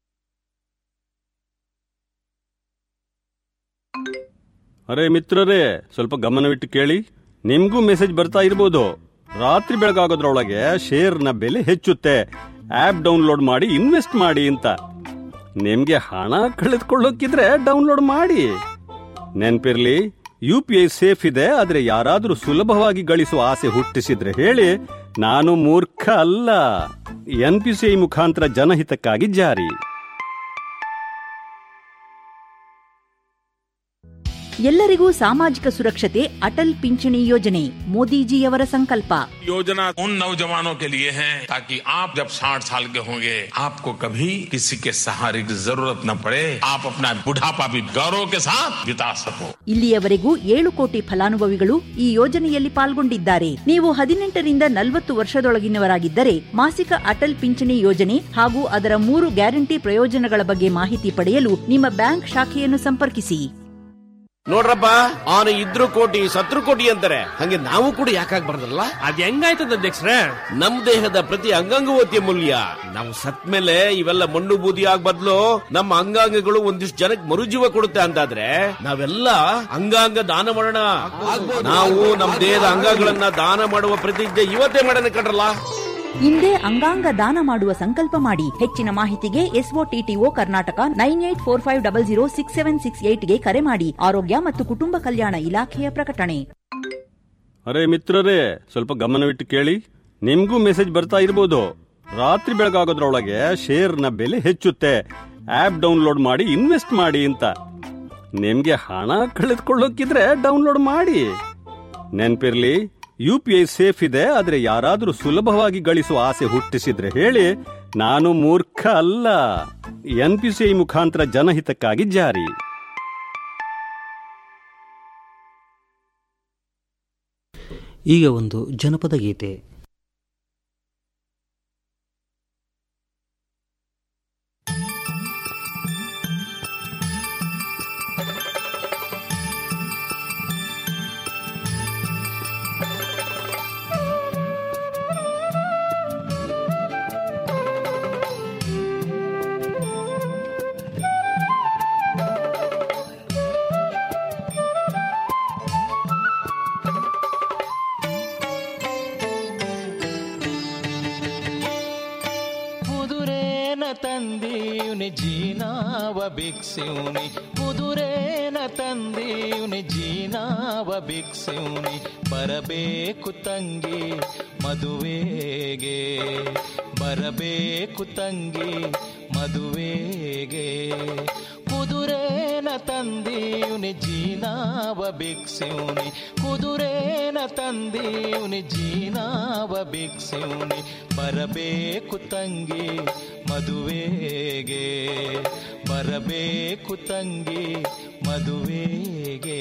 ಅರೆ ಮಿತ್ರರೇ ಸ್ವಲ್ಪ ಗಮನವಿಟ್ಟು ಕೇಳಿ ನಿಮ್ಗೂ ಮೆಸೇಜ್ ಬರ್ತಾ ಇರ್ಬೋದು ರಾತ್ರಿ ಬೆಳಗಾಗೋದ್ರೊಳಗೆ ಶೇರ್ನ ಬೆಲೆ ಹೆಚ್ಚುತ್ತೆ ಆಪ್ ಡೌನ್ಲೋಡ್ ಮಾಡಿ ಇನ್ವೆಸ್ಟ್ ಮಾಡಿ ಅಂತ ನಿಮ್ಗೆ ಹಣ ಕಳೆದುಕೊಳ್ಳೋಕಿದ್ರೆ ಡೌನ್ಲೋಡ್ ಮಾಡಿ ನೆನ್ಪಿರ್ಲಿ ಯು ಪಿ ಐ ಸೇಫ್ ಇದೆ ಆದ್ರೆ ಯಾರಾದ್ರೂ ಸುಲಭವಾಗಿ ಗಳಿಸುವ ಆಸೆ ಹುಟ್ಟಿಸಿದ್ರೆ ಹೇಳಿ ನಾನು ಮೂರ್ಖ ಅಲ್ಲ ಎನ್ ಪಿ ಸಿ ಐ ಮುಖಾಂತರ ಜನಹಿತಕ್ಕಾಗಿ ಜಾರಿ ಎಲ್ಲರಿಗೂ ಸಾಮಾಜಿಕ ಸುರಕ್ಷತೆ ಅಟಲ್ ಪಿಂಚಣಿ ಯೋಜನೆ ಮೋದಿಜಿಯವರ ಸಂಕಲ್ಪ योजना उन नौजवानों के लिए है ताकि आप जब 60 साल के होंगे आपको कभी किसी के सहारे की जरूरत न पड़े आप अपना बुढ़ापा भी गौरव के साथ बिता सको ಇಲ್ಲಿಯವರೆಗೂ ಏಳು ಕೋಟಿ ಫಲಾನುಭವಿಗಳು ಈ ಯೋಜನೆಯಲ್ಲಿ ಪಾಲ್ಗೊಂಡಿದ್ದಾರೆ ನೀವು ಹದಿನೆಂಟರಿಂದ ನಲವತ್ತು ವರ್ಷದೊಳಗಿನವರಾಗಿದ್ದರೆ ಮಾಸಿಕ ಅಟಲ್ ಪಿಂಚಣಿ ಯೋಜನೆ ಹಾಗೂ ಅದರ ಮೂರು ಗ್ಯಾರಂಟಿ ಪ್ರಯೋಜನಗಳ ಬಗ್ಗೆ ಮಾಹಿತಿ ಪಡೆಯಲು ನಿಮ್ಮ ಬ್ಯಾಂಕ್ ಶಾಖೆಯನ್ನು ಸಂಪರ್ಕಿಸಿ ನೋಡ್ರಪ್ಪ ಅವನು ಇದ್ರು ಕೋಟಿ ಸತ್ರು ಕೋಟಿ ಅಂತಾರೆ ಹಂಗೆ ನಾವು ಕೂಡ ಯಾಕಾಗ್ಬಾರ್ದಲ್ಲ ಅದ್ ಹೆಂಗಾಯ್ತದ ಅಧ್ಯಕ್ಷರೇ ನಮ್ ದೇಹದ ಪ್ರತಿ ಅಂಗಾಂಗವೂ ಅತ್ಯಮೂಲ್ಯ ನಾವು ಸತ್ ಮೇಲೆ ಇವೆಲ್ಲ ಮಣ್ಣು ಬೂದಿ ಆಗ್ ಬದ್ಲು ನಮ್ಮ ಅಂಗಾಂಗಗಳು ಒಂದಿಷ್ಟು ಜನಕ್ಕೆ ಮರುಜೀವ ಕೊಡುತ್ತೆ ಅಂತಾದ್ರೆ ನಾವೆಲ್ಲ ಅಂಗಾಂಗ ದಾನ ಮಾಡೋಣ ನಾವು ನಮ್ ದೇಹದ ಅಂಗಗಳನ್ನ ದಾನ ಮಾಡುವ ಪ್ರತಿಜ್ಞೆ ಇವತ್ತೇ ಮಾಡೋಣ ಕಣ್ರಲ್ಲ ಹಿಂದೆ ಅಂಗಾಂಗ ದಾನ ಮಾಡುವ ಸಂಕಲ್ಪ ಮಾಡಿ ಹೆಚ್ಚಿನ ಮಾಹಿತಿಗೆ SOTTO Karnataka nine eight four five double zero six seven six ಏಟ್ಗೆ ಕರೆ ಮಾಡಿ ಆರೋಗ್ಯ ಮತ್ತು ಕುಟುಂಬ ಕಲ್ಯಾಣ ಇಲಾಖೆಯ ಪ್ರಕಟಣೆ ಅರೆ ಮಿತ್ರರೇ ಸ್ವಲ್ಪ ಗಮನವಿಟ್ಟು ಕೇಳಿ ನಿಮ್ಗೂ ಮೆಸೇಜ್ ಬರ್ತಾ ಇರ್ಬೋದು ರಾತ್ರಿ ಬೆಳಗಾಗೋದ್ರೊಳಗೆ ಶೇರ್ನ ಬೆಲೆ ಹೆಚ್ಚುತ್ತೆ ಆಪ್ ಡೌನ್ಲೋಡ್ ಮಾಡಿ ಇನ್ವೆಸ್ಟ್ ಮಾಡಿ ಅಂತ ನಿಮ್ಗೆ ಹಣ ಕಳೆದುಕೊಳ್ಳೋಕಿದ್ರೆ ಡೌನ್ಲೋಡ್ ಮಾಡಿ ನೆನ್ಪಿರ್ಲಿ ಯು ಪಿ ಐ ಸೇಫ್ ಇದೆ ಆದ್ರೆ ಯಾರಾದ್ರೂ ಸುಲಭವಾಗಿ ಗಳಿಸುವ ಆಸೆ ಹುಟ್ಟಿಸಿದ್ರೆ ಹೇಳಿ ನಾನು ಮೂರ್ಖ ಅಲ್ಲ ಎನ್ ಪಿ ಸಿ ಐ ಮುಖಾಂತರ ಜನಹಿತಕ್ಕಾಗಿ ಜಾರಿ ಈಗ ಒಂದು ಜನಪದ ಗೀತೆ ಕುದುರೇನ ತಂದೀವ್ನಿ ಜೀನಾವ ಭಿಕ್ಷಿವ್ನಿ ಕುದುರೇನ ತಂದೀವ್ನಿ ಜೀನಾವ ಭಿಕ್ಷಿವ್ನಿ ಬರಬೇಕು ತಂಗಿ ಮದುವೆಗೆ ಬರಬೇಕು ತಂಗಿ ಮದುವೆಗೆ ಕುದುರೇನ ತಂದೀವ್ನಿ ಜೀನಾವ ಭಿಕ್ಷಿವ್ನಿ ಕುದುರೇನ ತಂದೀವ್ನಿ ಜೀನಾವ ಭಿಕ್ಷಿವ್ನಿ ಬರಬೇಕು ತಂಗಿ ಮದುವೆಗೆ ಬರಬೇಕು ತಂಗಿ ಮದುವೆಗೆ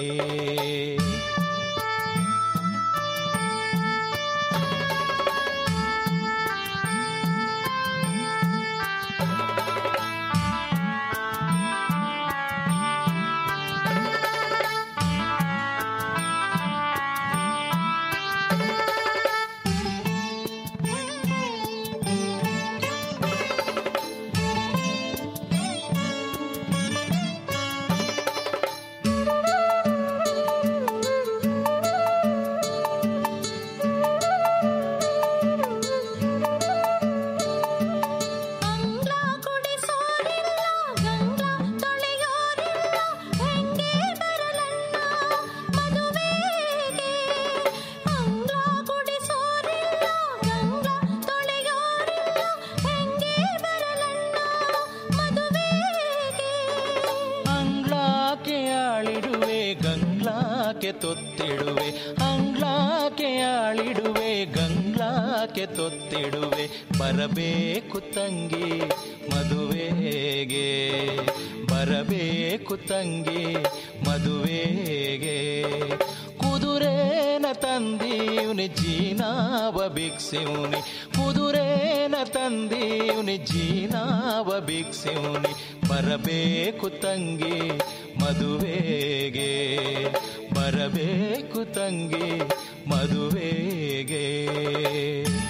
ಅಂಗ್ಲಾಕೆ ಆಳಿಡುವೆ ಗಂಗ್ಲಾಕೆ ತೊತ್ತಿಡುವೆ ಅಂಗ್ಲಾಕೆ ಕಾಲಿಡುವೆ ಗಂಗ್ಲಾಕೆ ತೊತ್ತಿಡುವೆ ಬರಬೇಕು ತಂಗಿ ಮದುವೆಗೆ ಬರಬೇಕು ತಂಗಿ ಮದುವೆಗೆ ಕುದುರೇನ ತಂದೀವ್ನಿ ಜೀನಾವ ಭಿಕ್ಷಿವ್ನಿ ಕುದುರೇನ ತಂದೀವ್ನಿ ಜೀನಾವ ಭಿಕ್ಷಿವ್ನಿ ಬರಬೇಕು ತಂಗಿ ಮದುವೆಗೆ ಬರಬೇಕು ತಂಗಿ ಮದುವೆಗೆ